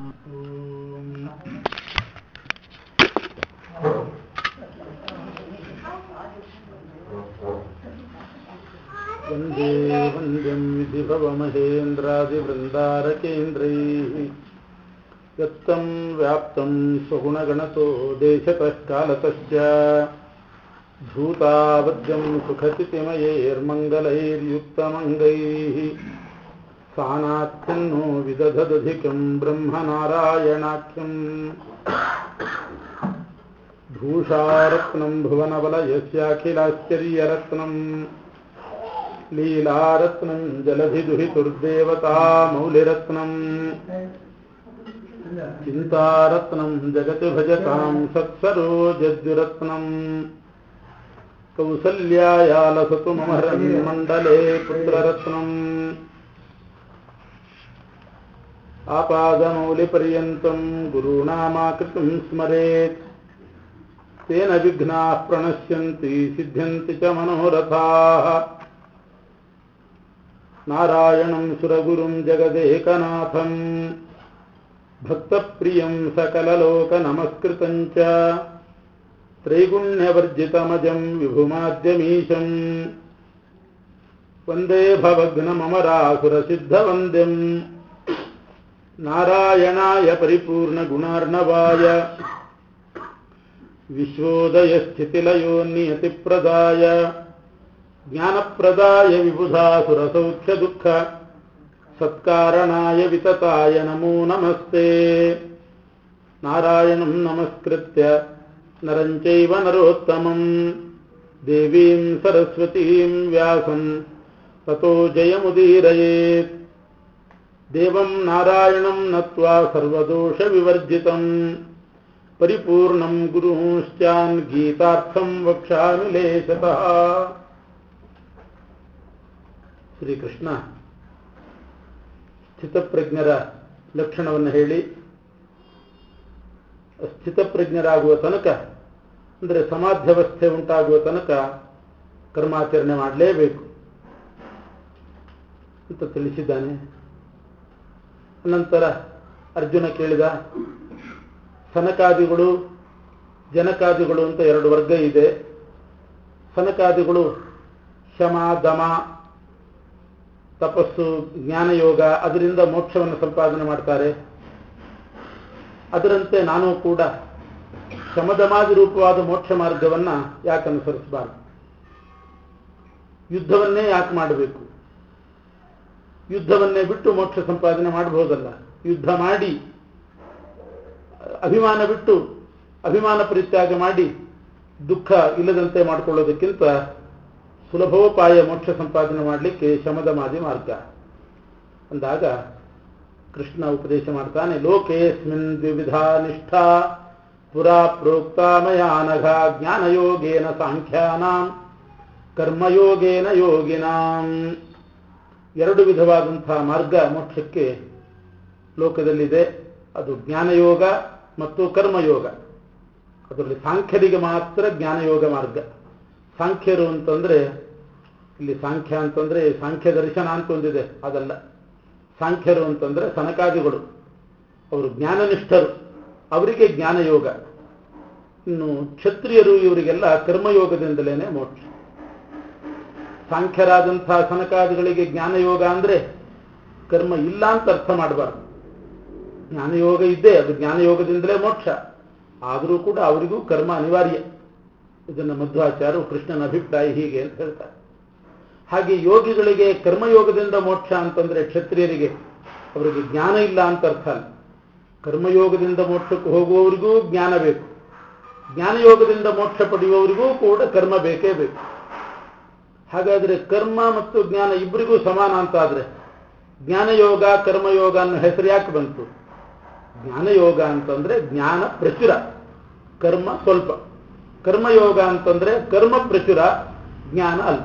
वन्दे वन्द्यं विधिभवमहेन्द्रादिवृन्दारकेन्द्रैः यत्तं व्याप्तं स्वगुणगणतो देशतः कालतश्च धूतावद्यं सुखचितिमयैर्मङ्गलैर्युक्तमङ्गैः सानात्यन्नो विदधदधिकं ब्रह्मनारायणाख्यम् भूषारत्नं भुवनवलयस्याखिलाश्चर्यरत्नम् लीलारत्नं जलधिदुहितुर्देवता मौलिरत्नम् चिन्तारत्नं जगति भजतां सत्सरोजद्युरत्नम् कौसल्यायालसतु मम मण्डले पुत्ररत्नम् आपादमौलिपर्यन्तं गुरूणामाकृतिं स्मरेत् तेन विघ्नाः प्रणश्यन्ति सिद्ध्यन्ति च मनोरथाः नारायणं सुरगुरुं जगदेकनाथं भक्तप्रियं सकललोकनमस्कृतं च त्रैगुण्यवर्जितमजं विभुमाद्यमीशम् वन्दे भवघ्नममरासुरसिद्धवन्द्यम् नारायणाय परिपूर्णगुणार्णवाय विश्वोदयस्थितिलयो नियतिप्रदाय ज्ञानप्रदाय विबुधासुरसौख्यदुःख सत्कारणाय वितताय नमो नमस्ते नारायणं नमस्कृत्य नरं चैव नरोत्तमं देवीं सरस्वतीं व्यासं ततो जयमुदीरयेत् देवं नारायणं नत्वा सर्वदोषविवर्जितं परिपूर्णं गुरुंश्चान् गीतार्थं वक्ष्यामि लेशतः ಶ್ರೀಕೃಷ್ಣ ಸ್ಥಿತಪ್ರಜ್ಞರ ಲಕ್ಷಣವನ್ನು ಹೇಳಿ ಸ್ಥಿತಪ್ರಜ್ಞರಾಗುವ ತನಕ ಅಂದರೆ ಸಮಾಧ್ಯವಸ್ಥೆ ಉಂಟಾಗುವ ತನಕ ಕರ್ಮಾಚರಣೆ ಮಾಡಲೇಬೇಕು ಅಂತ ತಿಳಿಸಿದ್ದಾನೆ ಅನಂತರ ಅರ್ಜುನ ಕೇಳಿದ ಸನಕಾದಿಗಳು ಜನಕಾದಿಗಳು ಅಂತ ಎರಡು ವರ್ಗ ಇದೆ ಸನಕಾದಿಗಳು ಶಮ ದಮ ತಪಸ್ಸು ಜ್ಞಾನಯೋಗ ಅದರಿಂದ ಮೋಕ್ಷವನ್ನು ಸಂಪಾದನೆ ಮಾಡ್ತಾರೆ ಅದರಂತೆ ನಾನು ಕೂಡ ಶಮದಮಾದಿ ರೂಪವಾದ ಮೋಕ್ಷ ಮಾರ್ಗವನ್ನು ಯಾಕೆ ಅನುಸರಿಸಬಾರದು ಯುದ್ಧವನ್ನೇ ಯಾಕೆ ಮಾಡಬೇಕು ಯುದ್ಧವನ್ನೇ ಬಿಟ್ಟು ಮೋಕ್ಷ ಸಂಪಾದನೆ ಮಾಡಬಹುದಲ್ಲ ಯುದ್ಧ ಮಾಡಿ ಅಭಿಮಾನ ಬಿಟ್ಟು ಅಭಿಮಾನ ಪರಿತ್ಯಾಗ ಮಾಡಿ ದುಃಖ ಇಲ್ಲದಂತೆ ಮಾಡಿಕೊಳ್ಳೋದಕ್ಕಿಂತ ಸುಲಭೋಪಾಯ ಮೋಕ್ಷ ಸಂಪಾದನೆ ಮಾಡಲಿಕ್ಕೆ ಶಮದಮಾದಿ ಮಾರ್ಗ ಅಂದಾಗ ಕೃಷ್ಣ ಉಪದೇಶ ಮಾಡ್ತಾನೆ ಲೋಕೇಸ್ಮಿನ್ ದ್ವಿವಿಧ ನಿಷ್ಠಾ ಪುರಾ ಪ್ರೋಕ್ತ ಮಯಾನಘ ಜ್ಞಾನಯೋಗೇನ ಸಾಂಖ್ಯಾನಾಂ ಕರ್ಮಯೋಗೇನ ಯೋಗಿನಾಂ ಎರಡು ವಿಧವಾದಂತಹ ಮಾರ್ಗ ಮೋಕ್ಷಕ್ಕೆ ಲೋಕದಲ್ಲಿದೆ ಅದು ಜ್ಞಾನಯೋಗ ಮತ್ತು ಕರ್ಮಯೋಗ ಅದರಲ್ಲಿ ಸಾಂಖ್ಯರಿಗೆ ಮಾತ್ರ ಜ್ಞಾನಯೋಗ ಮಾರ್ಗ ಸಾಂಖ್ಯರು ಅಂತಂದ್ರೆ ಇಲ್ಲಿ ಸಾಂಖ್ಯ ಅಂತಂದ್ರೆ ಸಾಂಖ್ಯ ದರ್ಶನ ಅಂತ ಒಂದಿದೆ ಅದಲ್ಲ ಸಾಂಖ್ಯರು ಅಂತಂದ್ರೆ ಸನಕಾದಿಗಳು ಅವರು ಜ್ಞಾನನಿಷ್ಠರು ಅವರಿಗೆ ಜ್ಞಾನಯೋಗ ಇನ್ನು ಕ್ಷತ್ರಿಯರು ಇವರಿಗೆಲ್ಲ ಕರ್ಮಯೋಗದಿಂದಲೇ ಮೋಕ್ಷ ಸಾಂಖ್ಯರಾದಂತಹ ಸನಕಾದಿಗಳಿಗೆ ಜ್ಞಾನಯೋಗ ಅಂದ್ರೆ ಕರ್ಮ ಇಲ್ಲ ಅಂತ ಅರ್ಥ ಮಾಡಬಾರ್ದು ಜ್ಞಾನಯೋಗ ಇದ್ದೇ ಅದು ಜ್ಞಾನಯೋಗದಿಂದಲೇ ಮೋಕ್ಷ ಆದರೂ ಕೂಡ ಅವರಿಗೂ ಕರ್ಮ ಅನಿವಾರ್ಯ ಇದನ್ನು ಮಧ್ವಾಚಾರ್ಯರು ಕೃಷ್ಣನ ಅಭಿಪ್ರಾಯ ಹೀಗೆ ಅಂತ ಹೇಳ್ತಾರೆ ಹಾಗೆ ಯೋಗಿಗಳಿಗೆ ಕರ್ಮಯೋಗದಿಂದ ಮೋಕ್ಷ ಅಂತಂದ್ರೆ ಕ್ಷತ್ರಿಯರಿಗೆ ಅವರಿಗೆ ಜ್ಞಾನ ಇಲ್ಲ ಅಂತ ಅರ್ಥ ಅಲ್ಲ ಕರ್ಮಯೋಗದಿಂದ ಮೋಕ್ಷಕ್ಕೆ ಹೋಗುವವರಿಗೂ ಜ್ಞಾನ ಬೇಕು ಜ್ಞಾನಯೋಗದಿಂದ ಮೋಕ್ಷ ಪಡೆಯುವವರಿಗೂ ಕೂಡ ಕರ್ಮ ಬೇಕೇ ಬೇಕು ಹಾಗಾದ್ರೆ ಕರ್ಮ ಮತ್ತು ಜ್ಞಾನ ಇಬ್ಬರಿಗೂ ಸಮಾನ ಅಂತ ಆದ್ರೆ ಜ್ಞಾನಯೋಗ ಕರ್ಮಯೋಗ ಅನ್ನೋ ಹೆಸರು ಯಾಕೆ ಬಂತು ಜ್ಞಾನಯೋಗ ಅಂತಂದ್ರೆ ಜ್ಞಾನ ಪ್ರಚುರ ಕರ್ಮ ಸ್ವಲ್ಪ ಕರ್ಮಯೋಗ ಅಂತಂದ್ರೆ ಕರ್ಮ ಪ್ರಚುರ ಜ್ಞಾನ ಅಲ್ಲ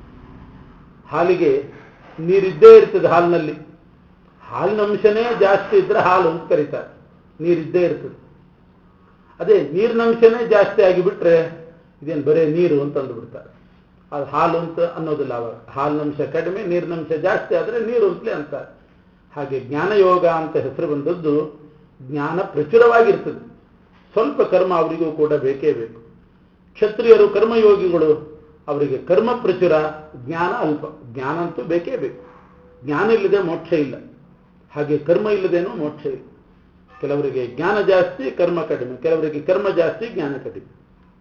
ಹಾಲಿಗೆ ನೀರಿದ್ದೇ ಇರ್ತದೆ ಹಾಲಿನಲ್ಲಿ ಹಾಲಿನ ಅಂಶನೇ ಜಾಸ್ತಿ ಇದ್ರೆ ಹಾಲು ಅಂತ ಕರೀತಾರೆ ನೀರಿದ್ದೇ ಇರ್ತದೆ ಅದೇ ನೀರಿನ ಅಂಶನೇ ಜಾಸ್ತಿ ಆಗಿಬಿಟ್ರೆ ಇದೇನು ಬರೇ ನೀರು ಅಂತ ಅಂದ್ಬಿಡ್ತಾರೆ ಅದು ಹಾಲು ಅಂತ ಅನ್ನೋದಿಲ್ಲ ಅವಾಗ ಹಾಲಿನಂಶ ಕಡಿಮೆ ನೀರಿನಂಶ ಜಾಸ್ತಿ ಆದರೆ ನೀರು ಅಂತಲೇ ಅಂತಾರೆ ಹಾಗೆ ಜ್ಞಾನಯೋಗ ಅಂತ ಹೆಸರು ಬಂದದ್ದು ಜ್ಞಾನ ಪ್ರಚುರವಾಗಿರ್ತದೆ ಸ್ವಲ್ಪ ಕರ್ಮ ಅವರಿಗೂ ಕೂಡ ಬೇಕೇ ಬೇಕು ಕ್ಷತ್ರಿಯರು ಕರ್ಮಯೋಗಿಗಳು ಅವರಿಗೆ ಕರ್ಮ ಪ್ರಚುರ ಜ್ಞಾನ ಅಲ್ಪ ಜ್ಞಾನ ಅಂತೂ ಬೇಕೇ ಬೇಕು ಜ್ಞಾನ ಇಲ್ಲದೆ ಮೋಕ್ಷ ಇಲ್ಲ ಹಾಗೆ ಕರ್ಮ ಇಲ್ಲದೇನೂ ಮೋಕ್ಷ ಇಲ್ಲ ಕೆಲವರಿಗೆ ಜ್ಞಾನ ಜಾಸ್ತಿ ಕರ್ಮ ಕಡಿಮೆ ಕೆಲವರಿಗೆ ಕರ್ಮ ಜಾಸ್ತಿ ಜ್ಞಾನ ಕಡಿಮೆ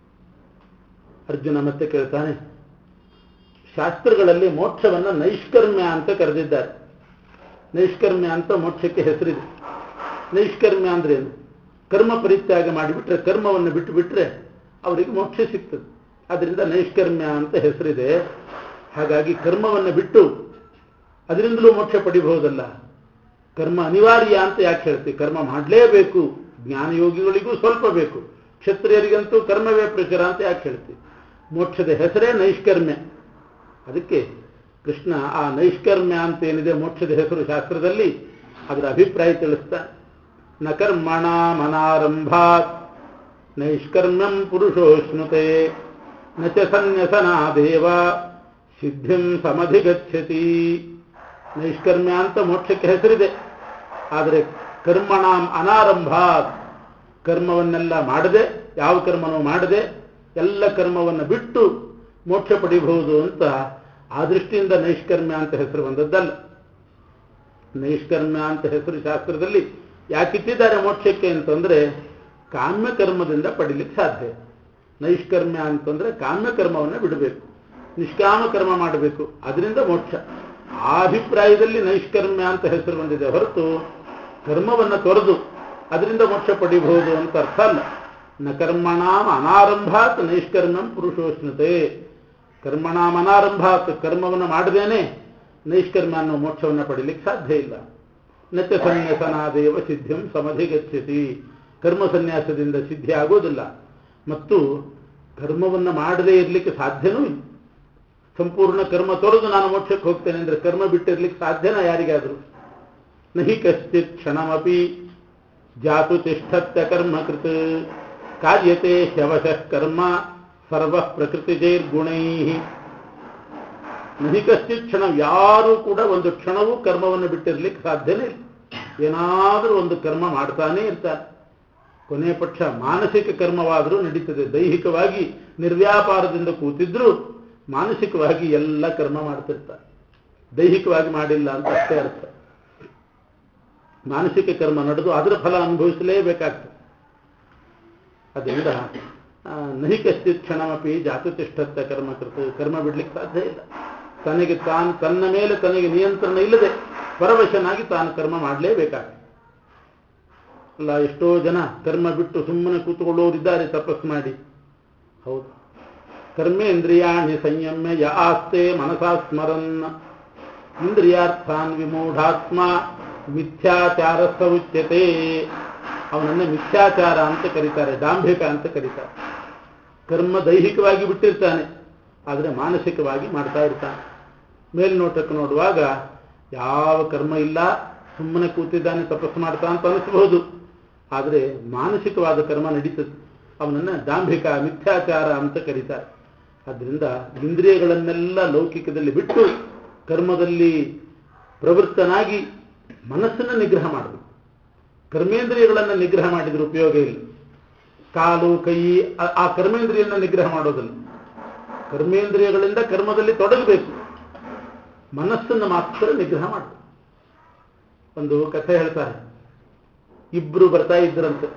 ಅರ್ಜುನ ಮತ್ತೆ ಕೇಳ್ತಾನೆ ಶಾಸ್ತ್ರಗಳಲ್ಲಿ ಮೋಕ್ಷವನ್ನು ನೈಷ್ಕರ್ಮ್ಯ ಅಂತ ಕರೆದಿದ್ದಾರೆ ನೈಷ್ಕರ್ಮ್ಯ ಅಂತ ಮೋಕ್ಷಕ್ಕೆ ಹೆಸರಿದೆ ನೈಷ್ಕರ್ಮ್ಯ ಅಂದ್ರೆ ಏನು ಕರ್ಮ ಪರಿತ್ಯಾಗ ಮಾಡಿಬಿಟ್ರೆ ಕರ್ಮವನ್ನು ಬಿಟ್ಟು ಬಿಟ್ರೆ ಅವರಿಗೆ ಮೋಕ್ಷ ಸಿಗ್ತದೆ ಅದರಿಂದ ನೈಷ್ಕರ್ಮ್ಯ ಅಂತ ಹೆಸರಿದೆ ಹಾಗಾಗಿ ಕರ್ಮವನ್ನು ಬಿಟ್ಟು ಅದರಿಂದಲೂ ಮೋಕ್ಷ ಪಡಿಬಹುದಲ್ಲ ಕರ್ಮ ಅನಿವಾರ್ಯ ಅಂತ ಯಾಕೆ ಹೇಳ್ತೀವಿ ಕರ್ಮ ಮಾಡಲೇಬೇಕು ಜ್ಞಾನಯೋಗಿಗಳಿಗೂ ಸ್ವಲ್ಪ ಬೇಕು ಕ್ಷತ್ರಿಯರಿಗಂತೂ ಕರ್ಮವೇ ಪ್ರಚಾರ ಅಂತ ಯಾಕೆ ಹೇಳ್ತೀವಿ ಮೋಕ್ಷದ ಹೆಸರೇ ನೈಷ್ಕರ್ಮ್ಯ ಅದಕ್ಕೆ ಕೃಷ್ಣ ಆ ನೈಷ್ಕರ್ಮ್ಯ ಅಂತ ಏನಿದೆ ಮೋಕ್ಷದ ಹೆಸರು ಶಾಸ್ತ್ರದಲ್ಲಿ ಅದರ ಅಭಿಪ್ರಾಯ ತಿಳಿಸ್ತಾನೆ ನ ಕರ್ಮಣ ಮನಾರಂಭಾತ್ ನೈಷ್ಕರ್ಮ್ಯಂ ಪುರುಷೋಷ್ಣುತೆ ನ ಚ ಸನ್ಯಸನಾದೇವ ಸಿದ್ಧಿಂ ಸಮಧಿಗಚ್ಚತಿ ನೈಷ್ಕರ್ಮ್ಯ ಅಂತ ಮೋಕ್ಷಕ್ಕೆ ಹೆಸರಿದೆ ಆದರೆ ಕರ್ಮಣಾಂ ಅನಾರಂಭಾತ್ ಕರ್ಮವನ್ನೆಲ್ಲ ಮಾಡದೆ ಯಾವ ಕರ್ಮನೂ ಮಾಡದೆ ಎಲ್ಲ ಕರ್ಮವನ್ನು ಬಿಟ್ಟು ಮೋಕ್ಷ ಪಡಿಬಹುದು ಅಂತ ಆ ದೃಷ್ಟಿಯಿಂದ ನೈಷ್ಕರ್ಮ್ಯ ಅಂತ ಹೆಸರು ಬಂದದ್ದಲ್ಲ ನೈಷ್ಕರ್ಮ್ಯ ಅಂತ ಹೆಸರು ಶಾಸ್ತ್ರದಲ್ಲಿ ಯಾಕಿಟ್ಟಿದ್ದಾರೆ ಮೋಕ್ಷಕ್ಕೆ ಅಂತಂದ್ರೆ ಕಾಮ್ಯ ಕರ್ಮದಿಂದ ಪಡಿಲಿಕ್ಕೆ ಸಾಧ್ಯ ನೈಷ್ಕರ್ಮ್ಯ ಅಂತಂದ್ರೆ ಕಾಮ್ಯ ಕರ್ಮವನ್ನು ಬಿಡಬೇಕು ನಿಷ್ಕಾಮ ಕರ್ಮ ಮಾಡಬೇಕು ಅದರಿಂದ ಮೋಕ್ಷ ಆ ಅಭಿಪ್ರಾಯದಲ್ಲಿ ನೈಷ್ಕರ್ಮ್ಯ ಅಂತ ಹೆಸರು ಬಂದಿದೆ ಹೊರತು ಕರ್ಮವನ್ನು ತೊರೆದು ಅದರಿಂದ ಮೋಕ್ಷ ಪಡಿಬಹುದು ಅಂತ ಅರ್ಥ ಅಲ್ಲ ನ ಕರ್ಮಣಾಂ ಅನಾರಂಭಾತ್ ನೈಷ್ಕರ್ಮ್ಯಂ ಪುರುಷೋಷ್ಣತೆ ಕರ್ಮಣಾಂ ಅನಾರಂಭಾತ್ ಕರ್ಮವನ್ನು ಮಾಡದೇನೆ ನೈಷ್ಕರ್ಮ್ಯ ಅನ್ನೋ ಮೋಕ್ಷವನ್ನು ಪಡಿಲಿಕ್ಕೆ ಸಾಧ್ಯ ಇಲ್ಲ ನತ್ಯ ಸನ್ಯಾಸನಾದೇವ ಸಿದ್ಧಿಂ ಸಮಧಿಗಚ್ಚತಿ ಕರ್ಮ ಸನ್ಯಾಸದಿಂದ ಸಿದ್ಧಿ ಆಗೋದಿಲ್ಲ ಮತ್ತು ಕರ್ಮವನ್ನು ಮಾಡದೇ ಇರಲಿಕ್ಕೆ ಸಾಧ್ಯನೂ ಇಲ್ಲ ಸಂಪೂರ್ಣ ಕರ್ಮ ತೊರೆದು ನಾನು ಮೋಕ್ಷಕ್ಕೆ ಹೋಗ್ತೇನೆ ಅಂದರೆ ಕರ್ಮ ಬಿಟ್ಟಿರ್ಲಿಕ್ಕೆ ಸಾಧ್ಯನಾ ಯಾರಿಗಾದರೂ ನಹಿ ಕಶ್ಚಿತ್ ಕ್ಷಣಮಪಿ ಜಾತು ತಿಷ್ಠತ್ಯ ಕರ್ಮಕೃತ್ ಕಾರ್ಯತೆ ಹ್ಯವಶಃ ಕರ್ಮ ಸರ್ವ ಪ್ರಕೃತಿಜೈರ್ಗುಣೈ ನಹಿ ಕಶ್ಚಿತ್ ಕ್ಷಣ ಯಾರೂ ಕೂಡ ಒಂದು ಕ್ಷಣವೂ ಕರ್ಮವನ್ನು ಬಿಟ್ಟಿರ್ಲಿಕ್ಕೆ ಸಾಧ್ಯನೇ ಇಲ್ಲ ಏನಾದರೂ ಒಂದು ಕರ್ಮ ಮಾಡ್ತಾನೇ ಇರ್ತಾರೆ ಕೊನೆ ಪಕ್ಷ ಮಾನಸಿಕ ಕರ್ಮವಾದರೂ ನಡೀತದೆ ದೈಹಿಕವಾಗಿ ನಿರ್ವ್ಯಾಪಾರದಿಂದ ಕೂತಿದ್ರೂ ಮಾನಸಿಕವಾಗಿ ಎಲ್ಲ ಕರ್ಮ ಮಾಡ್ತಿರ್ತಾರೆ ದೈಹಿಕವಾಗಿ ಮಾಡಿಲ್ಲ ಅಂತ ಅಷ್ಟೇ ಅರ್ಥ ಮಾನಸಿಕ ಕರ್ಮ ನಡೆದು ಅದರ ಫಲ ಅನುಭವಿಸಲೇಬೇಕಾಗ್ತದೆ ಅದರಿಂದ ನಹಿ ಕಶ್ಚಿತ್ ಕ್ಷಣಮಪಿ ಜಾತುತಿಷ್ಠತ್ತ ಕರ್ಮಕೃತ ಕರ್ಮ ಬಿಡ್ಲಿಕ್ಕೆ ಸಾಧ್ಯ ಇಲ್ಲ ತನಗೆ ತಾನು ತನ್ನ ಮೇಲೆ ತನಗೆ ನಿಯಂತ್ರಣ ಇಲ್ಲದೆ ಪರವಶನಾಗಿ ತಾನು ಕರ್ಮ ಮಾಡಲೇಬೇಕಾಗ್ತದೆ ಅಲ್ಲ ಎಷ್ಟೋ ಜನ ಕರ್ಮ ಬಿಟ್ಟು ಸುಮ್ಮನೆ ಕೂತ್ಕೊಳ್ಳೋರಿದ್ದಾರೆ ತಪಸ್ಸು ಮಾಡಿ ಹೌದು ಕರ್ಮೇಂದ್ರಿಯಾಣಿ ಸಂಯಮ್ಯ ಯ ಆಸ್ತೆ ಮನಸಾ ಸ್ಮರನ್ ಇಂದ್ರಿಯಾರ್ಥಾನ್ ವಿಮೂಢಾತ್ಮ ಮಿಥ್ಯಾಚಾರ ಉಚ್ಯತೆ ಅವನನ್ನ ಮಿಥ್ಯಾಚಾರ ಅಂತ ಕರೀತಾರೆ ಡಾಂಭಿಕ ಅಂತ ಕರೀತಾರೆ ಕರ್ಮ ದೈಹಿಕವಾಗಿ ಬಿಟ್ಟಿರ್ತಾನೆ ಆದರೆ ಮಾನಸಿಕವಾಗಿ ಮಾಡ್ತಾ ಇರ್ತಾನೆ ಮೇಲ್ನೋಟಕ್ಕೆ ನೋಡುವಾಗ ಯಾವ ಕರ್ಮ ಇಲ್ಲ ಸುಮ್ಮನೆ ಕೂತಿದ್ದಾನೆ ತಪಸ್ಸು ಮಾಡ್ತಾ ಅಂತ ಅನಿಸಬಹುದು ಆದರೆ ಮಾನಸಿಕವಾದ ಕರ್ಮ ನಡೀತದೆ ಅವನನ್ನು ಡಾಂಭಿಕ ಮಿಥ್ಯಾಚಾರ ಅಂತ ಕರೀತಾರೆ ಆದ್ದರಿಂದ ಇಂದ್ರಿಯಗಳನ್ನೆಲ್ಲ ಲೌಕಿಕದಲ್ಲಿ ಬಿಟ್ಟು ಕರ್ಮದಲ್ಲಿ ಪ್ರವೃತ್ತನಾಗಿ ಮನಸ್ಸನ್ನು ನಿಗ್ರಹ ಮಾಡಬೇಕು ಕರ್ಮೇಂದ್ರಿಯಗಳನ್ನು ನಿಗ್ರಹ ಮಾಡಿದ್ರೆ ಉಪಯೋಗ ಇಲ್ಲ ಕಾಲು ಕೈ ಆ ಕರ್ಮೇಂದ್ರಿಯನ್ನ ನಿಗ್ರಹ ಮಾಡೋದಿಲ್ಲ ಕರ್ಮೇಂದ್ರಿಯಗಳಿಂದ ಕರ್ಮದಲ್ಲಿ ತೊಡಗಬೇಕು ಮನಸ್ಸನ್ನು ಮಾತ್ರ ನಿಗ್ರಹ ಮಾಡಬೇಕು ಒಂದು ಕಥೆ ಹೇಳ್ತಾರೆ ಇಬ್ರು ಬರ್ತಾ ಇದ್ರಂತೆ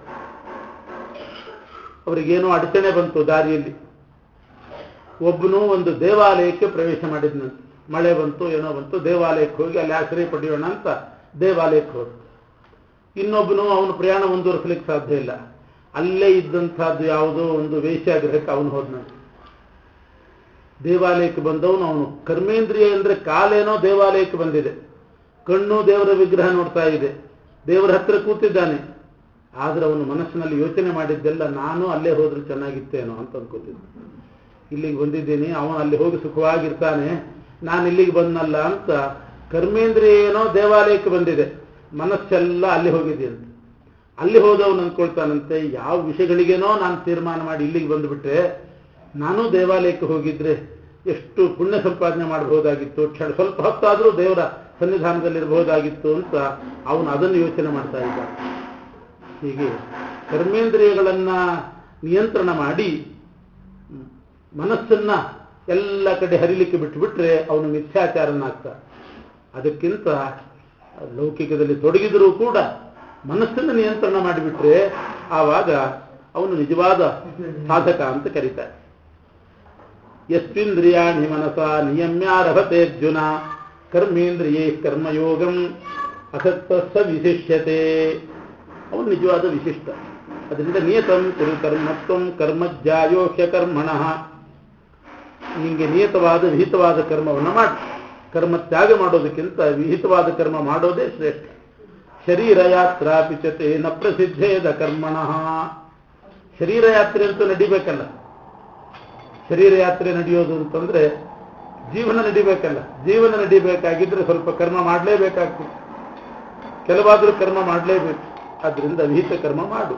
ಅವರಿಗೇನೋ ಅಡಚಣೆ ಬಂತು ದಾರಿಯಲ್ಲಿ ಒಬ್ಬನು ಒಂದು ದೇವಾಲಯಕ್ಕೆ ಪ್ರವೇಶ ಮಾಡಿದ್ನಂತೆ ಮಳೆ ಬಂತು ಏನೋ ಬಂತು ದೇವಾಲಯಕ್ಕೆ ಹೋಗಿ ಅಲ್ಲಿ ಆಶ್ರಯ ಪಡೆಯೋಣ ಅಂತ ದೇವಾಲಯಕ್ಕೆ ಹೋದ ಇನ್ನೊಬ್ಬನು ಅವನು ಪ್ರಯಾಣ ಮುಂದುವರಿಸಲಿಕ್ಕೆ ಸಾಧ್ಯ ಇಲ್ಲ ಅಲ್ಲೇ ಇದ್ದಂಥದ್ದು ಯಾವುದೋ ಒಂದು ವೇಶ್ಯಾಗ್ರಹಕ್ಕೆ ಅವನು ಹೋದ್ನಂತೆ ದೇವಾಲಯಕ್ಕೆ ಬಂದವನು ಅವನು ಕರ್ಮೇಂದ್ರಿಯ ಅಂದ್ರೆ ಕಾಲೇನೋ ದೇವಾಲಯಕ್ಕೆ ಬಂದಿದೆ ಕಣ್ಣು ದೇವರ ವಿಗ್ರಹ ನೋಡ್ತಾ ಇದೆ ದೇವರ ಹತ್ರ ಕೂತಿದ್ದಾನೆ ಆದ್ರೆ ಅವನು ಮನಸ್ಸಿನಲ್ಲಿ ಯೋಚನೆ ಮಾಡಿದ್ದೆಲ್ಲ ನಾನು ಅಲ್ಲೇ ಹೋದ್ರೆ ಚೆನ್ನಾಗಿತ್ತೇನೋ ಅಂತ ಅನ್ಕೋತಿದ್ದ ಇಲ್ಲಿಗೆ ಬಂದಿದ್ದೀನಿ ಅವನು ಅಲ್ಲಿ ಹೋಗಿ ಸುಖವಾಗಿರ್ತಾನೆ ನಾನು ಇಲ್ಲಿಗೆ ಬಂದನಲ್ಲ ಅಂತ ಕರ್ಮೇಂದ್ರಿಯ ಏನೋ ದೇವಾಲಯಕ್ಕೆ ಬಂದಿದೆ ಮನಸ್ಸೆಲ್ಲ ಅಲ್ಲಿ ಹೋಗಿದೆ ಅಂತ ಅಲ್ಲಿ ಹೋದವನು ಅಂದ್ಕೊಳ್ತಾನಂತೆ ಯಾವ ವಿಷಯಗಳಿಗೇನೋ ನಾನು ತೀರ್ಮಾನ ಮಾಡಿ ಇಲ್ಲಿಗೆ ಬಂದುಬಿಟ್ರೆ ನಾನು ದೇವಾಲಯಕ್ಕೆ ಹೋಗಿದ್ರೆ ಎಷ್ಟು ಪುಣ್ಯ ಸಂಪಾದನೆ ಮಾಡಬಹುದಾಗಿತ್ತು ಕ್ಷಣ ಸ್ವಲ್ಪ ಹೊತ್ತಾದರೂ ದೇವರ ಸನ್ನಿಧಾನದಲ್ಲಿರಬಹುದಾಗಿತ್ತು ಅಂತ ಅವನು ಅದನ್ನು ಯೋಚನೆ ಮಾಡ್ತಾ ಇದ್ದ ಹೀಗೆ ಕರ್ಮೇಂದ್ರಿಯಗಳನ್ನು ನಿಯಂತ್ರಣ ಮಾಡಿ ಮ್, ಮನಸ್ಸನ್ನ ಎಲ್ಲ ಕಡೆ ಹರಿಲಿಕ್ಕೆ ಬಿಟ್ಟುಬಿಟ್ರೆ ಅವನು ಮಿಥ್ಯಾಚಾರನಾಗ್ತಾನೆ ಅದಕ್ಕಿಂತ ಲೌಕಿಕದಲ್ಲಿ ತೊಡಗಿದರೂ ಕೂಡ ಮನಸ್ಸನ್ನು ನಿಯಂತ್ರಣ ಮಾಡಿಬಿಟ್ರೆ ಆವಾಗ ಅವನು ನಿಜವಾದ ಸಾಧಕ ಅಂತ ಕರೀತಾರೆ ಯಸ್ವಿಂದ್ರಿಯಾಣಿ ಮನಸ ನಿಯಮ್ಯಾರಭತೆ ಅರ್ಜುನ ಕರ್ಮೇಂದ್ರಿಯೇ ಕರ್ಮಯೋಗಂ ಅಸಕ್ತ ವಿಶಿಷ್ಯತೆ ಅವನು ನಿಜವಾದ ವಿಶಿಷ್ಟ ಅದರಿಂದ ನಿಯತಂ ಕುರು ಕರ್ಮತ್ವಂ ಕರ್ಮಜ್ಜಾಯೋಹ್ಯ ಕರ್ಮಣಃ ನಿಂಗೆ ನಿಯತವಾದ ವಿಹಿತವಾದ ಕರ್ಮವನ್ನು ಮಾಡಿ ಕರ್ಮ ತ್ಯಾಗ ಮಾಡೋದಕ್ಕಿಂತ ವಿಹಿತವಾದ ಕರ್ಮ ಮಾಡೋದೇ ಶ್ರೇಷ್ಠ ಶರೀರ ಯಾತ್ರಾ ಪಿಚತೆ ನ ಪ್ರಸಿದ್ಧೇದ ಕರ್ಮಣಃ ಶರೀರ ಯಾತ್ರೆ ಅಂತೂ ನಡಿಬೇಕಲ್ಲ ಶರೀರ ಯಾತ್ರೆ ನಡೆಯೋದು ಅಂತಂದ್ರೆ ಜೀವನ ನಡಿಬೇಕಲ್ಲ ಜೀವನ ನಡಿಬೇಕಾಗಿದ್ರೆ ಸ್ವಲ್ಪ ಕರ್ಮ ಮಾಡಲೇಬೇಕಾಗ್ತದೆ ಕೆಲವಾದರೂ ಕರ್ಮ ಮಾಡಲೇಬೇಕು ಆದ್ರಿಂದ ವಿಹಿತ ಕರ್ಮ ಮಾಡು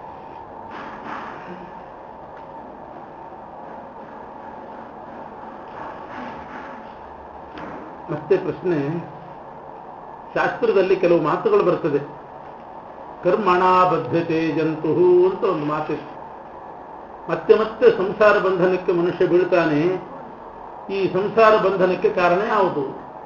ಮತ್ತೆ ಪ್ರಶ್ನೆ ಶಾಸ್ತ್ರದಲ್ಲಿ ಕೆಲವು ಮಾತುಗಳು ಬರ್ತದೆ ಕರ್ಮಣ ಬದ್ಧತೆ ಜಂತು ಅಂತ ಒಂದು ಮಾತಿದೆ ಮತ್ತೆ ಮತ್ತೆ ಸಂಸಾರ ಬಂಧನಕ್ಕೆ ಮನುಷ್ಯ ಬೀಳ್ತಾನೆ ಈ ಸಂಸಾರ ಬಂಧನಕ್ಕೆ ಕಾರಣ ಯಾವುದು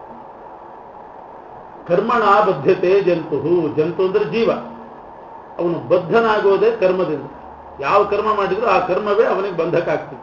ಕರ್ಮಣ ಬದ್ಧತೆ ಜಂತು ಜಂತು ಅಂದ್ರೆ ಜೀವ ಅವನು ಬದ್ಧನಾಗೋದೇ ಕರ್ಮದಿಂದ ಯಾವ ಕರ್ಮ ಮಾಡಿದ್ರು ಆ ಕರ್ಮವೇ ಅವನಿಗೆ ಬಂಧಕ ಆಗ್ತದೆ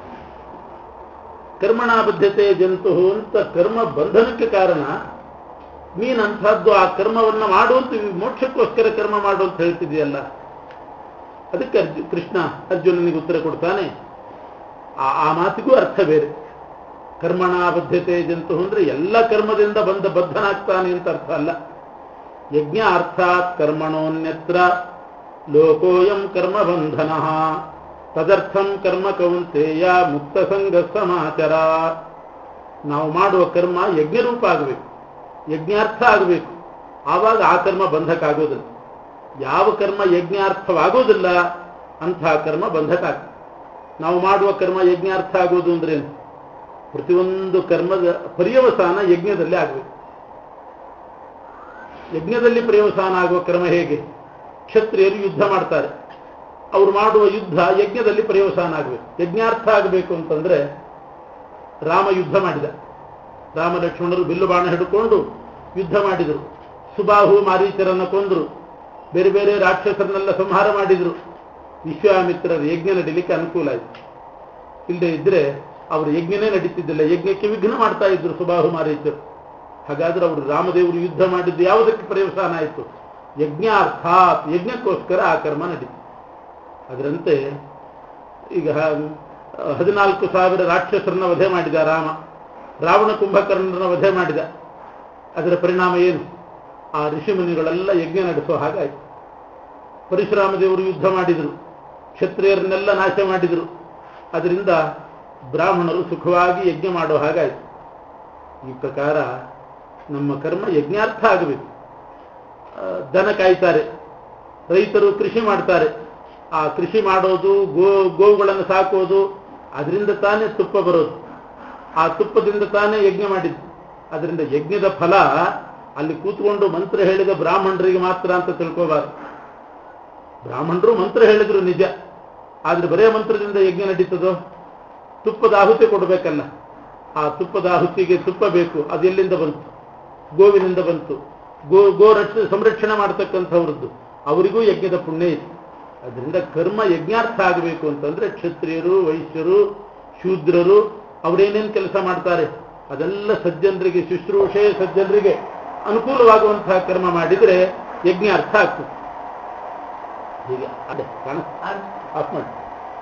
ಕರ್ಮಣ ಬದ್ಧತೆ ಜಂತು ಅಂತ ಕರ್ಮ ಬಂಧನಕ್ಕೆ ಕಾರಣ ನೀನಂಥದ್ದು ಆ ಕರ್ಮವನ್ನ ಮಾಡುವಂತ ಮೋಕ್ಷಕ್ಕೋಸ್ಕರ ಕರ್ಮ ಮಾಡು ಅಂತ ಹೇಳ್ತಿದೆಯಲ್ಲ ಅದಕ್ಕೆ ಅರ್ಜು ಕೃಷ್ಣ ಅರ್ಜುನನಿಗೆ ಉತ್ತರ ಕೊಡ್ತಾನೆ ಆ ಆ ಮಾತಿಗೂ ಅರ್ಥ ಬೇರೆ ಕರ್ಮಣ ಬದ್ಧತೆ ಜಂತು ಅಂದ್ರೆ ಎಲ್ಲ ಕರ್ಮದಿಂದ ಬಂದ ಬದ್ಧನಾಗ್ತಾನೆ ಅಂತ ಅರ್ಥ ಅಲ್ಲ ಯಜ್ಞ ಅರ್ಥಾತ್ ಕರ್ಮಣೋನ್ಯತ್ರ ಲೋಕೋಯಂ ಕರ್ಮ ಬಂಧನ ತದರ್ಥಂ ಕರ್ಮ ಕೌಂತೆಯ ಮುಕ್ತ ಸಂಘ ಸಮಾಚಾರ ನಾವು ಮಾಡುವ ಕರ್ಮ ಯಜ್ಞರೂಪ ಆಗಬೇಕು ಯಜ್ಞಾರ್ಥ ಆಗಬೇಕು ಆವಾಗ ಆ ಕರ್ಮ ಬಂಧಕ್ಕಾಗೋದಿಲ್ಲ ಯಾವ ಕರ್ಮ ಯಜ್ಞಾರ್ಥವಾಗೋದಿಲ್ಲ ಅಂಥ ಕರ್ಮ ಬಂಧಕ ಆಗ್ತದೆ ನಾವು ಮಾಡುವ ಕರ್ಮ ಯಜ್ಞಾರ್ಥ ಆಗೋದು ಅಂದ್ರೇನು ಪ್ರತಿಯೊಂದು ಕರ್ಮದ ಪರ್ಯವಸಾನ ಯಜ್ಞದಲ್ಲಿ ಆಗಬೇಕು ಯಜ್ಞದಲ್ಲಿ ಪರ್ಯವಸಾನ ಆಗುವ ಕ್ರಮ ಹೇಗೆ ಕ್ಷತ್ರಿಯರು ಯುದ್ಧ ಮಾಡ್ತಾರೆ ಅವ್ರು ಮಾಡುವ ಯುದ್ಧ ಯಜ್ಞದಲ್ಲಿ ಪರ್ಯವಸಾನ ಆಗಬೇಕು ಯಜ್ಞಾರ್ಥ ಆಗಬೇಕು ಅಂತಂದ್ರೆ ರಾಮ ಯುದ್ಧ ಮಾಡಿದ ರಾಮ ಲಕ್ಷ್ಮಣರು ಬಿಲ್ಲು ಬಾಣ ಹಿಡ್ಕೊಂಡು ಯುದ್ಧ ಮಾಡಿದರು ಸುಬಾಹು ಮಾರೀಚರನ್ನ ಕೊಂದರು ಬೇರೆ ಬೇರೆ ರಾಕ್ಷಸರನ್ನೆಲ್ಲ ಸಂಹಾರ ಮಾಡಿದರು ವಿಶ್ವಾಮಿತ್ರರ ಯಜ್ಞ ನಡೀಲಿಕ್ಕೆ ಅನುಕೂಲ ಆಯಿತು ಇಲ್ಲದೆ ಇದ್ರೆ ಅವರು ಯಜ್ಞನೇ ನಡೀತಿದ್ದಿಲ್ಲ ಯಜ್ಞಕ್ಕೆ ವಿಘ್ನ ಮಾಡ್ತಾ ಇದ್ರು ಸುಬಾಹು ಮಾರೀಚರು ಹಾಗಾದ್ರೆ ಅವರು ರಾಮದೇವರು ಯುದ್ಧ ಮಾಡಿದ್ದು ಯಾವುದಕ್ಕೆ ಪರ್ಯವಸಾನ ಆಯಿತು ಯಜ್ಞ ಅರ್ಥಾತ್ ಯಜ್ಞಕ್ಕೋಸ್ಕರ ಆ ಕರ್ಮ ನಡೀತು ಅದರಂತೆ ಈಗ ಹದಿನಾಲ್ಕು ಸಾವಿರ ರಾಕ್ಷಸರನ್ನ ವಧೆ ಮಾಡಿದ ರಾಮ ರಾವಣ ಕುಂಭಕರ್ಣರನ್ನ ವಧೆ ಮಾಡಿದ ಅದರ ಪರಿಣಾಮ ಏನು ಆ ಋಷಿಮುನಿಗಳೆಲ್ಲ ಯಜ್ಞ ನಡೆಸೋ ಹಾಗಾಯಿತು ಪರಶುರಾಮ ದೇವರು ಯುದ್ಧ ಮಾಡಿದರು ಕ್ಷತ್ರಿಯರನ್ನೆಲ್ಲ ನಾಶ ಮಾಡಿದರು ಅದರಿಂದ ಬ್ರಾಹ್ಮಣರು ಸುಖವಾಗಿ ಯಜ್ಞ ಮಾಡೋ ಹಾಗಾಯಿತು ಈ ಪ್ರಕಾರ ನಮ್ಮ ಕರ್ಮ ಯಜ್ಞಾರ್ಥ ಆಗಬೇಕು ದನ ಕಾಯ್ತಾರೆ ರೈತರು ಕೃಷಿ ಮಾಡ್ತಾರೆ ಆ ಕೃಷಿ ಮಾಡೋದು ಗೋ ಗೋವುಗಳನ್ನು ಸಾಕೋದು ಅದರಿಂದ ತಾನೇ ತುಪ್ಪ ಬರೋದು ಆ ತುಪ್ಪದಿಂದ ತಾನೇ ಯಜ್ಞ ಮಾಡಿದ್ದು ಅದರಿಂದ ಯಜ್ಞದ ಫಲ ಅಲ್ಲಿ ಕೂತ್ಕೊಂಡು ಮಂತ್ರ ಹೇಳಿದ ಬ್ರಾಹ್ಮಣರಿಗೆ ಮಾತ್ರ ಅಂತ ತಿಳ್ಕೋಬಾರ್ದು ಬ್ರಾಹ್ಮಣರು ಮಂತ್ರ ಹೇಳಿದ್ರು ನಿಜ ಆದ್ರೆ ಬರೇ ಮಂತ್ರದಿಂದ ಯಜ್ಞ ನಡೀತದೋ ತುಪ್ಪದ ಆಹುತಿ ಕೊಡಬೇಕಲ್ಲ ಆ ತುಪ್ಪದ ಆಹುತಿಗೆ ತುಪ್ಪ ಬೇಕು ಅದು ಎಲ್ಲಿಂದ ಬಂತು ಗೋವಿನಿಂದ ಬಂತು ಗೋ ಗೋ ರಕ್ಷ ಸಂರಕ್ಷಣೆ ಮಾಡ್ತಕ್ಕಂಥವ್ರದ್ದು ಅವರಿಗೂ ಯಜ್ಞದ ಪುಣ್ಯ ಇದೆ ಅದರಿಂದ ಕರ್ಮ ಯಜ್ಞಾರ್ಥ ಆಗಬೇಕು ಅಂತಂದ್ರೆ ಕ್ಷತ್ರಿಯರು ವೈಶ್ಯರು ಶೂದ್ರರು ಅವರೇನೇನು ಕೆಲಸ ಮಾಡ್ತಾರೆ ಅದೆಲ್ಲ ಸಜ್ಜನರಿಗೆ ಶುಶ್ರೂಷೆ ಸಜ್ಜನರಿಗೆ ಅನುಕೂಲವಾಗುವಂತಹ ಕರ್ಮ ಮಾಡಿದರೆ ಯಜ್ಞಾರ್ಥ ಆಗ್ತದೆ ಹೀಗೆ ಅದೇ ಕಾಣ ಆಫ್ ಮಾಡಿ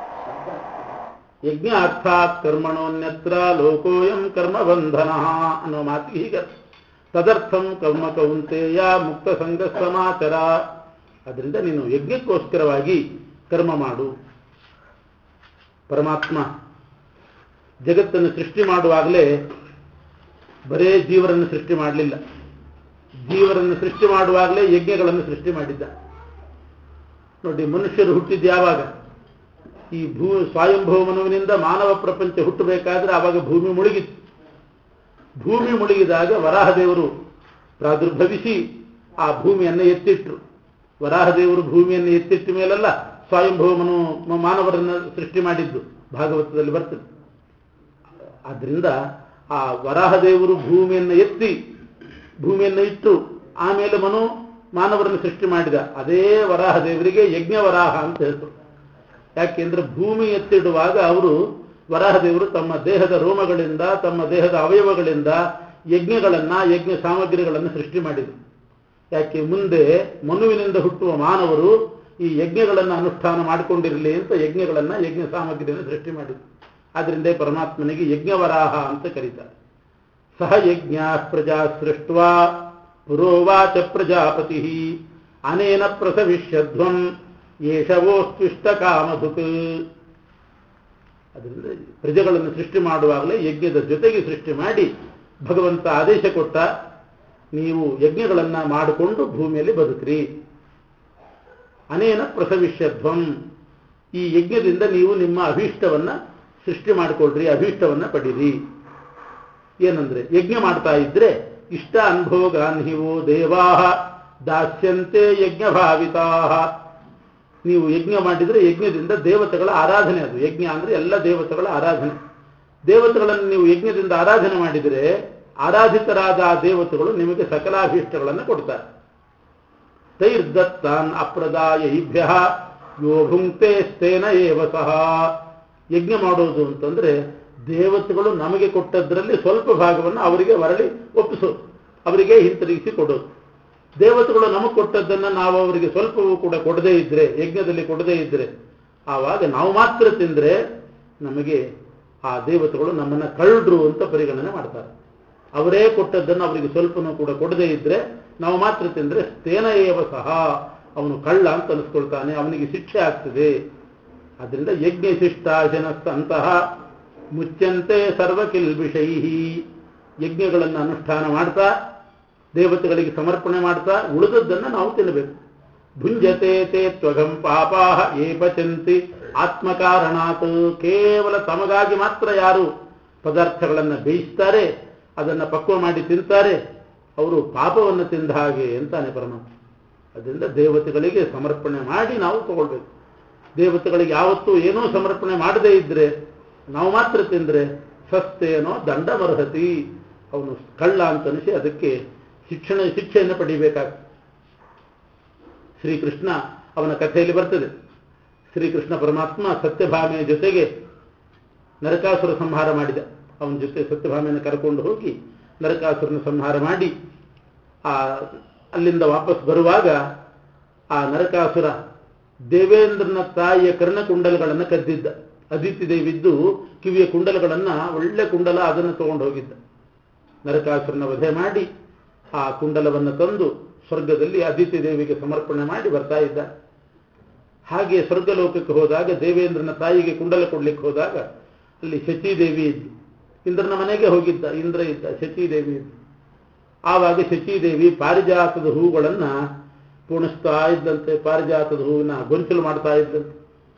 ಯಜ್ಞ ಅರ್ಥಾತ್ ಕರ್ಮಣೋನ್ಯತ್ರ ಲೋಕೋಯಂ ಕರ್ಮ ಬಂಧನ ಅನ್ನೋ ಮಾತಿಗೆ ಹೀಗೆ ತದರ್ಥಂ ಕರ್ಮ ಕೌಂತೆಯ ಮುಕ್ತ ಸಂಘ ಸಮಾಚಾರ ಅದರಿಂದ ನೀನು ಯಜ್ಞಕ್ಕೋಸ್ಕರವಾಗಿ ಕರ್ಮ ಮಾಡು ಪರಮಾತ್ಮ ಜಗತ್ತನ್ನು ಸೃಷ್ಟಿ ಮಾಡುವಾಗಲೇ ಬರೇ ಜೀವರನ್ನು ಸೃಷ್ಟಿ ಮಾಡಲಿಲ್ಲ ಜೀವರನ್ನು ಸೃಷ್ಟಿ ಮಾಡುವಾಗಲೇ ಯಜ್ಞಗಳನ್ನು ಸೃಷ್ಟಿ ಮಾಡಿದ್ದ ನೋಡಿ ಮನುಷ್ಯರು ಹುಟ್ಟಿದ್ದು ಯಾವಾಗ ಈ ಭೂ ಸ್ವಯಂಭವ ಮನುವಿನಿಂದ ಮಾನವ ಪ್ರಪಂಚ ಹುಟ್ಟಬೇಕಾದ್ರೆ ಆವಾಗ ಭೂಮಿ ಮುಳುಗಿತ್ತು ಭೂಮಿ ಮುಳುಗಿದಾಗ ವರಾಹದೇವರು ಪ್ರಾದುರ್ಭವಿಸಿ ಆ ಭೂಮಿಯನ್ನು ಎತ್ತಿಟ್ರು ವರಾಹದೇವರು ಭೂಮಿಯನ್ನು ಎತ್ತಿಟ್ಟ ಮೇಲೆಲ್ಲ ಸ್ವಯಂಭೂಮನು ಮಾನವರನ್ನು ಸೃಷ್ಟಿ ಮಾಡಿದ್ದು ಭಾಗವತದಲ್ಲಿ ಬರ್ತದೆ ಆದ್ರಿಂದ ಆ ವರಾಹದೇವರು ಭೂಮಿಯನ್ನು ಎತ್ತಿ ಭೂಮಿಯನ್ನು ಇಟ್ಟು ಆಮೇಲೆ ಮನು ಮಾನವರನ್ನು ಸೃಷ್ಟಿ ಮಾಡಿದ ಅದೇ ವರಾಹದೇವರಿಗೆ ಯಜ್ಞವರಾಹ ಅಂತ ಹೆಸರು ಯಾಕೆಂದ್ರೆ ಭೂಮಿ ಎತ್ತಿಡುವಾಗ ಅವರು ವರಾಹದೇವರು ತಮ್ಮ ದೇಹದ ರೋಮಗಳಿಂದ ತಮ್ಮ ದೇಹದ ಅವಯವಗಳಿಂದ ಯಜ್ಞಗಳನ್ನ ಯಜ್ಞ ಸಾಮಗ್ರಿಗಳನ್ನು ಸೃಷ್ಟಿ ಮಾಡಿದರು ಯಾಕೆ ಮುಂದೆ ಮನುವಿನಿಂದ ಹುಟ್ಟುವ ಮಾನವರು ಈ ಯಜ್ಞಗಳನ್ನು ಅನುಷ್ಠಾನ ಮಾಡಿಕೊಂಡಿರಲಿ ಅಂತ ಯಜ್ಞಗಳನ್ನ ಯಜ್ಞ ಸಾಮಗ್ರಿಯನ್ನು ಸೃಷ್ಟಿ ಮಾಡಿದರು ಆದ್ರಿಂದ ಪರಮಾತ್ಮನಿಗೆ ಯಜ್ಞವರಾಹ ಅಂತ ಕರೀತಾರೆ ಸಹ ಯಜ್ಞ ಪ್ರಜಾ ಸೃಷ್ಟ ಪುರೋವಾಚ ಪ್ರಜಾಪತಿ ಅನೇನ ಪ್ರಸವಿಷ್ಯಧ್ವಂ ಏಷವೋಸ್ತ್ವಿಷ್ಟ ಕಾಮಧುಕ್ ಅದರಿಂದ ಪ್ರಜೆಗಳನ್ನು ಸೃಷ್ಟಿ ಮಾಡುವಾಗಲೇ ಯಜ್ಞದ ಜೊತೆಗೆ ಸೃಷ್ಟಿ ಮಾಡಿ ಭಗವಂತ ಆದೇಶ ಕೊಟ್ಟ ನೀವು ಯಜ್ಞಗಳನ್ನ ಮಾಡಿಕೊಂಡು ಭೂಮಿಯಲ್ಲಿ ಬದುಕ್ರಿ ಅನೇನ ಪ್ರಸವಿಷ್ಯಧ್ವಂ ಈ ಯಜ್ಞದಿಂದ ನೀವು ನಿಮ್ಮ ಅಭೀಷ್ಟವನ್ನ ಸೃಷ್ಟಿ ಮಾಡಿಕೊಳ್ಳ್ರಿ ಅಭೀಷ್ಟವನ್ನ ಪಡೀರಿ ಏನಂದ್ರೆ ಯಜ್ಞ ಮಾಡ್ತಾ ಇದ್ರೆ ಇಷ್ಟ ಅನ್ಭೋಗಾನ್ಹಿವೋ ದೇವಾ ದಾಸ್ಯಂತೆ ಯಜ್ಞ ಭಾವಿತಾ ನೀವು ಯಜ್ಞ ಮಾಡಿದ್ರೆ ಯಜ್ಞದಿಂದ ದೇವತೆಗಳ ಆರಾಧನೆ ಅದು ಯಜ್ಞ ಅಂದ್ರೆ ಎಲ್ಲ ದೇವತೆಗಳ ಆರಾಧನೆ ದೇವತೆಗಳನ್ನು ನೀವು ಯಜ್ಞದಿಂದ ಆರಾಧನೆ ಮಾಡಿದರೆ ಆರಾಧಿತರಾದ ಆ ದೇವತೆಗಳು ನಿಮಗೆ ಸಕಲಾಭೀಷ್ಟಗಳನ್ನು ಕೊಡ್ತಾರೆ ತೈರ್ದತ್ತಾನ್ ಅಪ್ರದಾಯೈಭ್ಯ ಯೋ ಭುಂಕ್ತೆ ಸ್ಥೇನ ಏವ ಸಹ ಯಜ್ಞ ಮಾಡೋದು ಅಂತಂದ್ರೆ ದೇವತೆಗಳು ನಮಗೆ ಕೊಟ್ಟದ್ರಲ್ಲಿ ಸ್ವಲ್ಪ ಭಾಗವನ್ನು ಅವರಿಗೆ ಮರಳಿ ಒಪ್ಪಿಸೋದು ಅವರಿಗೆ ಹಿಂತಿರುಗಿಸಿ ಕೊಡೋದು ದೇವತೆಗಳು ನಮಗೆ ಕೊಟ್ಟದ್ದನ್ನ ನಾವು ಅವರಿಗೆ ಸ್ವಲ್ಪವೂ ಕೂಡ ಕೊಡದೇ ಇದ್ರೆ ಯಜ್ಞದಲ್ಲಿ ಕೊಡದೇ ಇದ್ರೆ ಆವಾಗ ನಾವು ಮಾತ್ರ ತಿಂದ್ರೆ ನಮಗೆ ಆ ದೇವತೆಗಳು ನಮ್ಮನ್ನ ಕಳ್ಳರು ಅಂತ ಪರಿಗಣನೆ ಮಾಡ್ತಾರೆ ಅವರೇ ಕೊಟ್ಟದ್ದನ್ನು ಅವರಿಗೆ ಸ್ವಲ್ಪನೂ ಕೂಡ ಕೊಡದೇ ಇದ್ರೆ ನಾವು ಮಾತ್ರ ತಿಂದ್ರೆ ತೇನ ಏವ ಸಹ ಅವನು ಕಳ್ಳ ಅಂತ ಅನಿಸ್ಕೊಳ್ತಾನೆ ಅವನಿಗೆ ಶಿಕ್ಷೆ ಆಗ್ತದೆ ಅದರಿಂದ ಯಜ್ಞ ಶಿಷ್ಟಾಶನಸ್ತಂತಹ ಮುಚ್ಚಂತೆ ಸರ್ವಕಿಲ್ಬಿಷೈ ಯಜ್ಞಗಳನ್ನು ಅನುಷ್ಠಾನ ಮಾಡ್ತಾ ದೇವತೆಗಳಿಗೆ ಸಮರ್ಪಣೆ ಮಾಡ್ತಾ ಉಳಿದದ್ದನ್ನು ನಾವು ತಿನ್ನಬೇಕು ಭುಂಜತೆ ತೇ ತ್ವಗಂ ಪಾಪಾಹ ಏ ಪಚಂತಿ ಆತ್ಮಕಾರಣಾತ್ ಕೇವಲ ತಮಗಾಗಿ ಮಾತ್ರ ಯಾರು ಪದಾರ್ಥಗಳನ್ನು ಬೇಯಿಸ್ತಾರೆ ಅದನ್ನು ಪಕ್ವ ಮಾಡಿ ತಿಂತಾರೆ ಅವರು ಪಾಪವನ್ನು ತಿಂದ ಹಾಗೆ ಅಂತಾನೆ ಪರಮಾತ್ಮ ಅದರಿಂದ ದೇವತೆಗಳಿಗೆ ಸಮರ್ಪಣೆ ಮಾಡಿ ನಾವು ತಗೊಳ್ಬೇಕು ದೇವತೆಗಳಿಗೆ ಯಾವತ್ತೂ ಏನೋ ಸಮರ್ಪಣೆ ಮಾಡದೇ ಇದ್ರೆ ನಾವು ಮಾತ್ರ ತಿಂದ್ರೆ ಸಸ್ತೇನೋ ದಂಡಮರ್ಹತಿ ಅವನು ಕಳ್ಳ ಅಂತ ಅನಿಸಿ ಅದಕ್ಕೆ ಶಿಕ್ಷಣ ಶಿಕ್ಷೆಯನ್ನು ಪಡಿಬೇಕಾಗ್ತದೆ ಶ್ರೀಕೃಷ್ಣ ಅವನ ಕಥೆಯಲ್ಲಿ ಬರ್ತದೆ ಶ್ರೀಕೃಷ್ಣ ಪರಮಾತ್ಮ ಸತ್ಯಭಾಮೆಯ ಜೊತೆಗೆ ನರಕಾಸುರ ಸಂಹಾರ ಮಾಡಿದ ಅವನ ಜೊತೆ ಸತ್ಯಭಾಮೆಯನ್ನು ಕರ್ಕೊಂಡು ಹೋಗಿ ನರಕಾಸುರನ ಸಂಹಾರ ಮಾಡಿ ಆ ಅಲ್ಲಿಂದ ವಾಪಸ್ ಬರುವಾಗ ಆ ನರಕಾಸುರ ದೇವೇಂದ್ರನ ತಾಯಿಯ ಕರ್ಣಕುಂಡಲಗಳನ್ನು ಕದ್ದಿದ್ದ ಅದಿತಿ ದೇವಿದ್ದು ಕಿವಿಯ ಕುಂಡಲಗಳನ್ನ ಒಳ್ಳೆ ಕುಂಡಲ ಅದನ್ನು ತಗೊಂಡು ಹೋಗಿದ್ದ ನರಕಾಸುರನ ವಧೆ ಮಾಡಿ ಆ ಕುಂಡಲವನ್ನು ತಂದು ಸ್ವರ್ಗದಲ್ಲಿ ಅದಿತಿ ದೇವಿಗೆ ಸಮರ್ಪಣೆ ಮಾಡಿ ಬರ್ತಾ ಇದ್ದ ಹಾಗೆ ಸ್ವರ್ಗಲೋಕಕ್ಕೆ ಹೋದಾಗ ದೇವೇಂದ್ರನ ತಾಯಿಗೆ ಕುಂಡಲ ಕೊಡ್ಲಿಕ್ಕೆ ಹೋದಾಗ ಅಲ್ಲಿ ಶಚೀದೇವಿ ಇದ್ದು ಇಂದ್ರನ ಮನೆಗೆ ಹೋಗಿದ್ದ ಇಂದ್ರ ಇದ್ದ ಶಚೀದೇವಿ ಇದ್ದು ಆವಾಗ ಶಚೀದೇವಿ ಪಾರಿಜಾತದ ಹೂಗಳನ್ನ ಪೂಣಿಸ್ತಾ ಇದ್ದಂತೆ ಪಾರಿಜಾತದ ಹೂವಿನ ಗೊಂಚಲು ಮಾಡ್ತಾ ಇದ್ದಂತೆ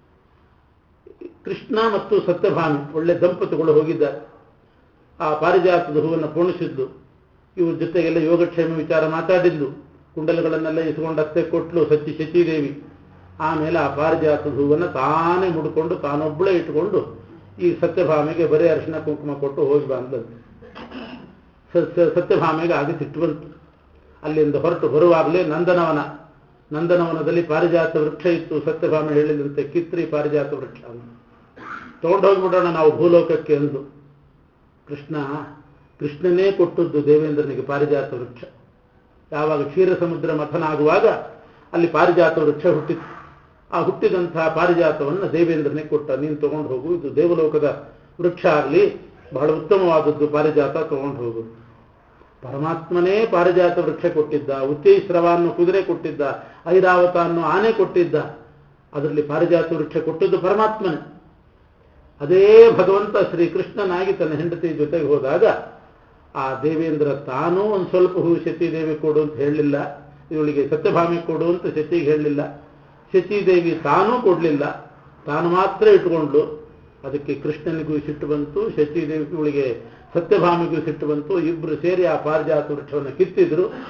ಕೃಷ್ಣ ಮತ್ತು ಸತ್ಯಭಾಮಿ ಒಳ್ಳೆ ದಂಪತಿಗಳು ಹೋಗಿದ್ದಾರೆ ಆ ಪಾರಿಜಾತದ ಹೂವನ್ನು ಪೋಣಿಸಿದ್ಲು ಇವ್ರ ಜೊತೆಗೆಲ್ಲ ಯೋಗಕ್ಷೇಮ ವಿಚಾರ ಮಾತಾಡಿದ್ಲು ಕುಂಡಲಗಳನ್ನೆಲ್ಲ ಇಸ್ಕೊಂಡಷ್ಟೇ ಕೊಟ್ಲು ಸಚ್ಚಿ ಶಚೀದೇವಿ ಆಮೇಲೆ ಆ ಪಾರಿಜಾತದ ಹೂವನ್ನು ತಾನೇ ಮುಡ್ಕೊಂಡು ತಾನೊಬ್ಬಳೇ ಇಟ್ಕೊಂಡು ಈ ಸತ್ಯಭಾಮೆಗೆ ಬರೀ ಅರಿಶಿನ ಕುಂಕುಮ ಕೊಟ್ಟು ಹೋಗಿ ಬಂದಂತೆ ಸತ್ಯಭಾಮೆಗೆ ಆಗ ಸಿಟ್ಟು ಬಂತು ಅಲ್ಲಿಂದ ಹೊರಟು ಬರುವಾಗಲೇ ನಂದನವನ ನಂದನವನದಲ್ಲಿ ಪಾರಿಜಾತ ವೃಕ್ಷ ಇತ್ತು ಸತ್ಯಭಾಮ ಹೇಳಿದಂತೆ ಕಿತ್ರಿ ಪಾರಿಜಾತ ವೃಕ್ಷ ಅಂತ ತಗೊಂಡು ಹೋಗ್ಬಿಡೋಣ ನಾವು ಭೂಲೋಕಕ್ಕೆ ಅಂದು ಕೃಷ್ಣ ಕೃಷ್ಣನೇ ಕೊಟ್ಟದ್ದು ದೇವೇಂದ್ರನಿಗೆ ಪಾರಿಜಾತ ವೃಕ್ಷ ಯಾವಾಗ ಕ್ಷೀರ ಸಮುದ್ರ ಮಥನ ಆಗುವಾಗ ಅಲ್ಲಿ ಪಾರಿಜಾತ ವೃಕ್ಷ ಹುಟ್ಟಿತ್ತು ಆ ಹುಟ್ಟಿದಂತಹ ಪಾರಿಜಾತವನ್ನು ದೇವೇಂದ್ರನಿಗೆ ಕೊಟ್ಟ ನೀನು ತಗೊಂಡು ಹೋಗು ಇದು ದೇವಲೋಕದ ವೃಕ್ಷ ಆಗಲಿ ಬಹಳ ಉತ್ತಮವಾದದ್ದು ಪಾರಿಜಾತ ತಗೊಂಡು ಹೋಗು ಪರಮಾತ್ಮನೇ ಪಾರಿಜಾತ ವೃಕ್ಷ ಕೊಟ್ಟಿದ್ದ ಉಚ್ಚೈಸ್ರವ ಅನ್ನೋ ಕುದುರೆ ಕೊಟ್ಟಿದ್ದ ಐರಾವತ ಅನ್ನೋ ಆನೆ ಕೊಟ್ಟಿದ್ದ ಅದರಲ್ಲಿ ಪಾರಿಜಾತ ವೃಕ್ಷ ಕೊಟ್ಟದ್ದು ಪರಮಾತ್ಮನೇ ಅದೇ ಭಗವಂತ ಶ್ರೀಕೃಷ್ಣನಾಗಿ ತನ್ನ ಹೆಂಡತಿ ಜೊತೆಗೆ ಹೋದಾಗ ಆ ದೇವೇಂದ್ರ ತಾನೂ ಒಂದು ಸ್ವಲ್ಪ ಹೂ ಶಚಿದೇವಿ ಕೊಡು ಅಂತ ಹೇಳಲಿಲ್ಲ ಇವಳಿಗೆ ಸತ್ಯಭಾಮಿ ಕೊಡು ಅಂತ ಶಚಿಗೆ ಹೇಳಲಿಲ್ಲ ಶಚಿದೇವಿ ತಾನೂ ಕೊಡಲಿಲ್ಲ ತಾನು ಮಾತ್ರ ಇಟ್ಕೊಂಡ್ಲು ಅದಕ್ಕೆ ಕೃಷ್ಣನಿಗೂ ಸಿಟ್ಟು ಬಂತು ಶಚಿದೇವಿ ಇವಳಿಗೆ ಸತ್ಯಭಾಮಿಗೂ ಸಿಟ್ಟು ಬಂತು ಇಬ್ಬರು ಸೇರಿ ಆ ಪಾರಿಜಾತ ವೃಕ್ಷವನ್ನು ಕಿತ್ತಿದ್ರು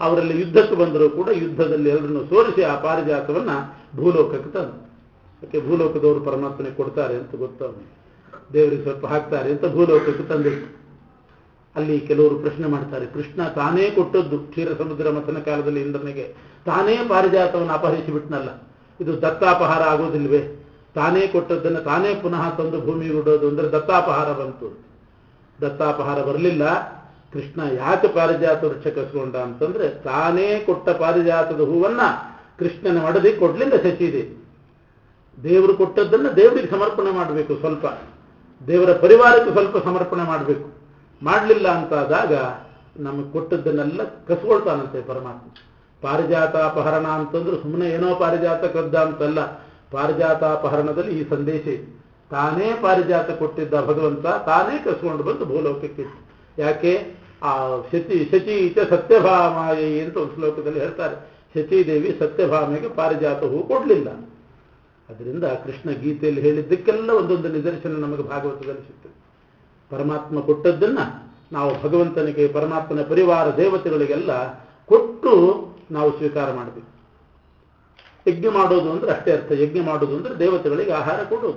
ಅವರಲ್ಲಿ ಯುದ್ಧಕ್ಕೆ ಬಂದರೂ ಕೂಡ ಯುದ್ಧದಲ್ಲಿ ಎಲ್ಲರನ್ನು ಸೋರಿಸಿ ಆ ಪಾರಿಜಾತವನ್ನ ಭೂಲೋಕಕ್ಕೆ ತಂದು ಯಾಕೆ ಭೂಲೋಕದವರು ಪರಮಾತ್ಮನಿಗೆ ಕೊಡ್ತಾರೆ ಅಂತ ಗೊತ್ತವನು ದೇವರಿಗೆ ಸ್ವಲ್ಪ ಹಾಕ್ತಾರೆ ಅಂತ ಭೂಲೋಕಕ್ಕೆ ತಂದಿಟ್ಟು ಅಲ್ಲಿ ಕೆಲವರು ಪ್ರಶ್ನೆ ಮಾಡ್ತಾರೆ ಕೃಷ್ಣ ತಾನೇ ಕೊಟ್ಟದ್ದು ಕ್ಷೀರ ಸಮುದ್ರ ಮಥನ ಕಾಲದಲ್ಲಿ ಇಂದ್ರನಿಗೆ ತಾನೇ ಪಾರಿಜಾತವನ್ನು ಅಪಹರಿಸಿ ಬಿಟ್ನಲ್ಲ ಇದು ದತ್ತಾಪಹಾರ ಆಗೋದಿಲ್ವೇ ತಾನೇ ಕೊಟ್ಟದ್ದನ್ನು ತಾನೇ ಪುನಃ ತಂದು ಭೂಮಿಗೆ ಇಡೋದು ಅಂದ್ರೆ ದತ್ತಾಪಹಾರ ಬಂತು ದತ್ತಾಪಹಾರ ಬರಲಿಲ್ಲ ಕೃಷ್ಣ ಯಾಕೆ ಪಾರಿಜಾತ ವೃಕ್ಷ ಕಸ್ಕೊಂಡ ಅಂತಂದ್ರೆ ತಾನೇ ಕೊಟ್ಟ ಪಾರಿಜಾತದ ಹೂವನ್ನ ಕೃಷ್ಣನ ಮಡದಿ ಕೊಡ್ಲಿಲ್ಲ ಶಚಿದೆ ದೇವರು ಕೊಟ್ಟದ್ದನ್ನು ದೇವರಿಗೆ ಸಮರ್ಪಣೆ ಮಾಡಬೇಕು ಸ್ವಲ್ಪ ದೇವರ ಪರಿವಾರಕ್ಕೆ ಸ್ವಲ್ಪ ಸಮರ್ಪಣೆ ಮಾಡಬೇಕು ಮಾಡಲಿಲ್ಲ ಅಂತಾದಾಗ ನಮಗೆ ಕೊಟ್ಟದ್ದನ್ನೆಲ್ಲ ಕಸ್ಕೊಳ್ತಾನಂತೆ ಪರಮಾತ್ಮ ಪಾರಿಜಾತಾಪಹರಣ ಅಂತಂದ್ರೆ ಸುಮ್ಮನೆ ಏನೋ ಪಾರಿಜಾತ ಕದ್ದ ಅಂತಲ್ಲ ಪಾರಿಜಾತಾಪಹರಣದಲ್ಲಿ ಈ ಸಂದೇಶ ಇದೆ ತಾನೇ ಪಾರಿಜಾತ ಕೊಟ್ಟಿದ್ದ ಭಗವಂತ ತಾನೇ ಕಸ್ಕೊಂಡು ಬಂದು ಭೂಲೋಕಕ್ಕೆ ಇಟ್ಟು ಯಾಕೆ ಆ ಶಚಿ ಶಚಿ ಇಚ ಸತ್ಯಭಾಮಾಯಿ ಅಂತ ಒಂದು ಶ್ಲೋಕದಲ್ಲಿ ಹೇಳ್ತಾರೆ ಶಚೀದೇವಿ ಸತ್ಯಭಾಮೆಗೆ ಪಾರಿಜಾತ ಹೂ ಕೊಡಲಿಲ್ಲ ಅದರಿಂದ ಕೃಷ್ಣ ಗೀತೆಯಲ್ಲಿ ಹೇಳಿದ್ದಕ್ಕೆಲ್ಲ ಒಂದೊಂದು ನಿದರ್ಶನ ನಮಗೆ ಭಾಗವತದಲ್ಲಿ ಸಿಗ್ತದೆ ಪರಮಾತ್ಮ ಕೊಟ್ಟದ್ದನ್ನ ನಾವು ಭಗವಂತನಿಗೆ ಪರಮಾತ್ಮನ ಪರಿವಾರ ದೇವತೆಗಳಿಗೆಲ್ಲ ಕೊಟ್ಟು ನಾವು ಸ್ವೀಕಾರ ಮಾಡಬೇಕು ಯಜ್ಞ ಮಾಡೋದು ಅಂದ್ರೆ ಅಷ್ಟೇ ಅರ್ಥ ಯಜ್ಞ ಮಾಡೋದು ಅಂದ್ರೆ ದೇವತೆಗಳಿಗೆ ಆಹಾರ ಕೊಡೋದು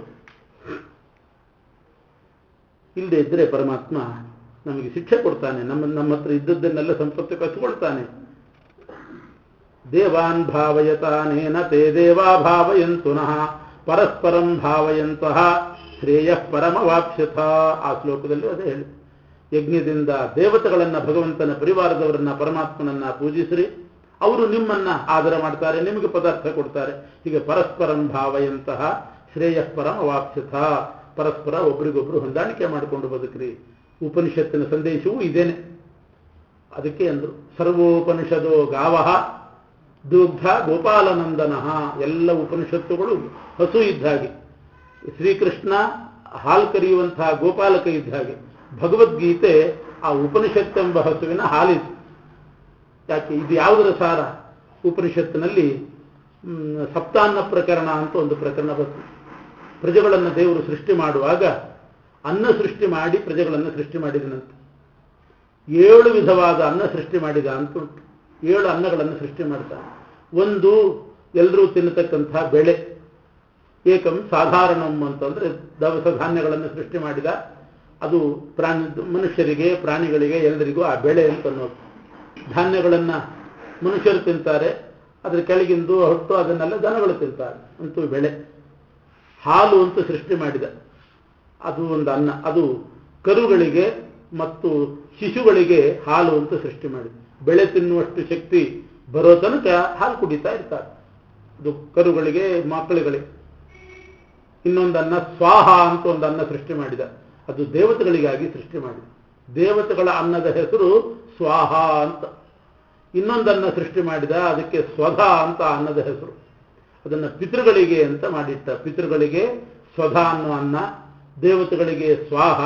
ಇಲ್ಲದೆ ಇದ್ರೆ ಪರಮಾತ್ಮ ನಮಗೆ ಶಿಕ್ಷೆ ಕೊಡ್ತಾನೆ ನಮ್ಮ ನಮ್ಮ ಹತ್ರ ಇದ್ದದ್ದನ್ನೆಲ್ಲ ಸಂಪತ್ತು ಕಚ್ಕೊಳ್ತಾನೆ ದೇವಾನ್ ಭಾವಯತಾನೇನ ತೇ ದೇವಾ ಭಾವಯಂತುನಃ ಪರಸ್ಪರಂ ಭಾವಯಂತಹ ಶ್ರೇಯ ಪರಮವಾಪ್ಸ್ಯಥ ಆ ಶ್ಲೋಕದಲ್ಲಿ ಅದೇ ಹೇಳಿ ಯಜ್ಞದಿಂದ ದೇವತೆಗಳನ್ನ ಭಗವಂತನ ಪರಿವಾರದವರನ್ನ ಪರಮಾತ್ಮನನ್ನ ಪೂಜಿಸ್ರಿ ಅವರು ನಿಮ್ಮನ್ನ ಆದರ ಮಾಡ್ತಾರೆ ನಿಮಗೆ ಪದಾರ್ಥ ಕೊಡ್ತಾರೆ ಹೀಗೆ ಪರಸ್ಪರಂ ಭಾವಯಂತಹ ಶ್ರೇಯ ಪರಮವಾಪ್ಸ್ಯಥ ಪರಸ್ಪರ ಒಬ್ರಿಗೊಬ್ರು ಹೊಂದಾಣಿಕೆ ಮಾಡಿಕೊಂಡು ಬದುಕ್ರಿ ಉಪನಿಷತ್ತಿನ ಸಂದೇಶವೂ ಇದೇನೆ ಅದಕ್ಕೆ ಅಂದ್ರು ಸರ್ವೋಪನಿಷದೋ ಗಾವಹ ದುಗ್ಧ ಗೋಪಾಲನಂದನ ಎಲ್ಲ ಉಪನಿಷತ್ತುಗಳು ಹಸು ಇದ್ದ ಹಾಗೆ ಶ್ರೀಕೃಷ್ಣ ಹಾಲು ಕರೆಯುವಂತಹ ಗೋಪಾಲಕ ಇದ್ದ ಹಾಗೆ ಭಗವದ್ಗೀತೆ ಆ ಉಪನಿಷತ್ತೆಂಬ ಹಸುವಿನ ಹಾಲಿದು ಯಾಕೆ ಇದು ಯಾವುದರ ಸಾರ ಉಪನಿಷತ್ತಿನಲ್ಲಿ ಸಪ್ತಾನ್ನ ಪ್ರಕರಣ ಅಂತ ಒಂದು ಪ್ರಕರಣ ಬರ್ತದೆ ಪ್ರಜೆಗಳನ್ನು ದೇವರು ಸೃಷ್ಟಿ ಮಾಡುವಾಗ ಅನ್ನ ಸೃಷ್ಟಿ ಮಾಡಿ ಪ್ರಜೆಗಳನ್ನು ಸೃಷ್ಟಿ ಮಾಡಿದನಂತೆ ಏಳು ವಿಧವಾದ ಅನ್ನ ಸೃಷ್ಟಿ ಮಾಡಿದ ಅಂತ ಉಂಟು ಏಳು ಅನ್ನಗಳನ್ನು ಸೃಷ್ಟಿ ಮಾಡ್ತಾನೆ ಒಂದು ಎಲ್ಲರೂ ತಿನ್ನತಕ್ಕಂಥ ಬೆಳೆ ಏಕಂ ಸಾಧಾರಣಂ ಅಂತಂದ್ರೆ ದವಸ ಧಾನ್ಯಗಳನ್ನು ಸೃಷ್ಟಿ ಮಾಡಿದ ಅದು ಪ್ರಾಣಿ ಮನುಷ್ಯರಿಗೆ ಪ್ರಾಣಿಗಳಿಗೆ ಎಲ್ಲರಿಗೂ ಆ ಬೆಳೆ ಅಂತ ಅನ್ನೋದು ಧಾನ್ಯಗಳನ್ನು ಮನುಷ್ಯರು ತಿಂತಾರೆ ಅದರ ಕೆಳಗಿಂದು ಹೊಟ್ಟು ಅದನ್ನೆಲ್ಲ ದನಗಳು ತಿಂತಾರೆ ಅಂತೂ ಬೆಳೆ ಹಾಲು ಅಂತ ಸೃಷ್ಟಿ ಮಾಡಿದ ಅದು ಒಂದು ಅನ್ನ ಅದು ಕರುಗಳಿಗೆ ಮತ್ತು ಶಿಶುಗಳಿಗೆ ಹಾಲು ಅಂತ ಸೃಷ್ಟಿ ಮಾಡಿದ ಬೆಳೆ ತಿನ್ನುವಷ್ಟು ಶಕ್ತಿ ಬರೋ ತನಕ ಹಾಲು ಕುಡಿತಾ ಇರ್ತಾರೆ ಅದು ಕರುಗಳಿಗೆ ಮಕ್ಕಳುಗಳಿಗೆ ಇನ್ನೊಂದನ್ನ ಸ್ವಾಹ ಅಂತ ಒಂದು ಅನ್ನ ಸೃಷ್ಟಿ ಮಾಡಿದ ಅದು ದೇವತೆಗಳಿಗಾಗಿ ಸೃಷ್ಟಿ ಮಾಡಿದ ದೇವತೆಗಳ ಅನ್ನದ ಹೆಸರು ಸ್ವಾಹ ಅಂತ ಇನ್ನೊಂದನ್ನ ಸೃಷ್ಟಿ ಮಾಡಿದ ಅದಕ್ಕೆ ಸ್ವಧಾ ಅಂತ ಅನ್ನದ ಹೆಸರು ಅದನ್ನು ಪಿತೃಗಳಿಗೆ ಅಂತ ಮಾಡಿಟ್ಟ ಪಿತೃಗಳಿಗೆ ಸ್ವಧಾ ಅನ್ನೋ ಅನ್ನ ದೇವತೆಗಳಿಗೆ ಸ್ವಾಹ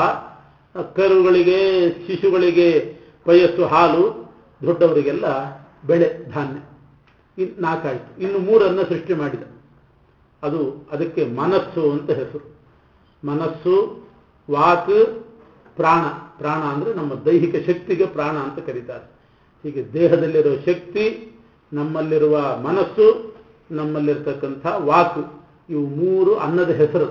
ಕರುಗಳಿಗೆ ಶಿಶುಗಳಿಗೆ ಪಯಸ್ಸು ಹಾಲು ದೊಡ್ಡವರಿಗೆಲ್ಲ ಬೆಳೆ ಧಾನ್ಯ ಇನ್ ನಾಲ್ಕಾಯ್ತು ಇನ್ನು ಮೂರನ್ನ ಸೃಷ್ಟಿ ಮಾಡಿದ ಅದು ಅದಕ್ಕೆ ಮನಸ್ಸು ಅಂತ ಹೆಸರು ಮನಸ್ಸು ವಾಕ್ ಪ್ರಾಣ ಪ್ರಾಣ ಅಂದರೆ ನಮ್ಮ ದೈಹಿಕ ಶಕ್ತಿಗೆ ಪ್ರಾಣ ಅಂತ ಕರೀತಾರೆ ಹೀಗೆ ದೇಹದಲ್ಲಿರುವ ಶಕ್ತಿ ನಮ್ಮಲ್ಲಿರುವ ಮನಸ್ಸು ನಮ್ಮಲ್ಲಿರ್ತಕ್ಕಂಥ ವಾಕ್ ಇವು ಮೂರು ಅನ್ನದ ಹೆಸರು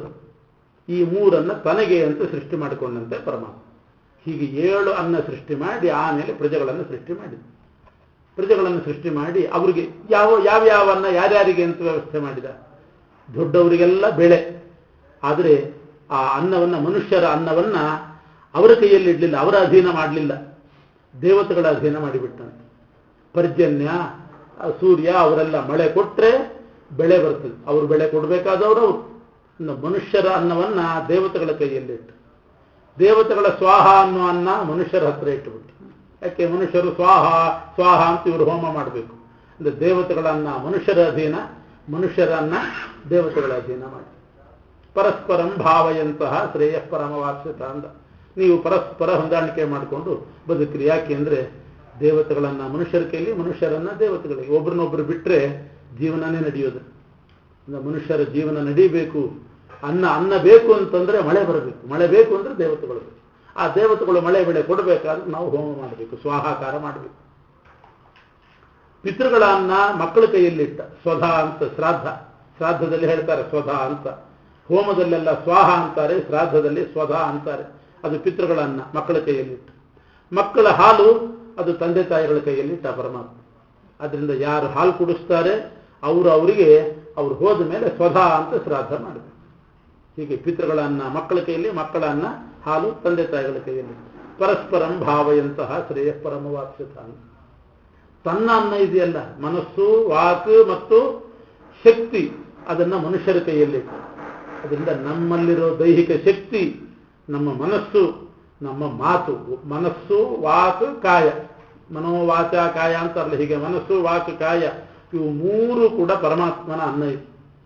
ಈ ಮೂರನ್ನ ತನಗೆ ಅಂತ ಸೃಷ್ಟಿ ಮಾಡಿಕೊಂಡಂತೆ ಪರಮಾತ್ಮ ಹೀಗೆ ಏಳು ಅನ್ನ ಸೃಷ್ಟಿ ಮಾಡಿ ಆಮೇಲೆ ಪ್ರಜೆಗಳನ್ನು ಸೃಷ್ಟಿ ಮಾಡಿದ ಪ್ರಜೆಗಳನ್ನು ಸೃಷ್ಟಿ ಮಾಡಿ ಅವರಿಗೆ ಯಾವ ಯಾವ ಯಾವ ಅನ್ನ ಯಾರ್ಯಾರಿಗೆ ಅಂತ ವ್ಯವಸ್ಥೆ ಮಾಡಿದ ದೊಡ್ಡವರಿಗೆಲ್ಲ ಬೆಳೆ ಆದರೆ ಆ ಅನ್ನವನ್ನ ಮನುಷ್ಯರ ಅನ್ನವನ್ನ ಅವರ ಕೈಯಲ್ಲಿ ಇಡಲಿಲ್ಲ ಅವರ ಅಧೀನ ಮಾಡಲಿಲ್ಲ ದೇವತೆಗಳ ಅಧೀನ ಮಾಡಿಬಿಟ್ಟಂತೆ ಪರ್ಜನ್ಯ ಸೂರ್ಯ ಅವರೆಲ್ಲ ಮಳೆ ಕೊಟ್ಟರೆ ಬೆಳೆ ಬರ್ತದೆ ಅವರು ಬೆಳೆ ಕೊಡಬೇಕಾದವರು ಅವರು ಇನ್ನು ಮನುಷ್ಯರ ಅನ್ನವನ್ನ ದೇವತೆಗಳ ಕೈಯಲ್ಲಿಟ್ಟು ದೇವತೆಗಳ ಸ್ವಾಹ ಅನ್ನೋ ಅನ್ನ ಮನುಷ್ಯರ ಹತ್ರ ಇಟ್ಟುಬಿಟ್ಟು ಯಾಕೆ ಮನುಷ್ಯರು ಸ್ವಾಹ ಸ್ವಾಹ ಅಂತ ಇವರು ಹೋಮ ಮಾಡಬೇಕು ಅಂದ್ರೆ ದೇವತೆಗಳ ಅನ್ನ ಮನುಷ್ಯರ ಅಧೀನ ಮನುಷ್ಯರ ಅನ್ನ ದೇವತೆಗಳ ಅಧೀನ ಮಾಡಿ ಪರಸ್ಪರಂ ಭಾವಯಂತಹ ಶ್ರೇಯ ಪರಮವಾಪ್ಸಿತ ಅಂದ ನೀವು ಪರಸ್ಪರ ಹೊಂದಾಣಿಕೆ ಮಾಡಿಕೊಂಡು ಬದುಕ್ರಿ ಯಾಕೆ ಅಂದ್ರೆ ದೇವತೆಗಳನ್ನ ಮನುಷ್ಯರ ಕೈಲಿ ಮನುಷ್ಯರನ್ನ ದೇವತೆಗಳಿಗೆ ಒಬ್ರನ್ನೊಬ್ರು ಬಿಟ್ಟರೆ ಜೀವನನೇ ನಡೆಯೋದು ಅಂದ್ರೆ ಮನುಷ್ಯರ ಜೀವನ ನಡೀಬೇಕು ಅನ್ನ ಅನ್ನ ಬೇಕು ಅಂತಂದ್ರೆ ಮಳೆ ಬರಬೇಕು ಮಳೆ ಬೇಕು ಅಂದ್ರೆ ದೇವತೆಗಳು ಬೇಕು ಆ ದೇವತೆಗಳು ಮಳೆ ಬೆಳೆ ಕೊಡಬೇಕಾದ್ರೆ ನಾವು ಹೋಮ ಮಾಡಬೇಕು ಸ್ವಾಹಾಕಾರ ಮಾಡಬೇಕು ಪಿತೃಗಳ ಅನ್ನ ಮಕ್ಕಳ ಕೈಯಲ್ಲಿಟ್ಟ ಸ್ವಧಾ ಅಂತ ಶ್ರಾದ್ದ ಶ್ರಾದ್ದದಲ್ಲಿ ಹೇಳ್ತಾರೆ ಸ್ವಧಾ ಅಂತ ಹೋಮದಲ್ಲೆಲ್ಲ ಸ್ವಾಹ ಅಂತಾರೆ ಶ್ರಾದ್ದದಲ್ಲಿ ಸ್ವಧಾ ಅಂತಾರೆ ಅದು ಪಿತೃಗಳ ಅನ್ನ ಮಕ್ಕಳ ಕೈಯಲ್ಲಿಟ್ಟು ಮಕ್ಕಳ ಹಾಲು ಅದು ತಂದೆ ತಾಯಿಗಳ ಕೈಯಲ್ಲಿಟ್ಟ ಪರಮಾತ್ಮ ಅದರಿಂದ ಯಾರು ಹಾಲು ಕುಡಿಸ್ತಾರೆ ಅವರು ಅವರಿಗೆ ಅವ್ರು ಹೋದ ಮೇಲೆ ಸ್ವಧಾ ಅಂತ ಶ್ರಾದ್ದ ಮಾಡಬೇಕು ಹೀಗೆ ಪಿತೃಗಳ ಅನ್ನ ಮಕ್ಕಳ ಕೈಯಲ್ಲಿ ಮಕ್ಕಳ ಅನ್ನ ಹಾಲು ತಂದೆ ತಾಯಿಗಳ ಕೈಯಲ್ಲಿ ಪರಸ್ಪರಂ ಭಾವಯಂತಹ ಶ್ರೇಯ ಪರಮವಾಪ್ಸತ ಅಂತ ತನ್ನ ಅನ್ನ ಇದೆಯಲ್ಲ ಮನಸ್ಸು ವಾಕ್ ಮತ್ತು ಶಕ್ತಿ ಅದನ್ನ ಮನುಷ್ಯರ ಕೈಯಲ್ಲಿ ಅದರಿಂದ ನಮ್ಮಲ್ಲಿರೋ ದೈಹಿಕ ಶಕ್ತಿ ನಮ್ಮ ಮನಸ್ಸು ನಮ್ಮ ಮಾತು ಮನಸ್ಸು ವಾಕ್ ಕಾಯ ಮನೋವಾಚ ಕಾಯ ಅಂತಾರಲ್ಲ ಹೀಗೆ ಮನಸ್ಸು ವಾಕ್ ಕಾಯ ಇವು ಮೂರು ಕೂಡ ಪರಮಾತ್ಮನ ಅನ್ನ ಇದೆ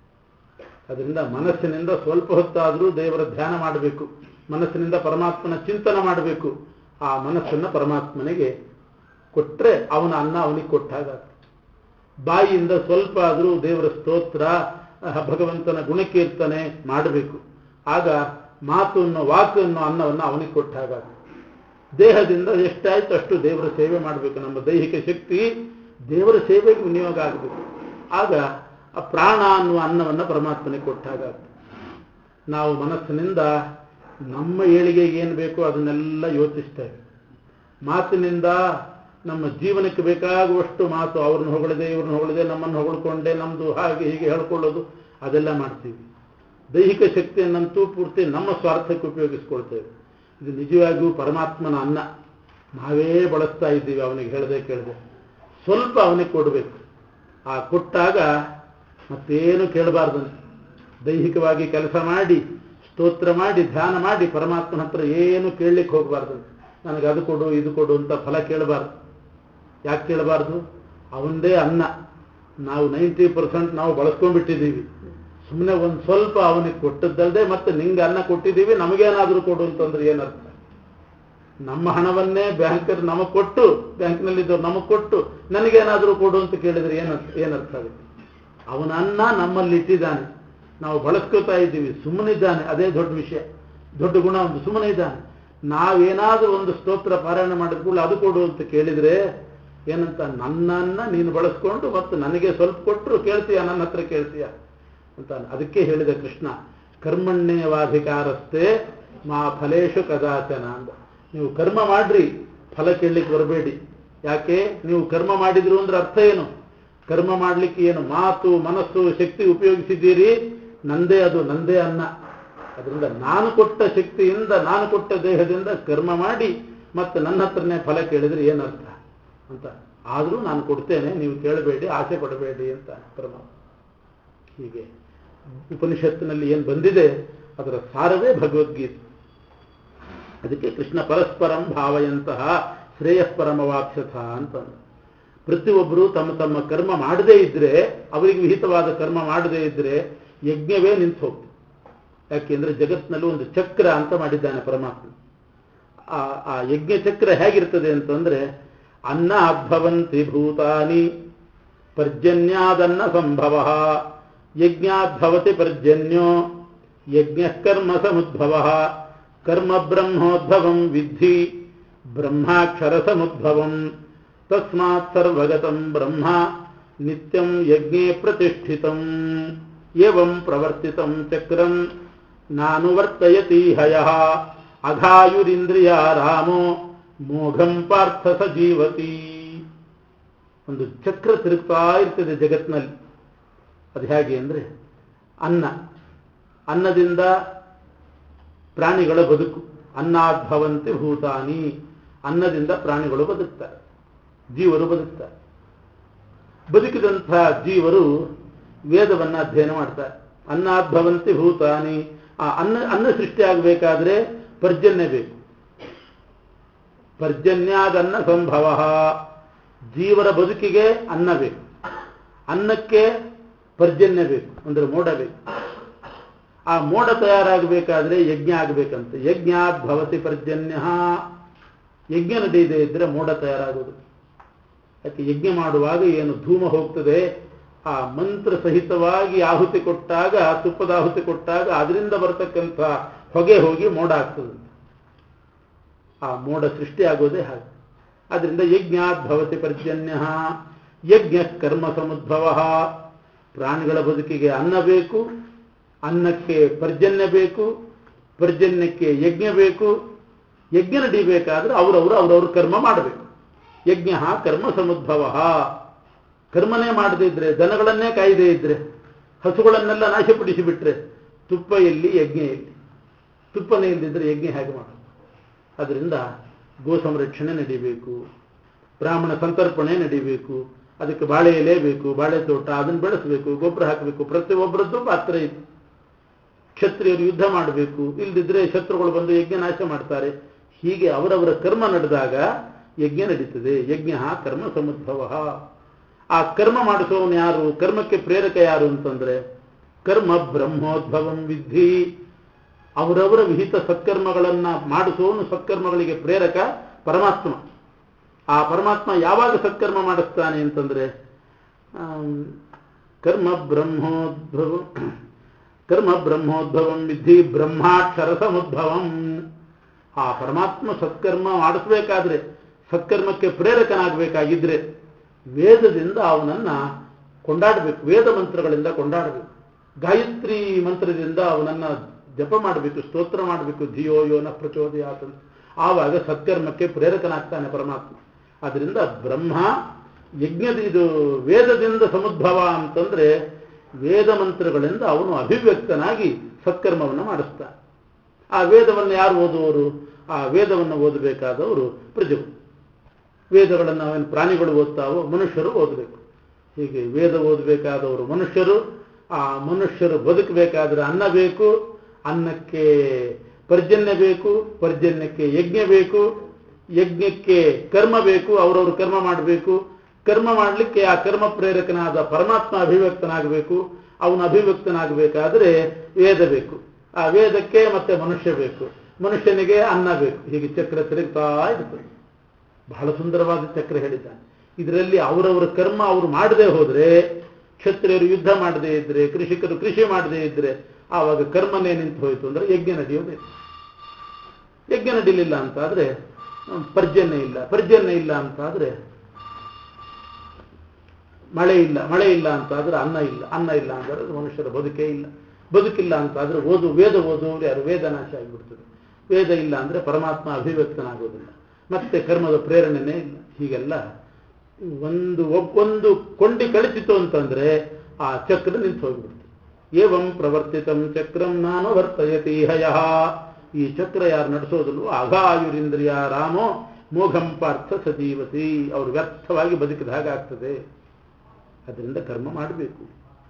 ಅದರಿಂದ ಮನಸ್ಸಿನಿಂದ ಸ್ವಲ್ಪ ಹೊತ್ತಾದರೂ ದೇವರ ಧ್ಯಾನ ಮಾಡಬೇಕು ಮನಸ್ಸಿನಿಂದ ಪರಮಾತ್ಮನ ಚಿಂತನೆ ಮಾಡಬೇಕು ಆ ಮನಸ್ಸನ್ನು ಪರಮಾತ್ಮನಿಗೆ ಕೊಟ್ಟರೆ ಅವನ ಅನ್ನ ಅವನಿಗೆ ಕೊಟ್ಟಾಗ ಬಾಯಿಯಿಂದ ಸ್ವಲ್ಪ ಆದರೂ ದೇವರ ಸ್ತೋತ್ರ ಭಗವಂತನ ಗುಣಕೀರ್ತನೆ ಮಾಡಬೇಕು ಆಗ ಮಾತು ಅನ್ನೋ ವಾಕು ಅನ್ನೋ ಅನ್ನವನ್ನು ಅವನಿಗೆ ಕೊಟ್ಟಾಗ ದೇಹದಿಂದ ಎಷ್ಟಾಯ್ತು ಅಷ್ಟು ದೇವರ ಸೇವೆ ಮಾಡಬೇಕು ನಮ್ಮ ದೈಹಿಕ ಶಕ್ತಿ ದೇವರ ಸೇವೆಗೆ ವಿನಿಯೋಗ ಆಗಬೇಕು ಆಗ ಆ ಪ್ರಾಣ ಅನ್ನುವ ಅನ್ನವನ್ನು ಪರಮಾತ್ಮನಿಗೆ ಕೊಟ್ಟಾಗ ನಾವು ಮನಸ್ಸಿನಿಂದ ನಮ್ಮ ಏಳಿಗೆಗೆ ಏನು ಬೇಕೋ ಅದನ್ನೆಲ್ಲ ಯೋಚಿಸ್ತೇವೆ ಮಾತಿನಿಂದ ನಮ್ಮ ಜೀವನಕ್ಕೆ ಬೇಕಾಗುವಷ್ಟು ಮಾತು ಅವ್ರನ್ನ ಹೊಗಳಿದೆ ಇವ್ರನ್ನ ಹೊಗಳಿದೆ ನಮ್ಮನ್ನು ಹೊಗಳ್ಕೊಂಡೆ ನಮ್ಮದು ಹಾಗೆ ಹೀಗೆ ಹೇಳ್ಕೊಳ್ಳೋದು ಅದೆಲ್ಲ ಮಾಡ್ತೀವಿ ದೈಹಿಕ ಶಕ್ತಿಯನ್ನಂತೂ ಪೂರ್ತಿ ನಮ್ಮ ಸ್ವಾರ್ಥಕ್ಕೆ ಉಪಯೋಗಿಸ್ಕೊಳ್ತೇವೆ ಇದು ನಿಜವಾಗಿಯೂ ಪರಮಾತ್ಮನ ಅನ್ನ ನಾವೇ ಬಳಸ್ತಾ ಇದ್ದೀವಿ ಅವನಿಗೆ ಹೇಳದೆ ಕೇಳದೆ ಸ್ವಲ್ಪ ಅವನಿಗೆ ಕೊಡಬೇಕು ಆ ಕೊಟ್ಟಾಗ ಮತ್ತೇನು ಕೇಳಬಾರ್ದಂತೆ ದೈಹಿಕವಾಗಿ ಕೆಲಸ ಮಾಡಿ ಸ್ತೋತ್ರ ಮಾಡಿ ಧ್ಯಾನ ಮಾಡಿ ಪರಮಾತ್ಮನ ಹತ್ರ ಏನು ಕೇಳಲಿಕ್ಕೆ ಹೋಗಬಾರ್ದಂತೆ ನನಗೆ ಅದು ಕೊಡು ಇದು ಕೊಡು ಅಂತ ಫಲ ಕೇಳಬಾರ್ದು ಯಾಕೆ ಕೇಳಬಾರ್ದು ಅವಂದೇ ಅನ್ನ ನಾವು ನೈಂಟಿ ಪರ್ಸೆಂಟ್ ನಾವು ಬಳಸ್ಕೊಂಡ್ಬಿಟ್ಟಿದ್ದೀವಿ ಸುಮ್ಮನೆ ಒಂದು ಸ್ವಲ್ಪ ಅವನಿಗೆ ಕೊಟ್ಟದ್ದಲ್ಲದೆ ಮತ್ತೆ ನಿಂಗೆ ಅನ್ನ ಕೊಟ್ಟಿದ್ದೀವಿ ನಮಗೇನಾದರೂ ಕೊಡು ಅಂತಂದ್ರೆ ಏನರ್ಥ ನಮ್ಮ ಹಣವನ್ನೇ ಬ್ಯಾಂಕರ್ ನಮಗೆ ಕೊಟ್ಟು ಬ್ಯಾಂಕ್ನಲ್ಲಿದ್ದವ್ರು ನಮಗೆ ಕೊಟ್ಟು ನನಗೇನಾದರೂ ಕೊಡು ಅಂತ ಕೇಳಿದ್ರೆ ಏನರ್ಥ ಏನರ್ಥ ಆಗುತ್ತೆ ಅವನ ಅನ್ನ ನಮ್ಮಲ್ಲಿ ಇಟ್ಟಿದ್ದಾನೆ ನಾವು ಬಳಸ್ಕೋತಾ ಇದ್ದೀವಿ ಸುಮ್ಮನಿದ್ದಾನೆ ಅದೇ ದೊಡ್ಡ ವಿಷಯ ದೊಡ್ಡ ಗುಣ ಒಂದು ಸುಮ್ಮನೆ ಇದ್ದಾನೆ ನಾವೇನಾದರೂ ಒಂದು ಸ್ತೋತ್ರ ಪಾರಾಯಣ ಮಾಡಿದ ಕೂಡಲೇ ಅದು ಕೊಡು ಅಂತ ಕೇಳಿದ್ರೆ ಏನಂತ ನನ್ನನ್ನ ನೀನು ಬಳಸ್ಕೊಂಡು ಮತ್ತು ನನಗೆ ಸ್ವಲ್ಪ ಕೊಟ್ಟರು ಕೇಳ್ತೀಯ ನನ್ನ ಹತ್ರ ಕೇಳ್ತೀಯ ಅಂತ ಅದಕ್ಕೆ ಹೇಳಿದ ಕೃಷ್ಣ ಕರ್ಮಣ್ಯವಾಧಿಕಾರಸ್ಥೆ ಮಾ ಫಲೇಶು ಕದಾಚನ ಅಂದ ನೀವು ಕರ್ಮ ಮಾಡ್ರಿ ಫಲ ಕೇಳಲಿಕ್ಕೆ ಬರಬೇಡಿ ಯಾಕೆ ನೀವು ಕರ್ಮ ಮಾಡಿದ್ರು ಅಂದ್ರೆ ಅರ್ಥ ಏನು ಕರ್ಮ ಮಾಡಲಿಕ್ಕೆ ಏನು ಮಾತು ಮನಸ್ಸು ಶಕ್ತಿ ಉಪಯೋಗಿಸಿದ್ದೀರಿ ನಂದೇ ಅದು ನಂದೇ ಅನ್ನ ಅದರಿಂದ ನಾನು ಕೊಟ್ಟ ಶಕ್ತಿಯಿಂದ ನಾನು ಕೊಟ್ಟ ದೇಹದಿಂದ ಕರ್ಮ ಮಾಡಿ ಮತ್ತೆ ನನ್ನ ಹತ್ರನೇ ಫಲ ಕೇಳಿದ್ರೆ ಏನರ್ಥ ಅಂತ ಆದರೂ ನಾನು ಕೊಡ್ತೇನೆ ನೀವು ಕೇಳಬೇಡಿ ಆಸೆ ಪಡಬೇಡಿ ಅಂತ ಪರಮಾತ್ಮ ಹೀಗೆ ಉಪನಿಷತ್ತಿನಲ್ಲಿ ಏನು ಬಂದಿದೆ ಅದರ ಸಾರವೇ ಭಗವದ್ಗೀತೆ ಅದಕ್ಕೆ ಕೃಷ್ಣ ಪರಸ್ಪರಂ ಭಾವಯಂತಹ ಶ್ರೇಯಸ್ಪರಮವಾಪ್ಸಥ ಅಂತ ಪ್ರತಿಯೊಬ್ಬರು ತಮ್ಮ ತಮ್ಮ ಕರ್ಮ ಮಾಡದೇ ಇದ್ರೆ ಅವರಿಗೆ ವಿಹಿತವಾದ ಕರ್ಮ ಮಾಡದೇ ಇದ್ರೆ ಯಜ್ಞವೇ ನಿಂತು ಹೋಗ್ತದೆ ಯಾಕೆಂದ್ರೆ ಜಗತ್ತಿನಲ್ಲಿ ಒಂದು ಚಕ್ರ ಅಂತ ಮಾಡಿದ್ದಾನೆ ಪರಮಾತ್ಮ ಆ ಆ ಯಜ್ಞ ಚಕ್ರ ಹೇಗಿರ್ತದೆ ಅಂತಂದ್ರೆ ಅನ್ನ ಅದ್ಭವಂತಿ ಭೂತಾನಿ ಪರ್ಜನ್ಯಾದನ್ನ ಸಂಭವ ಯಜ್ಞಾದ್ಭವತಿ ಪರ್ಜನ್ಯೋ ಯಜ್ಞ ಕರ್ಮ ಸಮುದ್ಭವ ಕರ್ಮ ಬ್ರಹ್ಮೋದ್ಭವಂ ವಿದ್ಧಿ ಬ್ರಹ್ಮಾಕ್ಷರ ಸಮುದ್ಭವಂ ತಸ್ಮಾತ್ ಸರ್ವಗತಂ ಬ್ರಹ್ಮ ನಿತ್ಯಂ ಯಜ್ಞೆ ಪ್ರತಿಷ್ಠಿತಂ ಏವಂ ಪ್ರವರ್ತಿತಂ ಚಕ್ರಂ ನಾನುವರ್ತಯತಿ ಹಯ ಅಘಾಯುರಿಂದ್ರಿಯ ರಾಮೋ ಮೋಘಂ ಪಾರ್ಥ ಸಜೀವತಿ ಒಂದು ಚಕ್ರ ತಿರುಗ್ತಾ ಇರ್ತದೆ ಜಗತ್ತಿನಲ್ಲಿ ಅದು ಹೇಗೆ ಅಂದರೆ ಅನ್ನ ಅನ್ನದಿಂದ ಪ್ರಾಣಿಗಳ ಬದುಕು ಅನ್ನದ್ಭವಂತೆ ಭೂತಾನಿ ಅನ್ನದಿಂದ ಪ್ರಾಣಿಗಳು ಬದುಕ್ತಾರೆ ಜೀವರು ಬದುಕ್ತಾರೆ ಬದುಕಿದಂಥ ಜೀವರು ವೇದವನ್ನು ಅಧ್ಯಯನ ಮಾಡ್ತಾರೆ ಅನ್ನದ್ಭವಂತಿ ಭೂತಾನಿ ಆ ಅನ್ನ ಅನ್ನ ಸೃಷ್ಟಿಯಾಗಬೇಕಾದ್ರೆ ಪರ್ಜನ್ಯ ಬೇಕು ಪರ್ಜನ್ಯಾದನ್ನ ಸಂಭವ ಜೀವರ ಬದುಕಿಗೆ ಅನ್ನ ಬೇಕು ಅನ್ನಕ್ಕೆ ಪರ್ಜನ್ಯ ಬೇಕು ಅಂದ್ರೆ ಮೋಡ ಬೇಕು ಆ ಮೋಡ ತಯಾರಾಗಬೇಕಾದ್ರೆ ಯಜ್ಞ ಆಗಬೇಕಂತೆ ಯಜ್ಞಾತ್ ಭವತಿ ಪರ್ಜನ್ಯ ಯಜ್ಞ ನಡೆಯದೇ ಇದ್ರೆ ಮೋಡ ತಯಾರಾಗುವುದು ಯಾಕೆ ಯಜ್ಞ ಮಾಡುವಾಗ ಏನು ಧೂಮ ಹೋಗ್ತದೆ ಆ ಮಂತ್ರ ಸಹಿತವಾಗಿ ಆಹುತಿ ಕೊಟ್ಟಾಗ ತುಪ್ಪದ ಆಹುತಿ ಕೊಟ್ಟಾಗ ಅದರಿಂದ ಬರತಕ್ಕಂಥ ಹೊಗೆ ಹೋಗಿ ಮೋಡ ಆಗ್ತದೆ ಆ ಮೋಡ ಸೃಷ್ಟಿ ಆಗೋದೇ ಹಾಗೆ ಅದರಿಂದ ಯಜ್ಞಾತ್ ಭವತಿ ಪರ್ಜನ್ಯ ಯಜ್ಞ ಕರ್ಮ ಸಮುದ್ಭವ ಪ್ರಾಣಿಗಳ ಬದುಕಿಗೆ ಅನ್ನ ಬೇಕು ಅನ್ನಕ್ಕೆ ಪರ್ಜನ್ಯ ಬೇಕು ಪರ್ಜನ್ಯಕ್ಕೆ ಯಜ್ಞ ಬೇಕು ಯಜ್ಞ ನಡಿಬೇಕಾದ್ರೆ ಅವರವರು ಅವರವ್ರ ಕರ್ಮ ಮಾಡಬೇಕು ಯಜ್ಞ ಕರ್ಮ ಸಮುದ್ಭವ ಕರ್ಮನೇ ಮಾಡದೇ ಇದ್ರೆ ದನಗಳನ್ನೇ ಕಾಯದೇ ಇದ್ರೆ ಹಸುಗಳನ್ನೆಲ್ಲ ನಾಶಪಡಿಸಿ ಬಿಟ್ರೆ ತುಪ್ಪ ಎಲ್ಲಿ ಯಜ್ಞ ಎಲ್ಲಿ ತುಪ್ಪನೇ ಇಲ್ಲದಿದ್ರೆ ಯಜ್ಞ ಹೇಗೆ ಮಾಡೋದು ಅದರಿಂದ ಗೋ ಸಂರಕ್ಷಣೆ ನಡಿಬೇಕು ಬ್ರಾಹ್ಮಣ ಸಂತರ್ಪಣೆ ನಡಿಬೇಕು ಅದಕ್ಕೆ ಬಾಳೆ ಎಲೆ ಬೇಕು ಬಾಳೆ ತೋಟ ಅದನ್ನು ಬೆಳೆಸಬೇಕು ಗೊಬ್ಬರ ಹಾಕಬೇಕು ಪ್ರತಿಯೊಬ್ಬರದ್ದು ಪಾತ್ರ ಇದೆ ಕ್ಷತ್ರಿಯರು ಯುದ್ಧ ಮಾಡಬೇಕು ಇಲ್ದಿದ್ರೆ ಶತ್ರುಗಳು ಬಂದು ಯಜ್ಞ ನಾಶ ಮಾಡ್ತಾರೆ ಹೀಗೆ ಅವರವರ ಕರ್ಮ ನಡೆದಾಗ ಯಜ್ಞ ನಡೀತದೆ ಯಜ್ಞ ಕರ್ಮ ಸಮುದ್ಭವ ಆ ಕರ್ಮ ಮಾಡಿಸುವವನು ಯಾರು ಕರ್ಮಕ್ಕೆ ಪ್ರೇರಕ ಯಾರು ಅಂತಂದ್ರೆ ಕರ್ಮ ಬ್ರಹ್ಮೋದ್ಭವಂ ವಿಧಿ ಅವರವರ ವಿಹಿತ ಸತ್ಕರ್ಮಗಳನ್ನ ಮಾಡಿಸುವವನು ಸತ್ಕರ್ಮಗಳಿಗೆ ಪ್ರೇರಕ ಪರಮಾತ್ಮ ಆ ಪರಮಾತ್ಮ ಯಾವಾಗ ಸತ್ಕರ್ಮ ಮಾಡಿಸ್ತಾನೆ ಅಂತಂದ್ರೆ ಕರ್ಮ ಬ್ರಹ್ಮೋದ್ಭವ ಕರ್ಮ ಬ್ರಹ್ಮೋದ್ಭವಂ ವಿಧಿ ಬ್ರಹ್ಮಾಕ್ಷರ ಸಮುದ್ಭವಂ ಆ ಪರಮಾತ್ಮ ಸತ್ಕರ್ಮ ಮಾಡಿಸ್ಬೇಕಾದ್ರೆ ಸತ್ಕರ್ಮಕ್ಕೆ ಪ್ರೇರಕನಾಗಬೇಕಾಗಿದ್ರೆ ವೇದದಿಂದ ಅವನನ್ನ ಕೊಂಡಾಡಬೇಕು ವೇದ ಮಂತ್ರಗಳಿಂದ ಕೊಂಡಾಡಬೇಕು ಗಾಯತ್ರಿ ಮಂತ್ರದಿಂದ ಅವನನ್ನ ಜಪ ಮಾಡಬೇಕು ಸ್ತೋತ್ರ ಮಾಡಬೇಕು ಧಿಯೋ ಯೋನ ಪ್ರಚೋದಯಾತ ಆವಾಗ ಸತ್ಕರ್ಮಕ್ಕೆ ಪ್ರೇರಕನಾಗ್ತಾನೆ ಪರಮಾತ್ಮ ಅದರಿಂದ ಬ್ರಹ್ಮ ಯಜ್ಞದ ಇದು ವೇದದಿಂದ ಸಮುದ್ಭವ ಅಂತಂದ್ರೆ ವೇದ ಮಂತ್ರಗಳಿಂದ ಅವನು ಅಭಿವ್ಯಕ್ತನಾಗಿ ಸತ್ಕರ್ಮವನ್ನು ಮಾಡಿಸ್ತಾನೆ ಆ ವೇದವನ್ನು ಯಾರು ಓದುವವರು ಆ ವೇದವನ್ನು ಓದಬೇಕಾದವರು ಪ್ರಜೆಗಳು ವೇದಗಳನ್ನು ಅವೇನು ಪ್ರಾಣಿಗಳು ಓದ್ತಾವೋ ಮನುಷ್ಯರು ಓದಬೇಕು ಹೀಗೆ ವೇದ ಓದಬೇಕಾದವರು ಮನುಷ್ಯರು ಆ ಮನುಷ್ಯರು ಬದುಕಬೇಕಾದ್ರೆ ಅನ್ನ ಬೇಕು ಅನ್ನಕ್ಕೆ ಪರ್ಜನ್ಯ ಬೇಕು ಪರ್ಜನ್ಯಕ್ಕೆ ಯಜ್ಞ ಬೇಕು ಯಜ್ಞಕ್ಕೆ ಕರ್ಮ ಬೇಕು ಅವರವರು ಕರ್ಮ ಮಾಡಬೇಕು ಕರ್ಮ ಮಾಡಲಿಕ್ಕೆ ಆ ಕರ್ಮ ಪ್ರೇರಕನಾದ ಪರಮಾತ್ಮ ಅಭಿವ್ಯಕ್ತನಾಗಬೇಕು ಅವನು ಅಭಿವ್ಯಕ್ತನಾಗಬೇಕಾದ್ರೆ ವೇದ ಬೇಕು ಆ ವೇದಕ್ಕೆ ಮತ್ತೆ ಮನುಷ್ಯ ಬೇಕು ಮನುಷ್ಯನಿಗೆ ಅನ್ನ ಬೇಕು ಹೀಗೆ ಚಕ್ರ ತಿರುಗ್ತಾ ಇರ್ತದೆ ಬಹಳ ಸುಂದರವಾದ ಚಕ್ರ ಹೇಳಿದ್ದಾನೆ ಇದರಲ್ಲಿ ಅವರವರ ಕರ್ಮ ಅವರು ಮಾಡದೆ ಹೋದ್ರೆ ಕ್ಷತ್ರಿಯರು ಯುದ್ಧ ಮಾಡದೇ ಇದ್ರೆ ಕೃಷಿಕರು ಕೃಷಿ ಮಾಡದೇ ಇದ್ರೆ ಆವಾಗ ಕರ್ಮನೇ ನಿಂತು ಹೋಯಿತು ಅಂದ್ರೆ ಯಜ್ಞ ನಡೆಯೋದೇ ಯಜ್ಞ ನಡೀಲಿಲ್ಲ ಅಂತಾದ್ರೆ ಪರ್ಜನ್ಯ ಇಲ್ಲ ಪರ್ಜನ್ಯ ಇಲ್ಲ ಅಂತಾದ್ರೆ ಮಳೆ ಇಲ್ಲ ಮಳೆ ಇಲ್ಲ ಅಂತಾದ್ರೆ ಅನ್ನ ಇಲ್ಲ ಅನ್ನ ಇಲ್ಲ ಅಂತಂದ್ರೆ ಮನುಷ್ಯರ ಬದುಕೇ ಇಲ್ಲ ಬದುಕಿಲ್ಲ ಅಂತಾದ್ರೆ ಓದು ವೇದ ಓದುವವರು ಯಾರು ವೇದ ನಾಶ ಆಗಿಬಿಡ್ತದೆ ವೇದ ಇಲ್ಲ ಅಂದ್ರೆ ಪರಮಾತ್ಮ ಅಭಿವ್ಯಕ್ತನಾಗೋದಿಲ್ಲ ಮತ್ತೆ ಕರ್ಮದ ಪ್ರೇರಣೆನೇ ಇಲ್ಲ ಹೀಗೆಲ್ಲ ಒಂದು ಒಂದು ಕೊಂಡಿ ಕಳಿಸಿತು ಅಂತಂದ್ರೆ ಆ ಚಕ್ರ ನಿಂತು ಹೋಗ್ಬಿಡ್ತು ಏವಂ ಪ್ರವರ್ತಿತಂ ಚಕ್ರಂ ನಾನು ವರ್ತಯತಿ ಹಯ ಈ ಚಕ್ರ ಯಾರು ನಡೆಸೋದಲ್ವೋ ಅಘಾಯುರಿಂದ್ರಿಯ ರಾಮೋ ಮೋಘಂ ಪಾರ್ಥ ಸಜೀವತಿ ಅವರು ವ್ಯರ್ಥವಾಗಿ ಬದುಕಿದ ಹಾಗೆ ಆಗ್ತದೆ ಅದರಿಂದ ಕರ್ಮ ಮಾಡಬೇಕು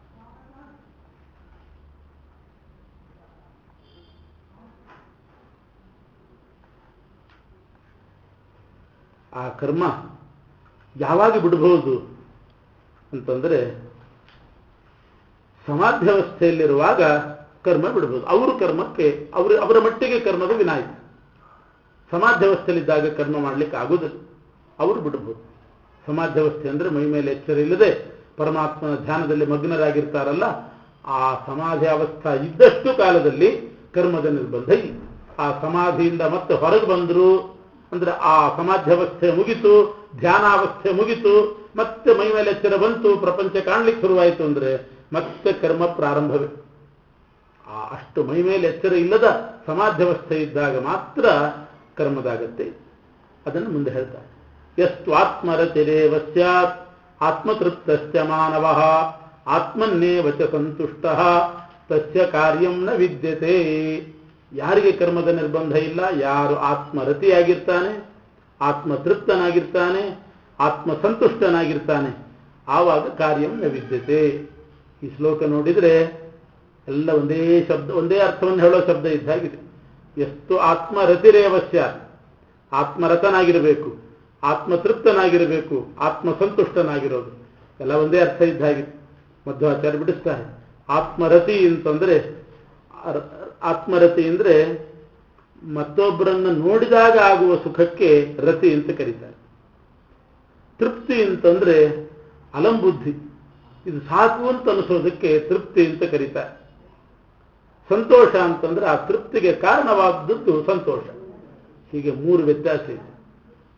ಆ ಕರ್ಮ ಯಾವಾಗ ಬಿಡಬಹುದು ಅಂತಂದ್ರೆ ಸಮಾಧ್ಯವಸ್ಥೆಯಲ್ಲಿರುವಾಗ ಕರ್ಮ ಬಿಡಬಹುದು ಅವರು ಕರ್ಮಕ್ಕೆ ಅವರು ಅವರ ಮಟ್ಟಿಗೆ ಕರ್ಮದ ವಿನಾಯಿತಿ ಸಮಾಧ್ಯವಸ್ಥೆಯಲ್ಲಿದ್ದಾಗ ಕರ್ಮ ಮಾಡಲಿಕ್ಕೆ ಆಗುವುದಿಲ್ಲ ಅವರು ಬಿಡಬಹುದು ಸಮಾಧ್ಯವಸ್ಥೆ ಅಂದ್ರೆ ಮೈ ಮೇಲೆ ಎಚ್ಚರ ಇಲ್ಲದೆ ಪರಮಾತ್ಮನ ಧ್ಯಾನದಲ್ಲಿ ಮಗ್ನರಾಗಿರ್ತಾರಲ್ಲ ಆ ಸಮಾಧಿ ಅವಸ್ಥಾ ಇದ್ದಷ್ಟು ಕಾಲದಲ್ಲಿ ಕರ್ಮದ ನಿರ್ಬಂಧ ಇಲ್ಲ ಆ ಸಮಾಧಿಯಿಂದ ಮತ್ತೆ ಹೊರಗೆ ಬಂದರು ಅಂದ್ರೆ ಆ ಸಮಾಧ್ಯವಸ್ಥೆ ಮುಗಿತು ಧ್ಯಾನಾವಸ್ಥೆ ಮುಗಿತು ಮತ್ತೆ ಮೈ ಮೇಲೆ ಎಚ್ಚರ ಬಂತು ಪ್ರಪಂಚ ಕಾಣ್ಲಿಕ್ಕೆ ಶುರುವಾಯಿತು ಅಂದ್ರೆ ಮತ್ತೆ ಕರ್ಮ ಪ್ರಾರಂಭವೇ ಆ ಅಷ್ಟು ಮೈ ಮೇಲೆ ಎಚ್ಚರ ಇಲ್ಲದ ಸಮಾಧ್ಯವಸ್ಥೆ ಇದ್ದಾಗ ಮಾತ್ರ ಕರ್ಮದಾಗತ್ತೆ ಅದನ್ನು ಮುಂದೆ ಹೇಳ್ತಾರೆ ಎಷ್ಟು ಆತ್ಮರತಿರೇವ ಸ್ಯಾತ್ ಆತ್ಮತೃಪ್ತಶ್ಚ ಮಾನವ ಆತ್ಮನ್ನೇವ ಚ ಸಂತುಷ್ಟ ತಸ್ಯ ಕಾರ್ಯಂ ನ ವಿದ್ಯತೆ ಯಾರಿಗೆ ಕರ್ಮದ ನಿರ್ಬಂಧ ಇಲ್ಲ ಯಾರು ಆತ್ಮರತಿಯಾಗಿರ್ತಾನೆ ಆತ್ಮತೃಪ್ತನಾಗಿರ್ತಾನೆ ಆತ್ಮಸಂತುಷ್ಟನಾಗಿರ್ತಾನೆ ಆವಾಗ ಕಾರ್ಯಂ ನ ವಿದ್ಯತೆ ಈ ಶ್ಲೋಕ ನೋಡಿದ್ರೆ ಎಲ್ಲ ಒಂದೇ ಶಬ್ದ ಒಂದೇ ಅರ್ಥವನ್ನು ಹೇಳೋ ಶಬ್ದ ಇದ್ದಾಗಿದೆ ಎಷ್ಟು ಆತ್ಮರತಿರೇವ ಸ್ಯಾತ್ ಆತ್ಮರತನಾಗಿರಬೇಕು ಆತ್ಮತೃಪ್ತನಾಗಿರಬೇಕು ಆತ್ಮಸಂತುಷ್ಟನಾಗಿರೋದು ಎಲ್ಲ ಒಂದೇ ಅರ್ಥ ಇದ್ದ ಹಾಗೆ ಮಧ್ವಾಚಾರ್ಯ ಬಿಡಿಸ್ತಾರೆ ಆತ್ಮರತಿ ಅಂತಂದ್ರೆ ಆತ್ಮರತಿ ಅಂದ್ರೆ ಮತ್ತೊಬ್ಬರನ್ನ ನೋಡಿದಾಗ ಆಗುವ ಸುಖಕ್ಕೆ ರತಿ ಅಂತ ಕರೀತಾರೆ ತೃಪ್ತಿ ಅಂತಂದ್ರೆ ಅಲಂಬುದ್ಧಿ ಇದು ಸಾಕು ಅಂತ ಅನಿಸೋದಕ್ಕೆ ತೃಪ್ತಿ ಅಂತ ಕರೀತಾರೆ ಸಂತೋಷ ಅಂತಂದ್ರೆ ಆ ತೃಪ್ತಿಗೆ ಕಾರಣವಾದದ್ದು ಸಂತೋಷ ಹೀಗೆ ಮೂರು ವ್ಯತ್ಯಾಸ ಇದೆ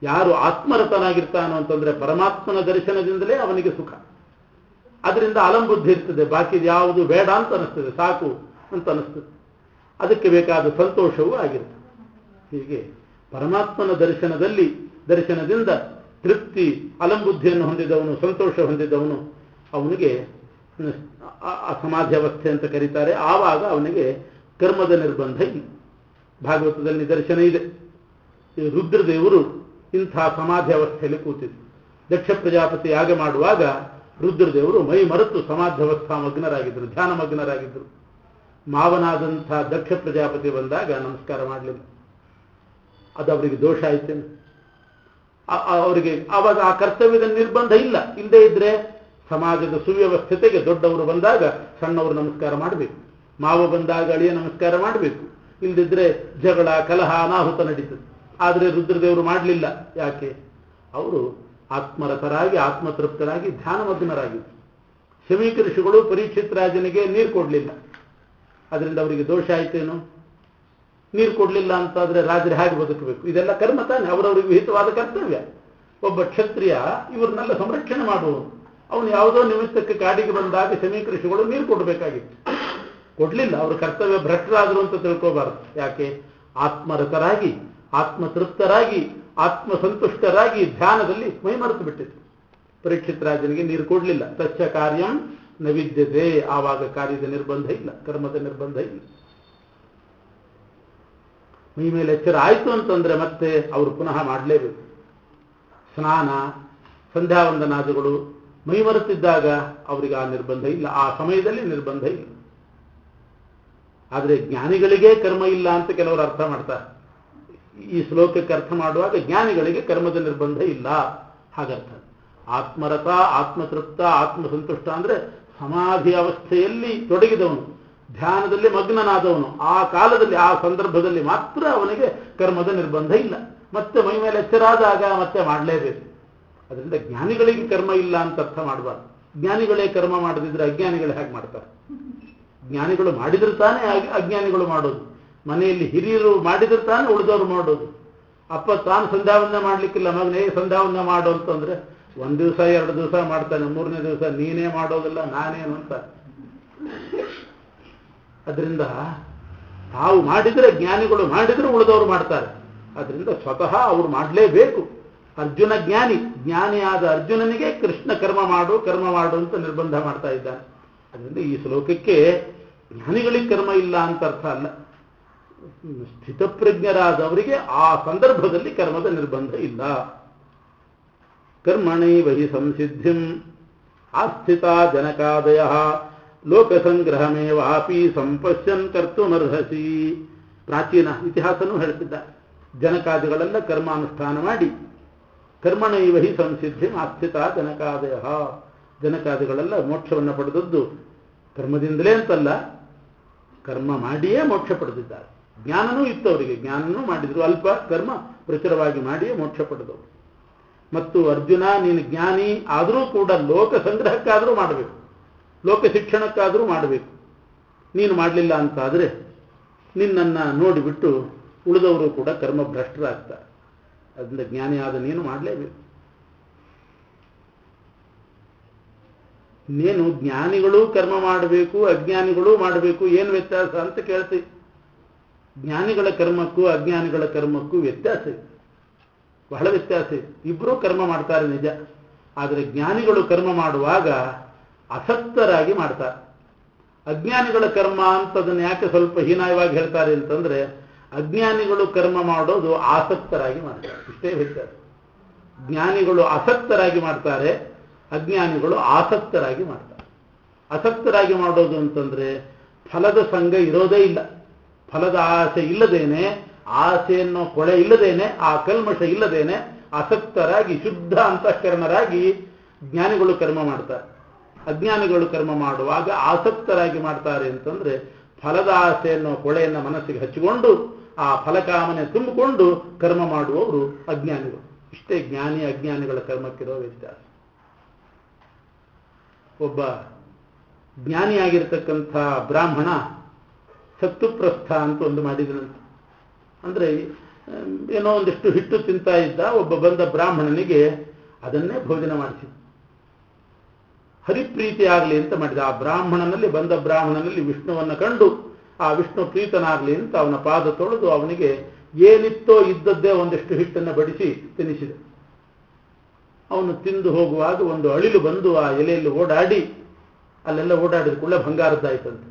ಯಾರು ಆತ್ಮರತನಾಗಿರ್ತಾನೋ ಅಂತಂದ್ರೆ ಪರಮಾತ್ಮನ ದರ್ಶನದಿಂದಲೇ ಅವನಿಗೆ ಸುಖ ಅದರಿಂದ ಅಲಂಬುದ್ಧಿ ಇರ್ತದೆ ಬಾಕಿದು ಯಾವುದು ಬೇಡ ಅಂತ ಅನಿಸ್ತದೆ ಸಾಕು ಅಂತ ಅನಿಸ್ತದೆ ಅದಕ್ಕೆ ಬೇಕಾದ ಸಂತೋಷವೂ ಆಗಿರ್ತದೆ ಹೀಗೆ ಪರಮಾತ್ಮನ ದರ್ಶನದಲ್ಲಿ ದರ್ಶನದಿಂದ ತೃಪ್ತಿ ಅಲಂಬುದ್ಧಿಯನ್ನು ಹೊಂದಿದವನು ಸಂತೋಷ ಹೊಂದಿದವನು ಅವನಿಗೆ ಆ ಸಮಾಧಿ ಅವಸ್ಥೆ ಅಂತ ಕರೀತಾರೆ ಆವಾಗ ಅವನಿಗೆ ಕರ್ಮದ ನಿರ್ಬಂಧ ಇಲ್ಲ ಭಾಗವತದಲ್ಲಿ ನಿದರ್ಶನ ಇದೆ ಈ ರುದ್ರದೇವರು ಇಂಥ ಸಮಾಧಿ ಅವಸ್ಥೆಯಲ್ಲಿ ಕೂತಿದ್ರು ದಕ್ಷ ಪ್ರಜಾಪತಿ ಯಾಗ ಮಾಡುವಾಗ ರುದ್ರದೇವರು ಮೈ ಮರೆತು ಸಮಾಧ್ಯವಸ್ಥಾ ಮಗ್ನರಾಗಿದ್ದರು ಧ್ಯಾನ ಮಗ್ನರಾಗಿದ್ದರು ಮಾವನಾದಂಥ ದಕ್ಷ ಪ್ರಜಾಪತಿ ಬಂದಾಗ ನಮಸ್ಕಾರ ಮಾಡಲಿಲ್ಲ ಅದು ಅವರಿಗೆ ದೋಷ ಆಯ್ತೇನೆ ಅವರಿಗೆ ಆವಾಗ ಆ ಕರ್ತವ್ಯದ ನಿರ್ಬಂಧ ಇಲ್ಲ ಇಲ್ಲದೆ ಇದ್ರೆ ಸಮಾಜದ ಸುವ್ಯವಸ್ಥತೆಗೆ ದೊಡ್ಡವರು ಬಂದಾಗ ಸಣ್ಣವರು ನಮಸ್ಕಾರ ಮಾಡಬೇಕು ಮಾವ ಬಂದಾಗ ಅಳಿಯ ನಮಸ್ಕಾರ ಮಾಡಬೇಕು ಇಲ್ಲದಿದ್ರೆ ಜಗಳ ಕಲಹ ಅನಾಹುತ ನಡೀತದೆ ಆದರೆ ರುದ್ರದೇವರು ಮಾಡಲಿಲ್ಲ ಯಾಕೆ ಅವರು ಆತ್ಮರತರಾಗಿ ಆತ್ಮತೃಪ್ತರಾಗಿ ಧ್ಯಾನಮಗ್ನರಾಗಿದ್ದರು ಶಮೀಕ ಋಷಿಗಳು ಪರೀಕ್ಷಿತ್ ರಾಜನಿಗೆ ನೀರು ಕೊಡಲಿಲ್ಲ ಅದರಿಂದ ಅವರಿಗೆ ದೋಷ ಆಯ್ತೇನು ನೀರು ಕೊಡಲಿಲ್ಲ ಅಂತಾದ್ರೆ ರಾಜರು ಹೇಗೆ ಬದುಕಬೇಕು ಇದೆಲ್ಲ ಕರ್ಮ ತಾನೆ ಅವರವರಿಗೆ ವಿಹಿತವಾದ ಕರ್ತವ್ಯ ಒಬ್ಬ ಕ್ಷತ್ರಿಯ ಇವ್ರನ್ನೆಲ್ಲ ಸಂರಕ್ಷಣೆ ಮಾಡುವವನು ಅವನು ಯಾವುದೋ ನಿಮಿತ್ತಕ್ಕೆ ಕಾಡಿಗೆ ಬಂದಾಗ ಶಮೀಕ ಋಷಿಗಳು ನೀರು ಕೊಡಬೇಕಾಗಿತ್ತು ಕೊಡಲಿಲ್ಲ ಅವರು ಕರ್ತವ್ಯ ಭ್ರಷ್ಟರಾದರು ಅಂತ ತಿಳ್ಕೋಬಾರದು ಯಾಕೆ ಆತ್ಮರತರಾಗಿ ಆತ್ಮತೃಪ್ತರಾಗಿ ಆತ್ಮಸಂತುಷ್ಟರಾಗಿ ಧ್ಯಾನದಲ್ಲಿ ಮೈಮರೆತು ಬಿಟ್ಟಿತ್ತು ಪರೀಕ್ಷಿತ್ ರಾಜನಿಗೆ ನೀರು ಕೊಡಲಿಲ್ಲ ತಚ್ಚ ಕಾರ್ಯಂ ನವಿದ್ಯತೆ ಆವಾಗ ಕಾರ್ಯದ ನಿರ್ಬಂಧ ಇಲ್ಲ ಕರ್ಮದ ನಿರ್ಬಂಧ ಇಲ್ಲ ಮೈ ಮೇಲೆ ಎಚ್ಚರ ಆಯಿತು ಅಂತಂದ್ರೆ ಮತ್ತೆ ಅವರು ಪುನಃ ಮಾಡಲೇಬೇಕು ಸ್ನಾನ ಸಂಧ್ಯಾವಂದನಾದಿಗಳು ಮೈಮರೆತಿದ್ದಾಗ ಅವರಿಗೆ ಆ ನಿರ್ಬಂಧ ಇಲ್ಲ ಆ ಸಮಯದಲ್ಲಿ ನಿರ್ಬಂಧ ಇಲ್ಲ ಆದರೆ ಜ್ಞಾನಿಗಳಿಗೆ ಕರ್ಮ ಇಲ್ಲ ಅಂತ ಕೆಲವರು ಅರ್ಥ ಮಾಡ್ತಾರೆ ಈ ಶ್ಲೋಕಕ್ಕೆ ಅರ್ಥ ಮಾಡುವಾಗ ಜ್ಞಾನಿಗಳಿಗೆ ಕರ್ಮದ ನಿರ್ಬಂಧ ಇಲ್ಲ ಹಾಗರ್ಥ ಆತ್ಮರತ ಆತ್ಮತೃಪ್ತ ಆತ್ಮಸಂತುಷ್ಟ ಅಂದ್ರೆ ಸಮಾಧಿ ಅವಸ್ಥೆಯಲ್ಲಿ ತೊಡಗಿದವನು ಧ್ಯಾನದಲ್ಲಿ ಮಗ್ನನಾದವನು ಆ ಕಾಲದಲ್ಲಿ ಆ ಸಂದರ್ಭದಲ್ಲಿ ಮಾತ್ರ ಅವನಿಗೆ ಕರ್ಮದ ನಿರ್ಬಂಧ ಇಲ್ಲ ಮತ್ತೆ ಮೈ ಮೇಲೆ ಎಚ್ಚರಾದಾಗ ಮತ್ತೆ ಮಾಡಲೇಬೇಕು ಅದರಿಂದ ಜ್ಞಾನಿಗಳಿಗೆ ಕರ್ಮ ಇಲ್ಲ ಅಂತ ಅರ್ಥ ಮಾಡಬಾರ್ದು ಜ್ಞಾನಿಗಳೇ ಕರ್ಮ ಮಾಡದಿದ್ರೆ ಅಜ್ಞಾನಿಗಳು ಹೇಗೆ ಮಾಡ್ತಾರೆ ಜ್ಞಾನಿಗಳು ಮಾಡಿದ್ರೆ ತಾನೇ ಅಜ್ಞಾನಿಗಳು ಮಾಡೋದು ಮನೆಯಲ್ಲಿ ಹಿರಿಯರು ಮಾಡಿದ್ರೆ ತಾನೇ ಉಳಿದವರು ಮಾಡೋದು ಅಪ್ಪ ತಾನು ಸಂಧ್ಯಾವಂದನೆ ಮಾಡ್ಲಿಕ್ಕಿಲ್ಲ ಮಗನೇ ಸಂಧ್ಯಾವಂದನೆ ಮಾಡು ಅಂತಂದ್ರೆ ಒಂದ್ ದಿವಸ ಎರಡು ದಿವಸ ಮಾಡ್ತಾನೆ ಮೂರನೇ ದಿವಸ ನೀನೇ ಮಾಡೋದಿಲ್ಲ ನಾನೇನು ಅಂತ ಅದರಿಂದ ತಾವು ಮಾಡಿದ್ರೆ ಜ್ಞಾನಿಗಳು ಮಾಡಿದ್ರೆ ಉಳಿದವರು ಮಾಡ್ತಾರೆ ಅದರಿಂದ ಸ್ವತಃ ಅವರು ಮಾಡಲೇಬೇಕು ಅರ್ಜುನ ಜ್ಞಾನಿ ಜ್ಞಾನಿಯಾದ ಅರ್ಜುನನಿಗೆ ಕೃಷ್ಣ ಕರ್ಮ ಮಾಡು ಕರ್ಮ ಮಾಡು ಅಂತ ನಿರ್ಬಂಧ ಮಾಡ್ತಾ ಇದ್ದಾನೆ ಅದರಿಂದ ಈ ಶ್ಲೋಕಕ್ಕೆ ಜ್ಞಾನಿಗಳಿಗೆ ಕರ್ಮ ಇಲ್ಲ ಅಂತ ಅರ್ಥ ಅಲ್ಲ ಸ್ಥಿತಪ್ರಜ್ಞರಾದವರಿಗೆ ಆ ಸಂದರ್ಭದಲ್ಲಿ ಕರ್ಮದ ನಿರ್ಬಂಧ ಇಲ್ಲ ಕರ್ಮಣೈವ ಹಿ ಸಂಸಿದ್ಧಿಂ ಆಸ್ಥಿತ ಜನಕಾದಯ ಲೋಕಸಂಗ್ರಹಮೇವಾಪಿ ಸಂಪಶ್ಯನ್ ಕರ್ತುಮರ್ಹಸಿ ಪ್ರಾಚೀನ ಇತಿಹಾಸನೂ ಹೇಳ್ತಿದ್ದ ಜನಕಾದಿಗಳೆಲ್ಲ ಕರ್ಮಾನುಷ್ಠಾನ ಮಾಡಿ ಕರ್ಮಣೈವ ಹಿ ಸಂಸಿದ್ಧಿ ಆಸ್ಥಿತ ಜನಕಾದಯ ಜನಕಾದಿಗಳೆಲ್ಲ ಮೋಕ್ಷವನ್ನು ಪಡೆದದ್ದು ಕರ್ಮದಿಂದಲೇ ಅಂತಲ್ಲ ಕರ್ಮ ಮಾಡಿಯೇ ಮೋಕ್ಷ ಪಡೆದಿದ್ದಾರೆ ಜ್ಞಾನನೂ ಇತ್ತು ಅವರಿಗೆ ಜ್ಞಾನನೂ ಮಾಡಿದ್ರು ಅಲ್ಪ ಕರ್ಮ ಪ್ರಚುರವಾಗಿ ಮಾಡಿಯೇ ಮೋಕ್ಷ ಪಡೆದವರು ಮತ್ತು ಅರ್ಜುನ ನೀನು ಜ್ಞಾನಿ ಆದರೂ ಕೂಡ ಲೋಕ ಸಂಗ್ರಹಕ್ಕಾದರೂ ಮಾಡಬೇಕು ಲೋಕ ಶಿಕ್ಷಣಕ್ಕಾದರೂ ಮಾಡಬೇಕು ನೀನು ಮಾಡಲಿಲ್ಲ ಅಂತಾದರೆ ನಿನ್ನನ್ನು ನೋಡಿಬಿಟ್ಟು ಉಳಿದವರು ಕೂಡ ಕರ್ಮ ಭ್ರಷ್ಟರಾಗ್ತಾರೆ ಅದರಿಂದ ಜ್ಞಾನಿ ಆದ ನೀನು ಮಾಡಲೇಬೇಕು ನೀನು ಜ್ಞಾನಿಗಳು ಕರ್ಮ ಮಾಡಬೇಕು ಅಜ್ಞಾನಿಗಳು ಮಾಡಬೇಕು ಏನು ವ್ಯತ್ಯಾಸ ಅಂತ ಕೇಳ್ತೀವಿ ಜ್ಞಾನಿಗಳ ಕರ್ಮಕ್ಕೂ ಅಜ್ಞಾನಿಗಳ ಕರ್ಮಕ್ಕೂ ವ್ಯತ್ಯಾಸ ಇದೆ ಬಹಳ ವ್ಯತ್ಯಾಸ ಇದೆ ಇಬ್ಬರೂ ಕರ್ಮ ಮಾಡ್ತಾರೆ ನಿಜ ಆದರೆ ಜ್ಞಾನಿಗಳು ಕರ್ಮ ಮಾಡುವಾಗ ಅಸಕ್ತರಾಗಿ ಮಾಡ್ತಾರೆ ಅಜ್ಞಾನಿಗಳ ಕರ್ಮ ಅಂತ ಅದನ್ನು ಯಾಕೆ ಸ್ವಲ್ಪ ಹೀನಾಯವಾಗಿ ಹೇಳ್ತಾರೆ ಅಂತಂದ್ರೆ ಅಜ್ಞಾನಿಗಳು ಕರ್ಮ ಮಾಡೋದು ಆಸಕ್ತರಾಗಿ ಮಾಡ್ತಾರೆ ಇಷ್ಟೇ ವ್ಯತ್ಯಾಸ ಜ್ಞಾನಿಗಳು ಆಸಕ್ತರಾಗಿ ಮಾಡ್ತಾರೆ ಅಜ್ಞಾನಿಗಳು ಆಸಕ್ತರಾಗಿ ಮಾಡ್ತಾರೆ ಆಸಕ್ತರಾಗಿ ಮಾಡೋದು ಅಂತಂದ್ರೆ ಫಲದ ಸಂಘ ಇರೋದೇ ಇಲ್ಲ ಫಲದ ಆಸೆ ಇಲ್ಲದೇನೆ ಆಸೆಯನ್ನು ಕೊಳೆ ಇಲ್ಲದೇನೆ ಆ ಕಲ್ಮಶ ಇಲ್ಲದೇನೆ ಆಸಕ್ತರಾಗಿ ಶುದ್ಧ ಅಂತಃಕರಣರಾಗಿ ಜ್ಞಾನಿಗಳು ಕರ್ಮ ಮಾಡ್ತಾರೆ ಅಜ್ಞಾನಿಗಳು ಕರ್ಮ ಮಾಡುವಾಗ ಆಸಕ್ತರಾಗಿ ಮಾಡ್ತಾರೆ ಅಂತಂದ್ರೆ ಫಲದ ಆಸೆಯನ್ನು ಕೊಳೆಯನ್ನು ಮನಸ್ಸಿಗೆ ಹಚ್ಚಿಕೊಂಡು ಆ ಫಲಕಾಮನೆ ತುಂಬಿಕೊಂಡು ಕರ್ಮ ಮಾಡುವವರು ಅಜ್ಞಾನಿಗಳು ಇಷ್ಟೇ ಜ್ಞಾನಿ ಅಜ್ಞಾನಿಗಳ ಕರ್ಮಕ್ಕಿರೋ ವ್ಯತ್ಯಾಸ ಒಬ್ಬ ಜ್ಞಾನಿಯಾಗಿರ್ತಕ್ಕಂಥ ಬ್ರಾಹ್ಮಣ ಸತ್ತುಪ್ರಸ್ಥ ಅಂತ ಒಂದು ಮಾಡಿದನಂತೆ ಅಂದರೆ ಏನೋ ಒಂದಿಷ್ಟು ಹಿಟ್ಟು ತಿಂತಾ ಇದ್ದ ಒಬ್ಬ ಬಂದ ಬ್ರಾಹ್ಮಣನಿಗೆ ಅದನ್ನೇ ಭೋಜನ ಮಾಡಿಸಿದ ಹರಿಪ್ರೀತಿ ಆಗಲಿ ಅಂತ ಮಾಡಿದ ಆ ಬ್ರಾಹ್ಮಣನಲ್ಲಿ ಬಂದ ಬ್ರಾಹ್ಮಣನಲ್ಲಿ ವಿಷ್ಣುವನ್ನು ಕಂಡು ಆ ವಿಷ್ಣು ಪ್ರೀತನಾಗಲಿ ಅಂತ ಅವನ ಪಾದ ತೊಳೆದು ಅವನಿಗೆ ಏನಿತ್ತೋ ಇದ್ದದ್ದೇ ಒಂದಿಷ್ಟು ಹಿಟ್ಟನ್ನು ಬಡಿಸಿ ತಿನ್ನಿಸಿದ ಅವನು ತಿಂದು ಹೋಗುವಾಗ ಒಂದು ಅಳಿಲು ಬಂದು ಆ ಎಲೆಯಲ್ಲಿ ಓಡಾಡಿ ಅಲ್ಲೆಲ್ಲ ಓಡಾಡಿದ ಕೂಡಲೇ ಬಂಗಾರದ್ದಾಯ್ತಂತೆ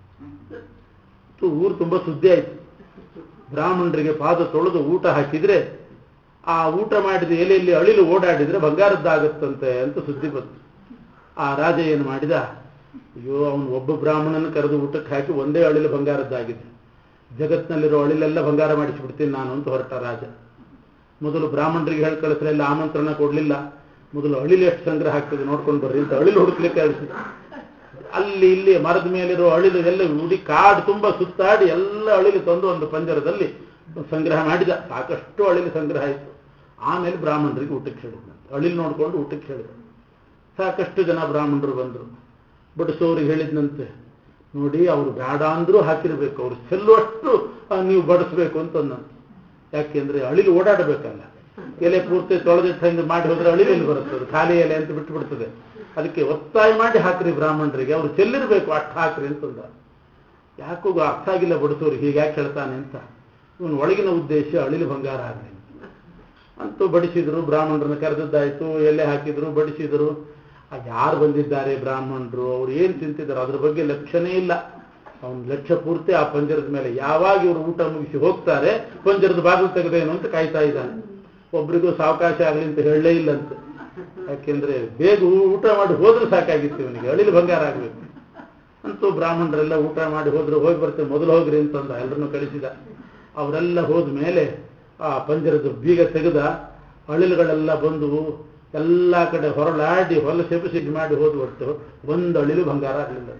ಊರು ತುಂಬ ಸುದ್ದಿ ಆಯ್ತು ಬ್ರಾಹ್ಮಣರಿಗೆ ಪಾದ ತೊಳೆದು ಊಟ ಹಾಕಿದ್ರೆ ಆ ಊಟ ಮಾಡಿದ ಎಲೆಯಲ್ಲಿ ಅಳಿಲು ಓಡಾಡಿದ್ರೆ ಬಂಗಾರದ್ದಾಗತ್ತಂತೆ ಅಂತ ಸುದ್ದಿ ಬಂತು ಆ ರಾಜ ಏನು ಮಾಡಿದ ಅಯ್ಯೋ ಅವನು ಒಬ್ಬ ಬ್ರಾಹ್ಮಣನ ಕರೆದು ಊಟಕ್ಕೆ ಹಾಕಿ ಒಂದೇ ಅಳಿಲು ಬಂಗಾರದ್ದಾಗಿದೆ ಜಗತ್ತಿನಲ್ಲಿರೋ ಅಳಿಲೆಲ್ಲ ಬಂಗಾರ ಮಾಡಿಸಿಬಿಡ್ತೀನಿ ನಾನು ಅಂತ ಹೊರಟ ರಾಜ ಮೊದಲು ಬ್ರಾಹ್ಮಣರಿಗೆ ಹೇಳಿ ಕಳಿಸ್ರೆ ಎಲ್ಲ ಆಮಂತ್ರಣ ಕೊಡಲಿಲ್ಲ ಮೊದಲು ಅಳಿಲು ಎಷ್ಟು ಸಂಗ್ರಹ ಆಗ್ತದೆ ನೋಡ್ಕೊಂಡು ಬರ್ರಿ ಅಂತ ಅಳಿಲು ಹುಡುಕ್ಲಿಕ್ಕೆ ಕಳಿಸಿ ಅಲ್ಲಿ ಇಲ್ಲಿ ಮರದ ಮೇಲಿರೋ ಅಳಿಲು ಎಲ್ಲ ಉಡಿ ಕಾಡು ತುಂಬ ಸುತ್ತಾಡಿ ಎಲ್ಲ ಅಳಿಲು ತಂದು ಒಂದು ಪಂಜರದಲ್ಲಿ ಸಂಗ್ರಹ ಮಾಡಿದ ಸಾಕಷ್ಟು ಅಳಿಲು ಸಂಗ್ರಹ ಆಯಿತು ಆಮೇಲೆ ಬ್ರಾಹ್ಮಣರಿಗೆ ಊಟಕ್ಕೆ ಹೇಳಿದ್ನಂತೆ ಅಳಿಲು ನೋಡ್ಕೊಂಡು ಊಟಕ್ಕೆ ಹೇಳಿದ ಸಾಕಷ್ಟು ಜನ ಬ್ರಾಹ್ಮಣರು ಬಂದರು ಬಡಿಸೋರಿಗೆ ಹೇಳಿದ್ನಂತೆ ನೋಡಿ ಅವರು ಬೇಡ ಅಂದ್ರೂ ಹಾಕಿರ್ಬೇಕು ಅವ್ರು ಚೆಲ್ಲುವಷ್ಟು ನೀವು ಬಡಿಸ್ಬೇಕು ಅಂತಂದಂತೆ ಯಾಕೆಂದ್ರೆ ಅಳಿಲು ಓಡಾಡಬೇಕಲ್ಲ ಎಲೆ ಪೂರ್ತಿ ತೊಳೆದಿಟ್ಟು ಹಂಗೆ ಮಾಡಿ ಹೋದ್ರೆ ಅಳಿಲೆಲ್ಲಿ ಬರುತ್ತೆ ಅದು ಖಾಲಿ ಎಲೆ ಅಂತ ಬಿಟ್ಟು ಬಿಡ್ತದೆ ಅದಕ್ಕೆ ಒತ್ತಾಯ ಮಾಡಿ ಹಾಕ್ರಿ ಬ್ರಾಹ್ಮಣರಿಗೆ ಅವ್ರು ಚೆಲ್ಲಿರ್ಬೇಕು ಅಷ್ಟು ಹಾಕ್ರಿ ಅಂತಂದ ಯಾಕೋ ಅರ್ಥ ಆಗಿಲ್ಲ ಬಡಿಸೋರು ಹೀಗೆ ಯಾಕೆ ಹೇಳ್ತಾನೆ ಅಂತ ಇವನು ಒಳಗಿನ ಉದ್ದೇಶ ಅಳಿಲು ಬಂಗಾರ ಆಗಲಿ ಅಂತೂ ಬಡಿಸಿದ್ರು ಬ್ರಾಹ್ಮಣರನ್ನ ಕರೆದದ್ದಾಯ್ತು ಎಲೆ ಹಾಕಿದ್ರು ಬಡಿಸಿದ್ರು ಯಾರು ಬಂದಿದ್ದಾರೆ ಬ್ರಾಹ್ಮಣರು ಅವ್ರು ಏನು ತಿಂತಿದ್ದಾರೆ ಅದ್ರ ಬಗ್ಗೆ ಲಕ್ಷ್ಯನೇ ಇಲ್ಲ ಅವನ ಲಕ್ಷ್ಯ ಪೂರ್ತಿ ಆ ಪಂಜರದ ಮೇಲೆ ಯಾವಾಗ ಇವರು ಊಟ ಮುಗಿಸಿ ಹೋಗ್ತಾರೆ ಪಂಜರದ ಬಾಗಿಲು ತೆಗೆದೇನು ಅಂತ ಕಾಯ್ತಾ ಇದ್ದಾನೆ ಒಬ್ರಿಗೂ ಸಾವಕಾಶ ಆಗಲಿ ಅಂತ ಹೇಳಲೇ ಇಲ್ಲಂತೆ ಯಾಕೆಂದ್ರೆ ಬೇಗ ಊಟ ಮಾಡಿ ಹೋದ್ರೆ ಸಾಕಾಗಿತ್ತು ಇವನಿಗೆ ಅಳಿಲು ಬಂಗಾರ ಆಗಬೇಕು ಅಂತೂ ಬ್ರಾಹ್ಮಣರೆಲ್ಲ ಊಟ ಮಾಡಿ ಹೋದ್ರು ಹೋಗಿ ಬರ್ತೇವೆ ಮೊದಲು ಹೋಗ್ರಿ ಅಂತಂದ ಎಲ್ಲರನ್ನು ಕಳಿಸಿದ ಅವರೆಲ್ಲ ಹೋದ ಮೇಲೆ ಆ ಪಂಜರದ ಬೀಗ ತೆಗೆದ ಅಳಿಲುಗಳೆಲ್ಲ ಬಂದು ಎಲ್ಲ ಕಡೆ ಹೊರಳಾಡಿ ಹೊಲ ಸೆಪಸಿಗೆ ಮಾಡಿ ಹೋದ್ ಹೊರತು ಒಂದು ಅಳಿಲು ಬಂಗಾರ ಆಗಲಿಲ್ಲ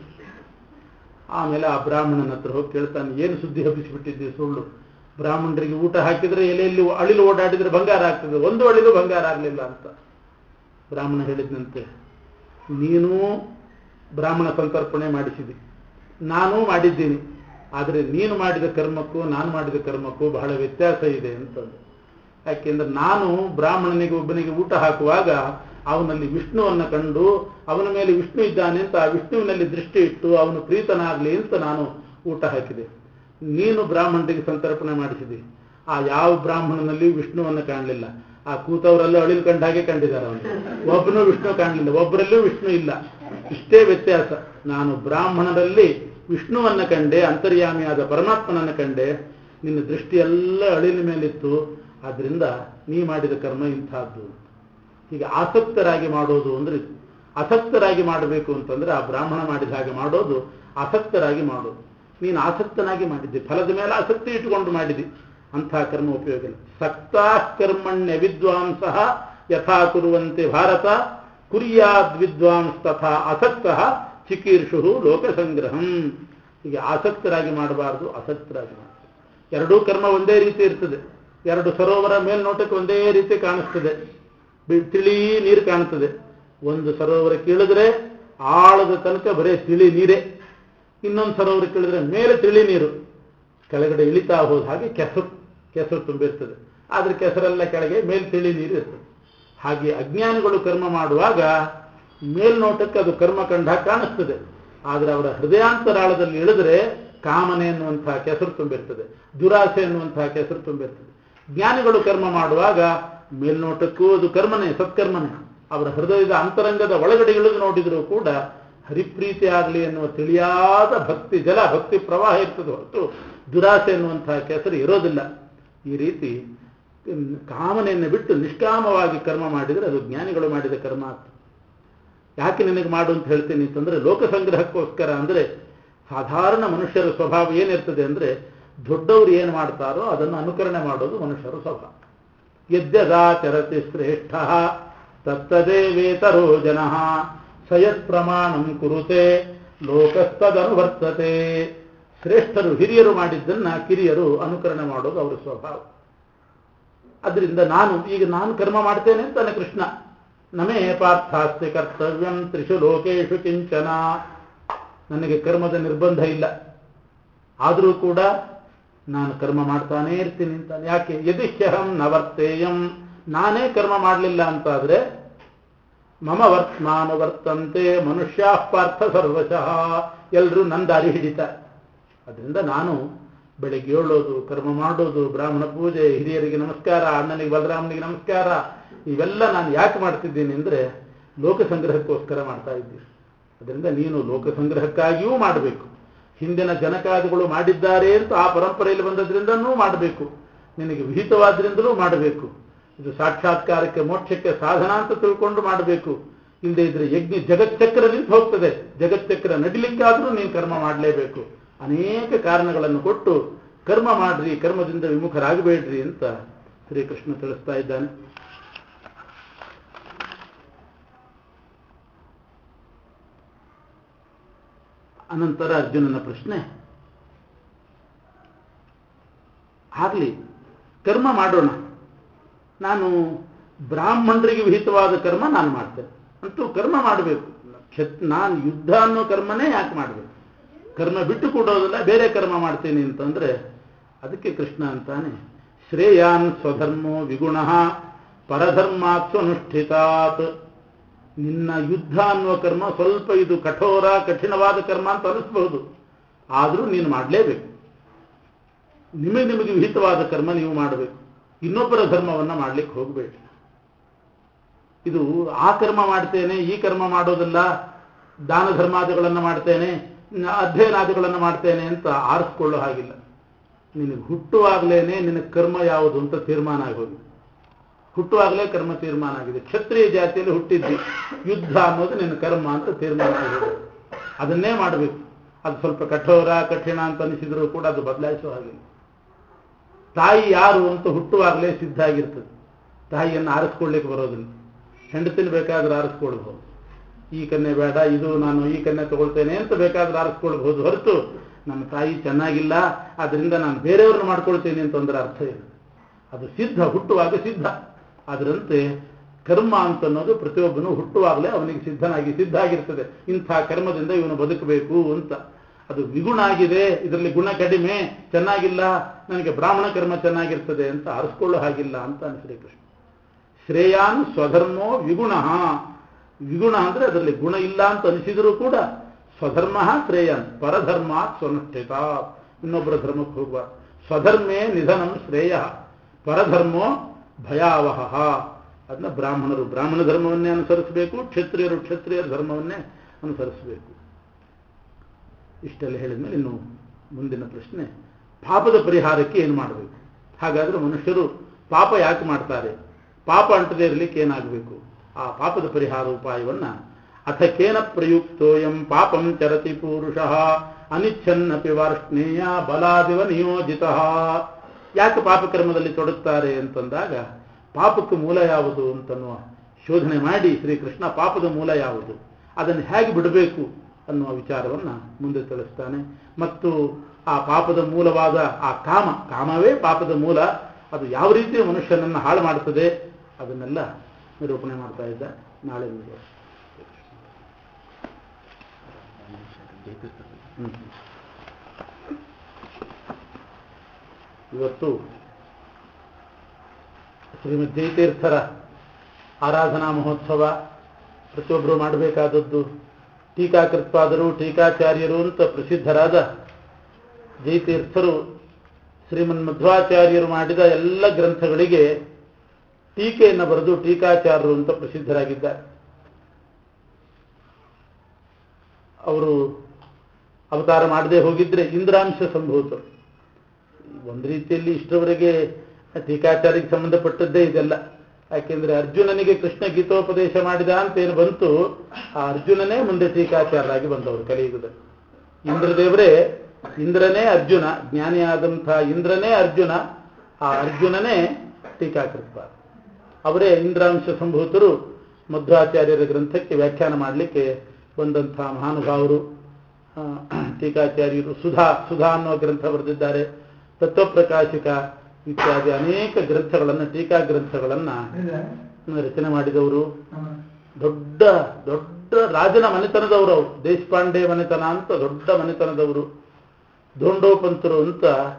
ಆಮೇಲೆ ಆ ಬ್ರಾಹ್ಮಣನ ಹತ್ರ ಹೋಗಿ ಕೇಳ್ತಾನೆ ಏನು ಸುದ್ದಿ ಹಬ್ಬಿಸಿಬಿಟ್ಟಿದ್ದೆ ಸುಳ್ಳು ಬ್ರಾಹ್ಮಣರಿಗೆ ಊಟ ಹಾಕಿದ್ರೆ ಎಲೆಯಲ್ಲಿ ಅಳಿಲು ಓಡಾಡಿದ್ರೆ ಬಂಗಾರ ಆಗ್ತದೆ ಒಂದು ಅಳಿಲು ಬಂಗಾರ ಆಗಲಿಲ್ಲ ಅಂತ ಬ್ರಾಹ್ಮಣ ಹೇಳಿದ್ನಂತೆ ನೀನು ಬ್ರಾಹ್ಮಣ ಸಂತರ್ಪಣೆ ಮಾಡಿಸಿದಿ ನಾನೂ ಮಾಡಿದ್ದೀನಿ ಆದರೆ ನೀನು ಮಾಡಿದ ಕರ್ಮಕ್ಕೂ ನಾನು ಮಾಡಿದ ಕರ್ಮಕ್ಕೂ ಬಹಳ ವ್ಯತ್ಯಾಸ ಇದೆ ಅಂತಂದು ಯಾಕೆಂದ್ರೆ ನಾನು ಬ್ರಾಹ್ಮಣನಿಗೆ ಒಬ್ಬನಿಗೆ ಊಟ ಹಾಕುವಾಗ ಅವನಲ್ಲಿ ವಿಷ್ಣುವನ್ನು ಕಂಡು ಅವನ ಮೇಲೆ ವಿಷ್ಣು ಇದ್ದಾನೆ ಅಂತ ಆ ವಿಷ್ಣುವಿನಲ್ಲಿ ದೃಷ್ಟಿ ಇಟ್ಟು ಅವನು ಪ್ರೀತನಾಗಲಿ ಅಂತ ನಾನು ಊಟ ಹಾಕಿದೆ ನೀನು ಬ್ರಾಹ್ಮಣರಿಗೆ ಸಂತರ್ಪಣೆ ಮಾಡಿಸಿದಿ ಆ ಯಾವ ಬ್ರಾಹ್ಮಣನಲ್ಲಿ ವಿಷ್ಣುವನ್ನು ಕಾಣಲಿಲ್ಲ ಆ ಕೂತವರೆಲ್ಲ ಅಳಿಲು ಕಂಡ ಹಾಗೆ ಕಂಡಿದ್ದಾರೆ ಅವನು ಒಬ್ಬನು ವಿಷ್ಣು ಕಾಣಲಿಲ್ಲ ಒಬ್ಬರಲ್ಲೂ ವಿಷ್ಣು ಇಲ್ಲ ಇಷ್ಟೇ ವ್ಯತ್ಯಾಸ ನಾನು ಬ್ರಾಹ್ಮಣರಲ್ಲಿ ವಿಷ್ಣುವನ್ನ ಕಂಡೆ ಅಂತರ್ಯಾಮಿಯಾದ ಪರಮಾತ್ಮನನ್ನು ಕಂಡೆ ನಿನ್ನ ದೃಷ್ಟಿಯೆಲ್ಲ ಅಳಿನ ಮೇಲಿತ್ತು ಆದ್ರಿಂದ ನೀ ಮಾಡಿದ ಕರ್ಮ ಇಂಥದ್ದು ಹೀಗೆ ಆಸಕ್ತರಾಗಿ ಮಾಡೋದು ಅಂದ್ರೆ ಇದು ಆಸಕ್ತರಾಗಿ ಮಾಡಬೇಕು ಅಂತಂದ್ರೆ ಆ ಬ್ರಾಹ್ಮಣ ಮಾಡಿದ ಹಾಗೆ ಮಾಡೋದು ಆಸಕ್ತರಾಗಿ ಮಾಡೋದು ನೀನು ಆಸಕ್ತನಾಗಿ ಮಾಡಿದ್ದೆ ಫಲದ ಮೇಲೆ ಆಸಕ್ತಿ ಇಟ್ಟುಕೊಂಡು ಮಾಡಿದಿ ಅಂಥ ಕರ್ಮ ಉಪಯೋಗ ಇಲ್ಲ ಸಕ್ತಾ ಕರ್ಮಣ್ಯ ವಿದ್ವಾಂಸ ಯಥಾ ಕುರುವಂತೆ ಭಾರತ ಕುರ್ಯಾದ್ ವಿದ್ವಾಂಸ್ ತಥಾ ಅಸಕ್ತ ಚಿಕೀರ್ಷು ಲೋಕಸಂಗ್ರಹಂ ಹೀಗೆ ಆಸಕ್ತರಾಗಿ ಮಾಡಬಾರ್ದು ಅಸಕ್ತರಾಗಿ ಮಾಡಬಾರ್ದು ಎರಡೂ ಕರ್ಮ ಒಂದೇ ರೀತಿ ಇರ್ತದೆ ಎರಡು ಸರೋವರ ಮೇಲ್ನೋಟಕ್ಕೆ ಒಂದೇ ರೀತಿ ಕಾಣಿಸ್ತದೆ ತಿಳಿ ನೀರು ಕಾಣುತ್ತದೆ ಒಂದು ಸರೋವರಕ್ಕೆ ಇಳಿದ್ರೆ ಆಳದ ತನಕ ಬರೇ ತಿಳಿ ನೀರೇ ಇನ್ನೊಂದು ಸರೋವರಕ್ಕೆ ಇಳಿದ್ರೆ ಮೇಲೆ ತಿಳಿ ನೀರು ಕೆಳಗಡೆ ಇಳಿತಾ ಹೋದ ಹಾಗೆ ಕೆಸರು ಕೆಸರು ತುಂಬಿರ್ತದೆ ಆದ್ರೆ ಕೆಸರೆಲ್ಲ ಕೆಳಗೆ ಮೇಲೆ ತಿಳಿ ನೀರು ಇರ್ತದೆ ಹಾಗೆ ಅಜ್ಞಾನಿಗಳು ಕರ್ಮ ಮಾಡುವಾಗ ಮೇಲ್ನೋಟಕ್ಕೆ ಅದು ಕರ್ಮ ಕಂಡ ಕಾಣಿಸ್ತದೆ ಆದರೆ ಅವರ ಹೃದಯಾಂತರಾಳದಲ್ಲಿ ಇಳಿದ್ರೆ ಕಾಮನೆ ಎನ್ನುವಂತಹ ಕೆಸರು ತುಂಬಿರ್ತದೆ ದುರಾಸೆ ಎನ್ನುವಂತಹ ಕೆಸರು ತುಂಬಿರ್ತದೆ ಜ್ಞಾನಿಗಳು ಕರ್ಮ ಮಾಡುವಾಗ ಮೇಲ್ನೋಟಕ್ಕೂ ಅದು ಕರ್ಮನೇ ಸತ್ಕರ್ಮನೇ ಅವರ ಹೃದಯದ ಅಂತರಂಗದ ಒಳಗಡೆ ಇಳಿದು ನೋಡಿದರೂ ಕೂಡ ಹರಿಪ್ರೀತಿ ಆಗಲಿ ಎನ್ನುವ ತಿಳಿಯಾದ ಭಕ್ತಿ ಜಲ ಭಕ್ತಿ ಪ್ರವಾಹ ಇರ್ತದೆ ಹೊರತು ದುರಾಸೆ ಎನ್ನುವಂತಹ ಕೆಸರು ಇರೋದಿಲ್ಲ ಈ ರೀತಿ ಕಾಮನೆಯನ್ನು ಬಿಟ್ಟು ನಿಷ್ಕಾಮವಾಗಿ ಕರ್ಮ ಮಾಡಿದರೆ ಅದು ಜ್ಞಾನಿಗಳು ಮಾಡಿದ ಕರ್ಮ ಆಗ್ತದೆ ಯಾಕೆ ನಿನಗೆ ಮಾಡು ಅಂತ ಹೇಳ್ತೀನಿ ಅಂತಂದ್ರೆ ಲೋಕ ಸಂಗ್ರಹಕ್ಕೋಸ್ಕರ ಅಂದರೆ ಸಾಧಾರಣ ಮನುಷ್ಯರ ಸ್ವಭಾವ ಏನಿರ್ತದೆ ಅಂದರೆ ದೊಡ್ಡವರು ಏನು ಮಾಡ್ತಾರೋ ಅದನ್ನು ಅನುಕರಣೆ ಮಾಡೋದು ಮನುಷ್ಯರ ಸ್ವಭಾವ ಯದ್ಯದಾಚರತಿ ಶ್ರೇಷ್ಠ ತತ್ತದೇವೇತರೋ ಜನ ಸಯತ್ ಪ್ರಮಾಣಂ ಕುರುತೆ ಲೋಕಸ್ತದನುವರ್ತತೆ ಶ್ರೇಷ್ಠರು ಹಿರಿಯರು ಮಾಡಿದ್ದನ್ನ ಕಿರಿಯರು ಅನುಕರಣೆ ಮಾಡೋದು ಅವರ ಸ್ವಭಾವ ಅದರಿಂದ ನಾನು ಈಗ ನಾನು ಕರ್ಮ ಮಾಡ್ತೇನೆ ಅಂತಾನೆ ಕೃಷ್ಣ ನಮೇ ಪಾರ್ಥಾಸ್ತಿ ಕರ್ತವ್ಯಂ ತ್ರಿಷು ಲೋಕೇಶು ಕಿಂಚನ ನನಗೆ ಕರ್ಮದ ನಿರ್ಬಂಧ ಇಲ್ಲ ಆದರೂ ಕೂಡ ನಾನು ಕರ್ಮ ಮಾಡ್ತಾನೇ ಇರ್ತೀನಿ ಅಂತಾನೆ ಯಾಕೆ ಯದಿಹ್ಯಹಂ ನವರ್ತೇಯಂ ನಾನೇ ಕರ್ಮ ಮಾಡಲಿಲ್ಲ ಅಂತಾದ್ರೆ ಮಮ ವರ್ತಮಾನು ವರ್ತಂತೆ ಮನುಷ್ಯ ಪಾರ್ಥ ಸರ್ವಶಃ ಎಲ್ಲರೂ ನನ್ನ ದಾರಿ ಹಿಡಿತಾರೆ ಅದರಿಂದ ನಾನು ಬೆಳಿಗ್ಗೆ ಏಳೋದು ಕರ್ಮ ಮಾಡೋದು ಬ್ರಾಹ್ಮಣ ಪೂಜೆ ಹಿರಿಯರಿಗೆ ನಮಸ್ಕಾರ ಅಣ್ಣನಿಗೆ ಬಲರಾಮನಿಗೆ ನಮಸ್ಕಾರ ಇವೆಲ್ಲ ನಾನು ಯಾಕೆ ಮಾಡ್ತಿದ್ದೀನಿ ಅಂದರೆ ಲೋಕ ಸಂಗ್ರಹಕ್ಕೋಸ್ಕರ ಮಾಡ್ತಾ ಇದ್ದೀನಿ ಅದರಿಂದ ನೀನು ಲೋಕ ಸಂಗ್ರಹಕ್ಕಾಗಿಯೂ ಮಾಡಬೇಕು ಹಿಂದಿನ ಜನಕಾದಿಗಳು ಮಾಡಿದ್ದಾರೆ ಅಂತ ಆ ಪರಂಪರೆಯಲ್ಲಿ ಬಂದದ್ರಿಂದನೂ ಮಾಡಬೇಕು ನಿನಗೆ ವಿಹಿತವಾದ್ರಿಂದಲೂ ಮಾಡಬೇಕು ಇದು ಸಾಕ್ಷಾತ್ಕಾರಕ್ಕೆ ಮೋಕ್ಷಕ್ಕೆ ಸಾಧನ ಅಂತ ತಿಳ್ಕೊಂಡು ಮಾಡಬೇಕು ಇಲ್ಲದೆ ಇದ್ರೆ ಯಜ್ಞ ಜಗಚ್ಚಕ್ರ ನಿಂತು ಹೋಗ್ತದೆ ಜಗಚ್ಚಕ್ರ ನಡಿಲಿಕ್ಕಾದರೂ ನೀನು ಕರ್ಮ ಮಾಡಲೇಬೇಕು ಅನೇಕ ಕಾರಣಗಳನ್ನು ಕೊಟ್ಟು ಕರ್ಮ ಮಾಡ್ರಿ ಕರ್ಮದಿಂದ ವಿಮುಖರಾಗಬೇಡ್ರಿ ಅಂತ ಶ್ರೀಕೃಷ್ಣ ತಿಳಿಸ್ತಾ ಇದ್ದಾನೆ ಅನಂತರ ಅರ್ಜುನನ ಪ್ರಶ್ನೆ ಆಗಲಿ ಕರ್ಮ ಮಾಡೋಣ ನಾನು ಬ್ರಾಹ್ಮಣರಿಗೆ ವಿಹಿತವಾದ ಕರ್ಮ ನಾನು ಮಾಡ್ತೇನೆ ಅಂತೂ ಕರ್ಮ ಮಾಡಬೇಕು ಕ್ಷತ್ ನಾನು ಯುದ್ಧ ಅನ್ನೋ ಕರ್ಮನೇ ಯಾಕೆ ಮಾಡಬೇಕು ಕರ್ಮ ಬಿಟ್ಟು ಕೊಡೋದಿಲ್ಲ ಬೇರೆ ಕರ್ಮ ಮಾಡ್ತೀನಿ ಅಂತಂದ್ರೆ ಅದಕ್ಕೆ ಕೃಷ್ಣ ಅಂತಾನೆ ಶ್ರೇಯಾನ್ ಸ್ವಧರ್ಮೋ ವಿಗುಣ ಪರಧರ್ಮಾತ್ ಸ್ವನುಷ್ಠಿತಾತ್ ನಿನ್ನ ಯುದ್ಧ ಅನ್ನುವ ಕರ್ಮ ಸ್ವಲ್ಪ ಇದು ಕಠೋರ ಕಠಿಣವಾದ ಕರ್ಮ ಅಂತ ಅನಿಸ್ಬಹುದು ಆದರೂ ನೀನು ಮಾಡಲೇಬೇಕು ನಿಮಗೆ ನಿಮಗೆ ವಿಹಿತವಾದ ಕರ್ಮ ನೀವು ಮಾಡಬೇಕು ಇನ್ನೊಬ್ಬರ ಧರ್ಮವನ್ನ ಮಾಡ್ಲಿಕ್ಕೆ ಹೋಗಬೇಡಿ ಇದು ಆ ಕರ್ಮ ಮಾಡ್ತೇನೆ ಈ ಕರ್ಮ ಮಾಡೋದಿಲ್ಲ ದಾನ ಧರ್ಮಾದಿಗಳನ್ನು ಮಾಡ್ತೇನೆ ಅಧ್ಯಯನಾದಿಗಳನ್ನು ಮಾಡ್ತೇನೆ ಅಂತ ಆರಿಸ್ಕೊಳ್ಳೋ ಹಾಗಿಲ್ಲ ನಿನಗೆ ಹುಟ್ಟುವಾಗಲೇನೆ ನಿನ್ನ ಕರ್ಮ ಯಾವುದು ಅಂತ ತೀರ್ಮಾನ ಆಗಿ ಹೋಗಿದೆ ಹುಟ್ಟುವಾಗಲೇ ಕರ್ಮ ತೀರ್ಮಾನ ಆಗಿದೆ ಕ್ಷತ್ರಿಯ ಜಾತಿಯಲ್ಲಿ ಹುಟ್ಟಿದ್ವಿ ಯುದ್ಧ ಅನ್ನೋದು ನಿನ್ನ ಕರ್ಮ ಅಂತ ತೀರ್ಮಾನ ಆಗಿದೆ ಅದನ್ನೇ ಮಾಡಬೇಕು ಅದು ಸ್ವಲ್ಪ ಕಠೋರ ಕಠಿಣ ಅಂತ ಅನಿಸಿದ್ರು ಕೂಡ ಅದು ಬದಲಾಯಿಸೋ ಹಾಗಿಲ್ಲ ತಾಯಿ ಯಾರು ಅಂತ ಹುಟ್ಟುವಾಗಲೇ ಸಿದ್ಧ ಆಗಿರ್ತದೆ ತಾಯಿಯನ್ನು ಆರಿಸ್ಕೊಳ್ಳಿಕ್ಕೆ ಬರೋದಿಲ್ಲ ಹೆಂಡತಿನ ಬೇಕಾದ್ರೆ ಆರಿಸ್ಕೊಳ್ಬಹುದು ಈ ಕನ್ಯೆ ಬೇಡ ಇದು ನಾನು ಈ ಕನ್ಯೆ ತಗೊಳ್ತೇನೆ ಅಂತ ಬೇಕಾದ್ರೆ ಆರಿಸ್ಕೊಳ್ಬಹುದು ಹೊರತು ನಮ್ಮ ತಾಯಿ ಚೆನ್ನಾಗಿಲ್ಲ ಅದರಿಂದ ನಾನು ಬೇರೆಯವ್ರನ್ನ ಮಾಡ್ಕೊಳ್ತೇನೆ ಅಂತಂದ್ರೆ ಅರ್ಥ ಇಲ್ಲ ಅದು ಸಿದ್ಧ ಹುಟ್ಟುವಾಗ ಸಿದ್ಧ ಅದರಂತೆ ಕರ್ಮ ಅಂತ ಅನ್ನೋದು ಪ್ರತಿಯೊಬ್ಬನು ಹುಟ್ಟುವಾಗಲೇ ಅವನಿಗೆ ಸಿದ್ಧನಾಗಿ ಸಿದ್ಧ ಆಗಿರ್ತದೆ ಇಂಥ ಕರ್ಮದಿಂದ ಇವನು ಬದುಕಬೇಕು ಅಂತ ಅದು ವಿಗುಣ ಆಗಿದೆ ಇದರಲ್ಲಿ ಗುಣ ಕಡಿಮೆ ಚೆನ್ನಾಗಿಲ್ಲ ನನಗೆ ಬ್ರಾಹ್ಮಣ ಕರ್ಮ ಚೆನ್ನಾಗಿರ್ತದೆ ಅಂತ ಅರಿಸ್ಕೊಳ್ಳೋ ಹಾಗಿಲ್ಲ ಅಂತ ಶ್ರೀಕೃಷ್ಣ ಶ್ರೇಯಾನ್ ಸ್ವಧರ್ಮೋ ವಿಗುಣ ವಿಗುಣ ಅಂದ್ರೆ ಅದರಲ್ಲಿ ಗುಣ ಇಲ್ಲ ಅಂತ ಅನಿಸಿದರೂ ಕೂಡ ಸ್ವಧರ್ಮ ಶ್ರೇಯನ್ ಪರಧರ್ಮ ಸ್ವನುಷ್ಠಿತ ಇನ್ನೊಬ್ಬರ ಧರ್ಮಕ್ಕೆ ಹೋಗುವ ಸ್ವಧರ್ಮೇ ನಿಧನಂ ಶ್ರೇಯ ಪರಧರ್ಮೋ ಭಯಾವಹ ಅದನ್ನ ಬ್ರಾಹ್ಮಣರು ಬ್ರಾಹ್ಮಣ ಧರ್ಮವನ್ನೇ ಅನುಸರಿಸಬೇಕು ಕ್ಷತ್ರಿಯರು ಕ್ಷತ್ರಿಯರ ಧರ್ಮವನ್ನೇ ಅನುಸರಿಸಬೇಕು ಇಷ್ಟೆಲ್ಲ ಹೇಳಿದ್ಮೇಲೆ ಇನ್ನು ಮುಂದಿನ ಪ್ರಶ್ನೆ ಪಾಪದ ಪರಿಹಾರಕ್ಕೆ ಏನು ಮಾಡಬೇಕು ಹಾಗಾದ್ರೆ ಮನುಷ್ಯರು ಪಾಪ ಯಾಕೆ ಮಾಡ್ತಾರೆ ಪಾಪ ಅಂಟದೇ ಇರಲಿಕ್ಕೆ ಏನಾಗಬೇಕು ಆ ಪಾಪದ ಪರಿಹಾರ ಉಪಾಯವನ್ನ ಅಥ ಕೇನ ಪ್ರಯುಕ್ತೋಯಂ ಪಾಪಂ ಚರತಿ ಪೂರುಷ ಅನಿಚ್ಛನ್ನಪಿ ವಾರ್ಷ್ಣೇಯ ಬಲಾದಿವ ನಿಯೋಜಿತ ಯಾಕೆ ಪಾಪಕರ್ಮದಲ್ಲಿ ತೊಡಗ್ತಾರೆ ಅಂತಂದಾಗ ಪಾಪಕ್ಕೆ ಮೂಲ ಯಾವುದು ಅಂತನ್ನುವ ಶೋಧನೆ ಮಾಡಿ ಶ್ರೀಕೃಷ್ಣ ಪಾಪದ ಮೂಲ ಯಾವುದು ಅದನ್ನು ಹೇಗೆ ಬಿಡಬೇಕು ಅನ್ನುವ ವಿಚಾರವನ್ನ ಮುಂದೆ ತಿಳಿಸ್ತಾನೆ ಮತ್ತು ಆ ಪಾಪದ ಮೂಲವಾದ ಆ ಕಾಮ ಕಾಮವೇ ಪಾಪದ ಮೂಲ ಅದು ಯಾವ ರೀತಿಯ ಮನುಷ್ಯನನ್ನು ಹಾಳು ಮಾಡ್ತದೆ ಅದನ್ನೆಲ್ಲ ನಿರೂಪಣೆ ಮಾಡ್ತಾ ಇದ್ದ ನಾಳೆ ಮುಂದೆ ಹ್ಮ್. ಇವತ್ತು ಶ್ರೀಮದ್ ಜಯತೀರ್ಥರ ಆರಾಧನಾ ಮಹೋತ್ಸವ ಪ್ರತಿಯೊಬ್ಬರು ಮಾಡಬೇಕಾದದ್ದು ಟೀಕಾಕೃತ್ಪಾದರು ಟೀಕಾಚಾರ್ಯರು ಅಂತ ಪ್ರಸಿದ್ಧರಾದ ಜಯತೀರ್ಥರು ಶ್ರೀಮನ್ ಮಧ್ವಾಚಾರ್ಯರು ಮಾಡಿದ ಎಲ್ಲ ಗ್ರಂಥಗಳಿಗೆ ಟೀಕೆಯನ್ನು ಬರೆದು ಟೀಕಾಚಾರ್ಯರು ಅಂತ ಪ್ರಸಿದ್ಧರಾಗಿದ್ದಾರೆ ಅವರು ಅವತಾರ ಮಾಡದೆ ಹೋಗಿದ್ರೆ ಇಂದ್ರಾಂಶ ಸಂಭೂತರು ಒಂದು ರೀತಿಯಲ್ಲಿ ಇಷ್ಟರವರೆಗೆ ಟೀಕಾಚಾರ್ಯಕ್ಕೆ ಸಂಬಂಧಪಟ್ಟದ್ದೇ ಇದೆಲ್ಲ ಯಾಕೆಂದ್ರೆ ಅರ್ಜುನನಿಗೆ ಕೃಷ್ಣ ಗೀತೋಪದೇಶ ಮಾಡಿದ ಅಂತ ಏನು ಬಂತು ಆ ಅರ್ಜುನನೇ ಮುಂದೆ ಟೀಕಾಚಾರ್ಯರಾಗಿ ಬಂದವರು ಕಲಿಯುಗದಲ್ಲಿ ಇಂದ್ರದೇವರೇ ಇಂದ್ರನೇ ಅರ್ಜುನ ಜ್ಞಾನಿಯಾದಂಥ ಇಂದ್ರನೇ ಅರ್ಜುನ ಆ ಅರ್ಜುನನೇ ಟೀಕಾಕೃತ್ವ ಅವರೇ ಇಂದ್ರಾಂಶ ಸಂಭೂತರು ಮಧ್ವಾಚಾರ್ಯರ ಗ್ರಂಥಕ್ಕೆ ವ್ಯಾಖ್ಯಾನ ಮಾಡಲಿಕ್ಕೆ ಬಂದಂಥ ಮಹಾನುಭಾವರು ಆ, ಟೀಕಾಚಾರ್ಯರು ಸುಧಾ ಸುಧಾ ಅನ್ನೋ ಗ್ರಂಥ ಬರೆದಿದ್ದಾರೆ ತತ್ವಪ್ರಕಾಶಿಕ ಇತ್ಯಾದಿ ಅನೇಕ ಗ್ರಂಥಗಳನ್ನು ಟೀಕಾ ಗ್ರಂಥಗಳನ್ನು ರಚನೆ ಮಾಡಿದವರು ದೊಡ್ಡ ದೊಡ್ಡ ರಾಜನ ಮನೆತನದವರು ಅವರು ದೇಶಪಾಂಡೆ ಮನೆತನ ಅಂತ ದೊಡ್ಡ ಮನೆತನದವರು ಧೋಂಡೋಪಂತರು ಅಂತ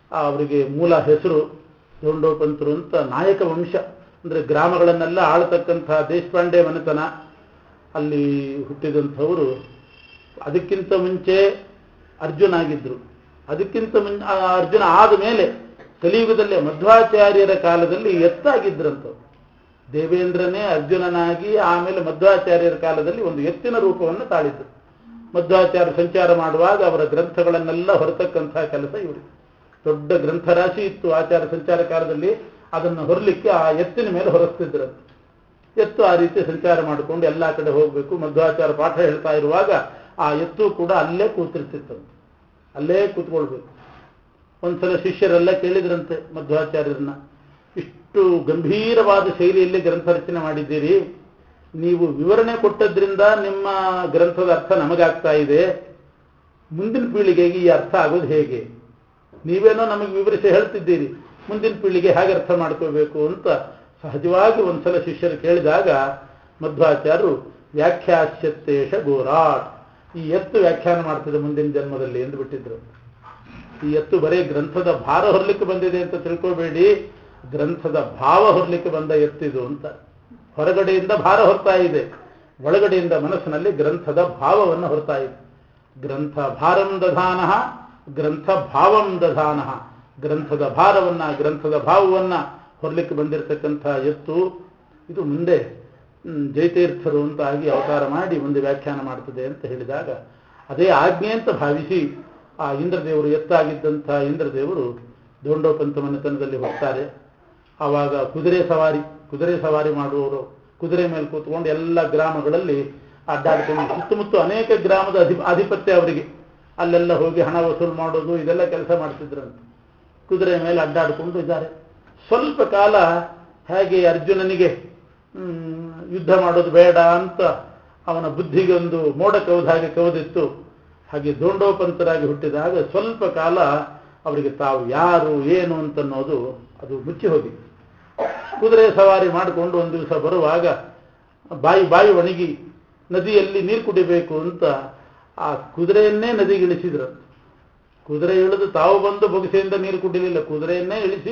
ಅವರಿಗೆ ಮೂಲ ಹೆಸರು ದೋಂಡೋಪಂತರು ಅಂತ ನಾಯಕ ವಂಶ ಅಂದರೆ ಗ್ರಾಮಗಳನ್ನೆಲ್ಲ ಆಳ್ತಕ್ಕಂಥ ದೇಶಪಾಂಡೆ ಮನೆತನ ಅಲ್ಲಿ ಹುಟ್ಟಿದಂಥವರು ಅದಕ್ಕಿಂತ ಮುಂಚೆ ಅರ್ಜುನ ಆಗಿದ್ರು ಅದಕ್ಕಿಂತ ಮುನ್ ಆ ಅರ್ಜುನ ಆದ ಮೇಲೆ ಕಲಿಯುಗದಲ್ಲೇ ಮಧ್ವಾಚಾರ್ಯರ ಕಾಲದಲ್ಲಿ ಎತ್ತಾಗಿದ್ರಂಥವ್ರು ದೇವೇಂದ್ರನೇ ಅರ್ಜುನನಾಗಿ ಆಮೇಲೆ ಮಧ್ವಾಚಾರ್ಯರ ಕಾಲದಲ್ಲಿ ಒಂದು ಎತ್ತಿನ ರೂಪವನ್ನು ತಾಳಿದ್ರು ಮಧ್ವಾಚಾರ್ಯ ಸಂಚಾರ ಮಾಡುವಾಗ ಅವರ ಗ್ರಂಥಗಳನ್ನೆಲ್ಲ ಹೊರತಕ್ಕಂಥ ಕೆಲಸ ಇವರಿಗೆ ದೊಡ್ಡ ಗ್ರಂಥರಾಶಿ ಇತ್ತು ಆಚಾರ ಸಂಚಾರ ಕಾಲದಲ್ಲಿ ಅದನ್ನು ಹೊರಲಿಕ್ಕೆ ಆ ಎತ್ತಿನ ಮೇಲೆ ಹೊರಸ್ತಿದ್ರಂತೆ ಎತ್ತು ಆ ರೀತಿ ಸಂಚಾರ ಮಾಡಿಕೊಂಡು ಎಲ್ಲ ಕಡೆ ಹೋಗಬೇಕು ಮಧ್ವಾಚಾರ ಪಾಠ ಹೇಳ್ತಾ ಇರುವಾಗ ಆ ಎತ್ತು ಕೂಡ ಅಲ್ಲೇ ಕೂತಿರ್ತಿತ್ತಂತೆ ಅಲ್ಲೇ ಕೂತ್ಕೊಳ್ಬೇಕು ಒಂದ್ಸಲ ಶಿಷ್ಯರೆಲ್ಲ ಕೇಳಿದ್ರಂತೆ ಮಧ್ವಾಚಾರ್ಯರನ್ನ ಇಷ್ಟು ಗಂಭೀರವಾದ ಶೈಲಿಯಲ್ಲಿ ಗ್ರಂಥ ರಚನೆ ಮಾಡಿದ್ದೀರಿ ನೀವು ವಿವರಣೆ ಕೊಟ್ಟದ್ರಿಂದ ನಿಮ್ಮ ಗ್ರಂಥದ ಅರ್ಥ ನಮಗಾಗ್ತಾ ಇದೆ ಮುಂದಿನ ಪೀಳಿಗೆಗೆ ಈ ಅರ್ಥ ಆಗೋದು ಹೇಗೆ ನೀವೇನೋ ನಮಗೆ ವಿವರಿಸಿ ಹೇಳ್ತಿದ್ದೀರಿ ಮುಂದಿನ ಪೀಳಿಗೆ ಹೇಗೆ ಅರ್ಥ ಮಾಡ್ಕೋಬೇಕು ಅಂತ ಸಹಜವಾಗಿ ಒಂದ್ಸಲ ಶಿಷ್ಯರು ಕೇಳಿದಾಗ ಮಧ್ವಾಚಾರ್ಯರು ವ್ಯಾಖ್ಯಾಸ್ಯತ್ತೇಶ ಗೋರಾಟ್ ಈ ಎತ್ತು ವ್ಯಾಖ್ಯಾನ ಮಾಡ್ತದೆ ಮುಂದಿನ ಜನ್ಮದಲ್ಲಿ ಎಂದು ಬಿಟ್ಟಿದ್ರು ಈ ಎತ್ತು ಬರೇ ಗ್ರಂಥದ ಭಾರ ಹೊರಲಿಕ್ಕೆ ಬಂದಿದೆ ಅಂತ ತಿಳ್ಕೋಬೇಡಿ ಗ್ರಂಥದ ಭಾವ ಹೊರಲಿಕ್ಕೆ ಬಂದ ಎತ್ತಿದು ಅಂತ ಹೊರಗಡೆಯಿಂದ ಭಾರ ಹೊರ್ತಾ ಇದೆ ಒಳಗಡೆಯಿಂದ ಮನಸ್ಸಿನಲ್ಲಿ ಗ್ರಂಥದ ಭಾವವನ್ನು ಹೊರ್ತಾ ಇದೆ ಗ್ರಂಥ ಭಾರಂ ದಧಾನ ಗ್ರಂಥ ಭಾವಂ ದಧಾನ ಗ್ರಂಥದ ಭಾರವನ್ನ ಗ್ರಂಥದ ಭಾವವನ್ನ ಹೊರಲಿಕ್ಕೆ ಬಂದಿರತಕ್ಕಂಥ ಎತ್ತು ಇದು ಮುಂದೆ ಹ್ಮ್, ಜಯತೀರ್ಥರು ಅಂತ ಆಗಿ ಅವತಾರ ಮಾಡಿ ಮುಂದೆ ವ್ಯಾಖ್ಯಾನ ಮಾಡ್ತದೆ ಅಂತ ಹೇಳಿದಾಗ ಅದೇ ಆಜ್ಞೆ ಅಂತ ಭಾವಿಸಿ ಆ ಇಂದ್ರದೇವರು ಎತ್ತಾಗಿದ್ದಂಥ ಇಂದ್ರದೇವರು ದೋಂಡೋಪಂತ ಮನೆತನದಲ್ಲಿ ಹೋಗ್ತಾರೆ ಆವಾಗ ಕುದುರೆ ಸವಾರಿ ಕುದುರೆ ಸವಾರಿ ಮಾಡುವವರು ಕುದುರೆ ಮೇಲೆ ಕೂತ್ಕೊಂಡು ಎಲ್ಲ ಗ್ರಾಮಗಳಲ್ಲಿ ಅಡ್ಡಾಡ್ಕೊಂಡು ಸುತ್ತಮುತ್ತ ಅನೇಕ ಗ್ರಾಮದ ಅಧಿ ಆಧಿಪತ್ಯ ಅವರಿಗೆ ಅಲ್ಲೆಲ್ಲ ಹೋಗಿ ಹಣ ವಸೂಲು ಮಾಡೋದು ಇದೆಲ್ಲ ಕೆಲಸ ಮಾಡ್ತಿದ್ರಂತೆ ಕುದುರೆ ಮೇಲೆ ಅಡ್ಡಾಡ್ಕೊಂಡು ಇದ್ದಾರೆ ಸ್ವಲ್ಪ ಕಾಲ ಹೇಗೆ ಅರ್ಜುನನಿಗೆ ಹ್ಮ್, ಯುದ್ಧ ಮಾಡೋದು ಬೇಡ ಅಂತ ಅವನ ಬುದ್ಧಿಗೆ ಒಂದು ಮೋಡ ಕವಿದ ಹಾಗೆ ಕವಿದಿತ್ತು ಹಾಗೆ ದೋಂಡೋಪಂತರಾಗಿ ಹುಟ್ಟಿದಾಗ ಸ್ವಲ್ಪ ಕಾಲ ಅವರಿಗೆ ತಾವು ಯಾರು ಏನು ಅಂತನ್ನೋದು ಅದು ಮುಚ್ಚಿ ಹೋಗಿ ಕುದುರೆ ಸವಾರಿ ಮಾಡಿಕೊಂಡು ಒಂದು ದಿವಸ ಬರುವಾಗ ಬಾಯಿ ಬಾಯಿ ಒಣಗಿ ನದಿಯಲ್ಲಿ ನೀರು ಕುಡಿಬೇಕು ಅಂತ ಆ ಕುದುರೆಯನ್ನೇ ನದಿಗೆ ಇಳಿಸಿದ್ರು ಕುದುರೆ ಇಳಿದು ತಾವು ಬಂದು ಬೊಗಸೆಯಿಂದ ನೀರು ಕುಡಿಲಿಲ್ಲ ಕುದುರೆಯನ್ನೇ ಇಳಿಸಿ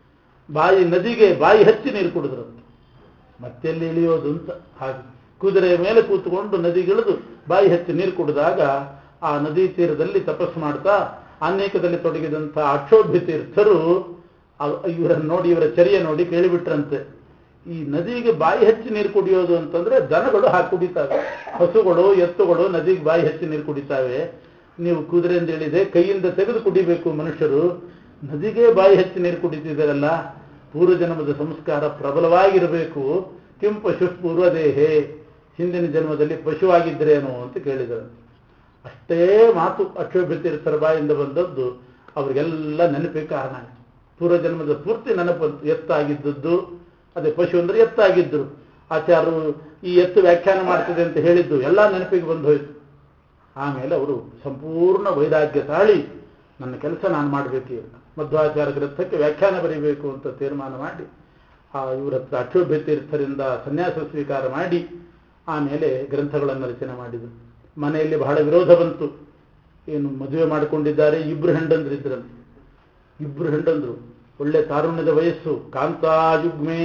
ಬಾಯಿ ನದಿಗೆ ಬಾಯಿ ಹಚ್ಚಿ ನೀರು ಕುಡಿದ್ರು ಮತ್ತೆಲ್ಲಿ ಇಳಿಯೋದು ಅಂತ ಹಾಗೆ ಕುದುರೆ ಮೇಲೆ ಕೂತ್ಕೊಂಡು ನದಿಗಿಳಿದು ಬಾಯಿ ಹಚ್ಚಿ ನೀರು ಕುಡಿದಾಗ ಆ ನದಿ ತೀರದಲ್ಲಿ ತಪಸ್ಸು ಮಾಡ್ತಾ ಅನೇಕದಲ್ಲಿ ತೊಡಗಿದಂಥ ಅಕ್ಷೋಭ್ಯ ತೀರ್ಥರು ಅವ್- ಇವರನ್ನು ನೋಡಿ ಇವರ ಚರ್ಯ ನೋಡಿ ಕೇಳಿಬಿಟ್ರಂತೆ ಈ ನದಿಗೆ ಬಾಯಿ ಹಚ್ಚಿ ನೀರು ಕುಡಿಯೋದು ಅಂತಂದ್ರೆ ದನಗಳು ಹಾಕಿ ಕುಡಿತಾವೆ ಹಸುಗಳು ಎತ್ತುಗಳು ನದಿಗೆ ಬಾಯಿ ಹಚ್ಚಿ ನೀರು ಕುಡಿತಾವೆ ನೀವು ಕುದುರೆಯಿಂದ ಇಳಿದೆ ಕೈಯಿಂದ ತೆಗೆದು ಕುಡಿಬೇಕು ಮನುಷ್ಯರು ನದಿಗೆ ಬಾಯಿ ಹಚ್ಚಿ ನೀರು ಕುಡಿತಿದ್ದಾರಲ್ಲ ಪೂರ್ವ ಜನ್ಮದ ಸಂಸ್ಕಾರ ಪ್ರಬಲವಾಗಿರಬೇಕು ಕಿಂ ಪಶು ಪೂರ್ವದೇಹೇ ಹಿಂದಿನ ಜನ್ಮದಲ್ಲಿ ಪಶುವಾಗಿದ್ರೇನೋ ಅಂತ ಕೇಳಿದರು ಅಷ್ಟೇ ಮಾತು ಅಕ್ಷೋಭ್ಯ ತೀರ್ಥರ ಬಾಯಿಂದ ಬಂದದ್ದು ಅವರಿಗೆಲ್ಲ ನೆನಪಿಗೆ ಕಾರಣ ಆಯಿತು ಪೂರ್ವ ಜನ್ಮದ ಪೂರ್ತಿ ನೆನಪು ಎತ್ತಾಗಿದ್ದದ್ದು ಅದೇ ಪಶು ಅಂದ್ರೆ ಎತ್ತಾಗಿದ್ರು ಆಚಾರ್ಯರು ಈ ಎತ್ತು ವ್ಯಾಖ್ಯಾನ ಮಾಡ್ತದೆ ಅಂತ ಹೇಳಿದ್ದು ಎಲ್ಲ ನೆನಪಿಗೆ ಬಂದು ಹೋಯಿತು ಆಮೇಲೆ ಅವರು ಸಂಪೂರ್ಣ ವೈರಾಗ್ಯ ತಾಳಿ ನನ್ನ ಕೆಲಸ ನಾನು ಮಾಡಬೇಕು ಮಧ್ವಾಚಾರ ಗ್ರಂಥಕ್ಕೆ ವ್ಯಾಖ್ಯಾನ ಬರೀಬೇಕು ಅಂತ ತೀರ್ಮಾನ ಮಾಡಿ ಆ ಇವರ ಹತ್ರ ಅಕ್ಷೋಭ್ಯ ತೀರ್ಥರಿಂದ ಸನ್ಯಾಸ ಸ್ವೀಕಾರ ಮಾಡಿ ಆಮೇಲೆ ಗ್ರಂಥಗಳನ್ನು ರಚನೆ ಮಾಡಿದರು ಮನೆಯಲ್ಲಿ ಬಹಳ ವಿರೋಧ ಬಂತು ಏನು ಮದುವೆ ಮಾಡಿಕೊಂಡಿದ್ದಾರೆ ಇಬ್ರು ಹೆಂಡಂದ್ರಿದ್ರಂತೆ ಇಬ್ರು ಹೆಂಡಂದ್ರು ಒಳ್ಳೆ ತಾರುಣ್ಯದ ವಯಸ್ಸು ಕಾಂತಾಯುಗ್ಮೆ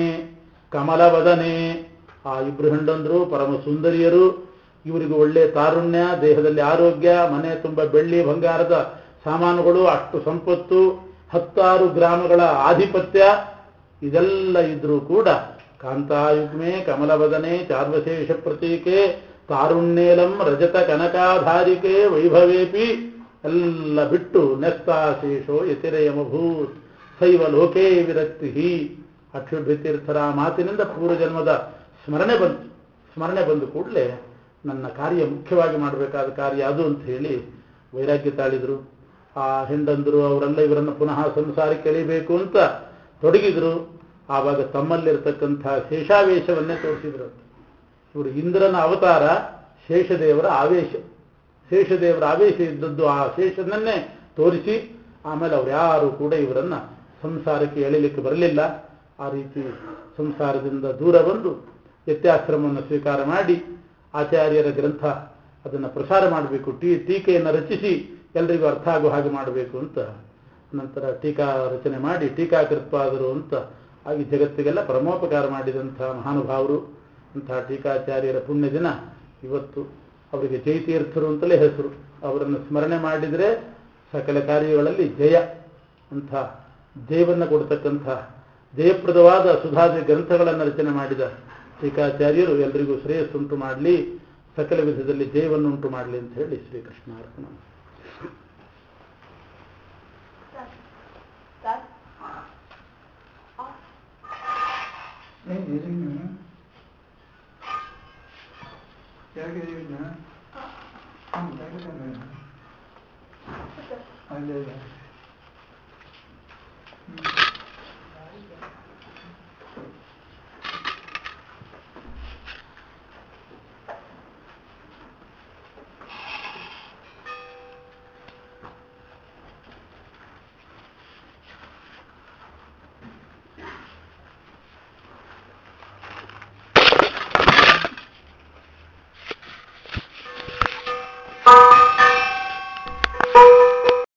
ಕಮಲವದನೆ ಆ ಇಬ್ರು ಹೆಂಡಂದ್ರು ಪರಮ ಸುಂದರಿಯರು ಇವರಿಗೆ ಒಳ್ಳೆ ತಾರುಣ್ಯ ದೇಹದಲ್ಲಿ ಆರೋಗ್ಯ ಮನೆ ತುಂಬ ಬೆಳ್ಳಿ ಬಂಗಾರದ ಸಾಮಾನುಗಳು ಅಷ್ಟು ಸಂಪತ್ತು ಹತ್ತಾರು ಗ್ರಾಮಗಳ ಆಧಿಪತ್ಯ ಇದೆಲ್ಲ ಇದ್ರೂ ಕೂಡ ಕಾಂತಾಯುಗ್ಮೆ ಕಮಲವದನೆ ಚಾರ್ವಶೇಷ ಪ್ರತೀಕೆ ತಾರುಣ್ಯೇಲಂ ರಜತ ಕನಕಾಧಾರಿಕೆ ವೈಭವೇಪಿ ಎಲ್ಲ ಬಿಟ್ಟು ನೆಸ್ತಾಶೇಷೋ ಯತಿರಯಮಭೂತ್ ಶೈವ ಲೋಕೇ ವಿರಕ್ತಿ ಅಕ್ಷುಭ್ಯತೀರ್ಥರ ಮಾತಿನಿಂದ ಪೂರ್ವಜನ್ಮದ ಸ್ಮರಣೆ ಬಂತು ಸ್ಮರಣೆ ಬಂದ ಕೂಡಲೇ ನನ್ನ ಕಾರ್ಯ ಮುಖ್ಯವಾಗಿ ಮಾಡಬೇಕಾದ ಕಾರ್ಯ ಅದು ಅಂತ ಹೇಳಿ ವೈರಾಗ್ಯ ತಾಳಿದ್ರು ಆ ಹೆಂಡಂದರು ಅವರೆಲ್ಲ ಇವರನ್ನು ಪುನಃ ಸಂಸಾರಕ್ಕೆ ಎಳಿಬೇಕು ಅಂತ ತೊಡಗಿದ್ರು ಆವಾಗ ತಮ್ಮಲ್ಲಿರತಕ್ಕಂಥ ಶೇಷಾವೇಶವನ್ನೇ ತೋರಿಸಿದ್ರು ಇವರು ಇಂದ್ರನ ಅವತಾರ ಶೇಷದೇವರ ಆವೇಶ ಶೇಷದೇವರ ಆವೇಶ ಇದ್ದದ್ದು ಆ ಶೇಷನನ್ನೇ ತೋರಿಸಿ ಆಮೇಲೆ ಅವ್ರು ಯಾರು ಕೂಡ ಇವರನ್ನ ಸಂಸಾರಕ್ಕೆ ಎಳಿಲಿಕ್ಕೆ ಬರಲಿಲ್ಲ ಆ ರೀತಿ ಸಂಸಾರದಿಂದ ದೂರ ಬಂದು ವ್ಯತ್ಯಾಶ್ರಮವನ್ನು ಸ್ವೀಕಾರ ಮಾಡಿ ಆಚಾರ್ಯರ ಗ್ರಂಥ ಅದನ್ನು ಪ್ರಸಾರ ಮಾಡಬೇಕು ಟೀ ಟೀಕೆಯನ್ನು ರಚಿಸಿ ಎಲ್ರಿಗೂ ಅರ್ಥ ಆಗೋ ಹಾಗೆ ಮಾಡಬೇಕು ಅಂತ ನಂತರ ಟೀಕಾ ರಚನೆ ಮಾಡಿ ಟೀಕಾಕೃತ್ಪಾದರು ಅಂತ ಹಾಗೆ ಜಗತ್ತಿಗೆಲ್ಲ ಪರಮೋಪಕಾರ ಮಾಡಿದಂಥ ಮಹಾನುಭಾವರು ಅಂತಹ ಟೀಕಾಚಾರ್ಯರ ಪುಣ್ಯ ದಿನ ಇವತ್ತು ಅವರಿಗೆ ಜಯತೀರ್ಥರು ಅಂತಲೇ ಹೆಸರು ಅವರನ್ನು ಸ್ಮರಣೆ ಮಾಡಿದರೆ ಸಕಲ ಕಾರ್ಯಗಳಲ್ಲಿ ಜಯ ಅಂಥ ಜಯವನ್ನು ಕೊಡ್ತಕ್ಕಂಥ ಜಯಪ್ರದವಾದ ಸುಧಾದಿ ಗ್ರಂಥಗಳನ್ನು ರಚನೆ ಮಾಡಿದ ಟೀಕಾಚಾರ್ಯರು ಎಲ್ರಿಗೂ ಶ್ರೇಯಸ್ಸುಂಟು ಮಾಡಲಿ ಸಕಲ ವಿಧದಲ್ಲಿ ಜಯವನ್ನು ಉಂಟು ಮಾಡಲಿ ಅಂತ ಹೇಳಿ ಶ್ರೀಕೃಷ್ಣ ಅರ್ಪಣ ಏನು ಹೇಳಿದ್ನ ಯಾಕೆ ಹೇಳಿದ್ನ ಹ್ಞೂ ತೆಗೆದಾನೆ ಅಲ್ಲೇ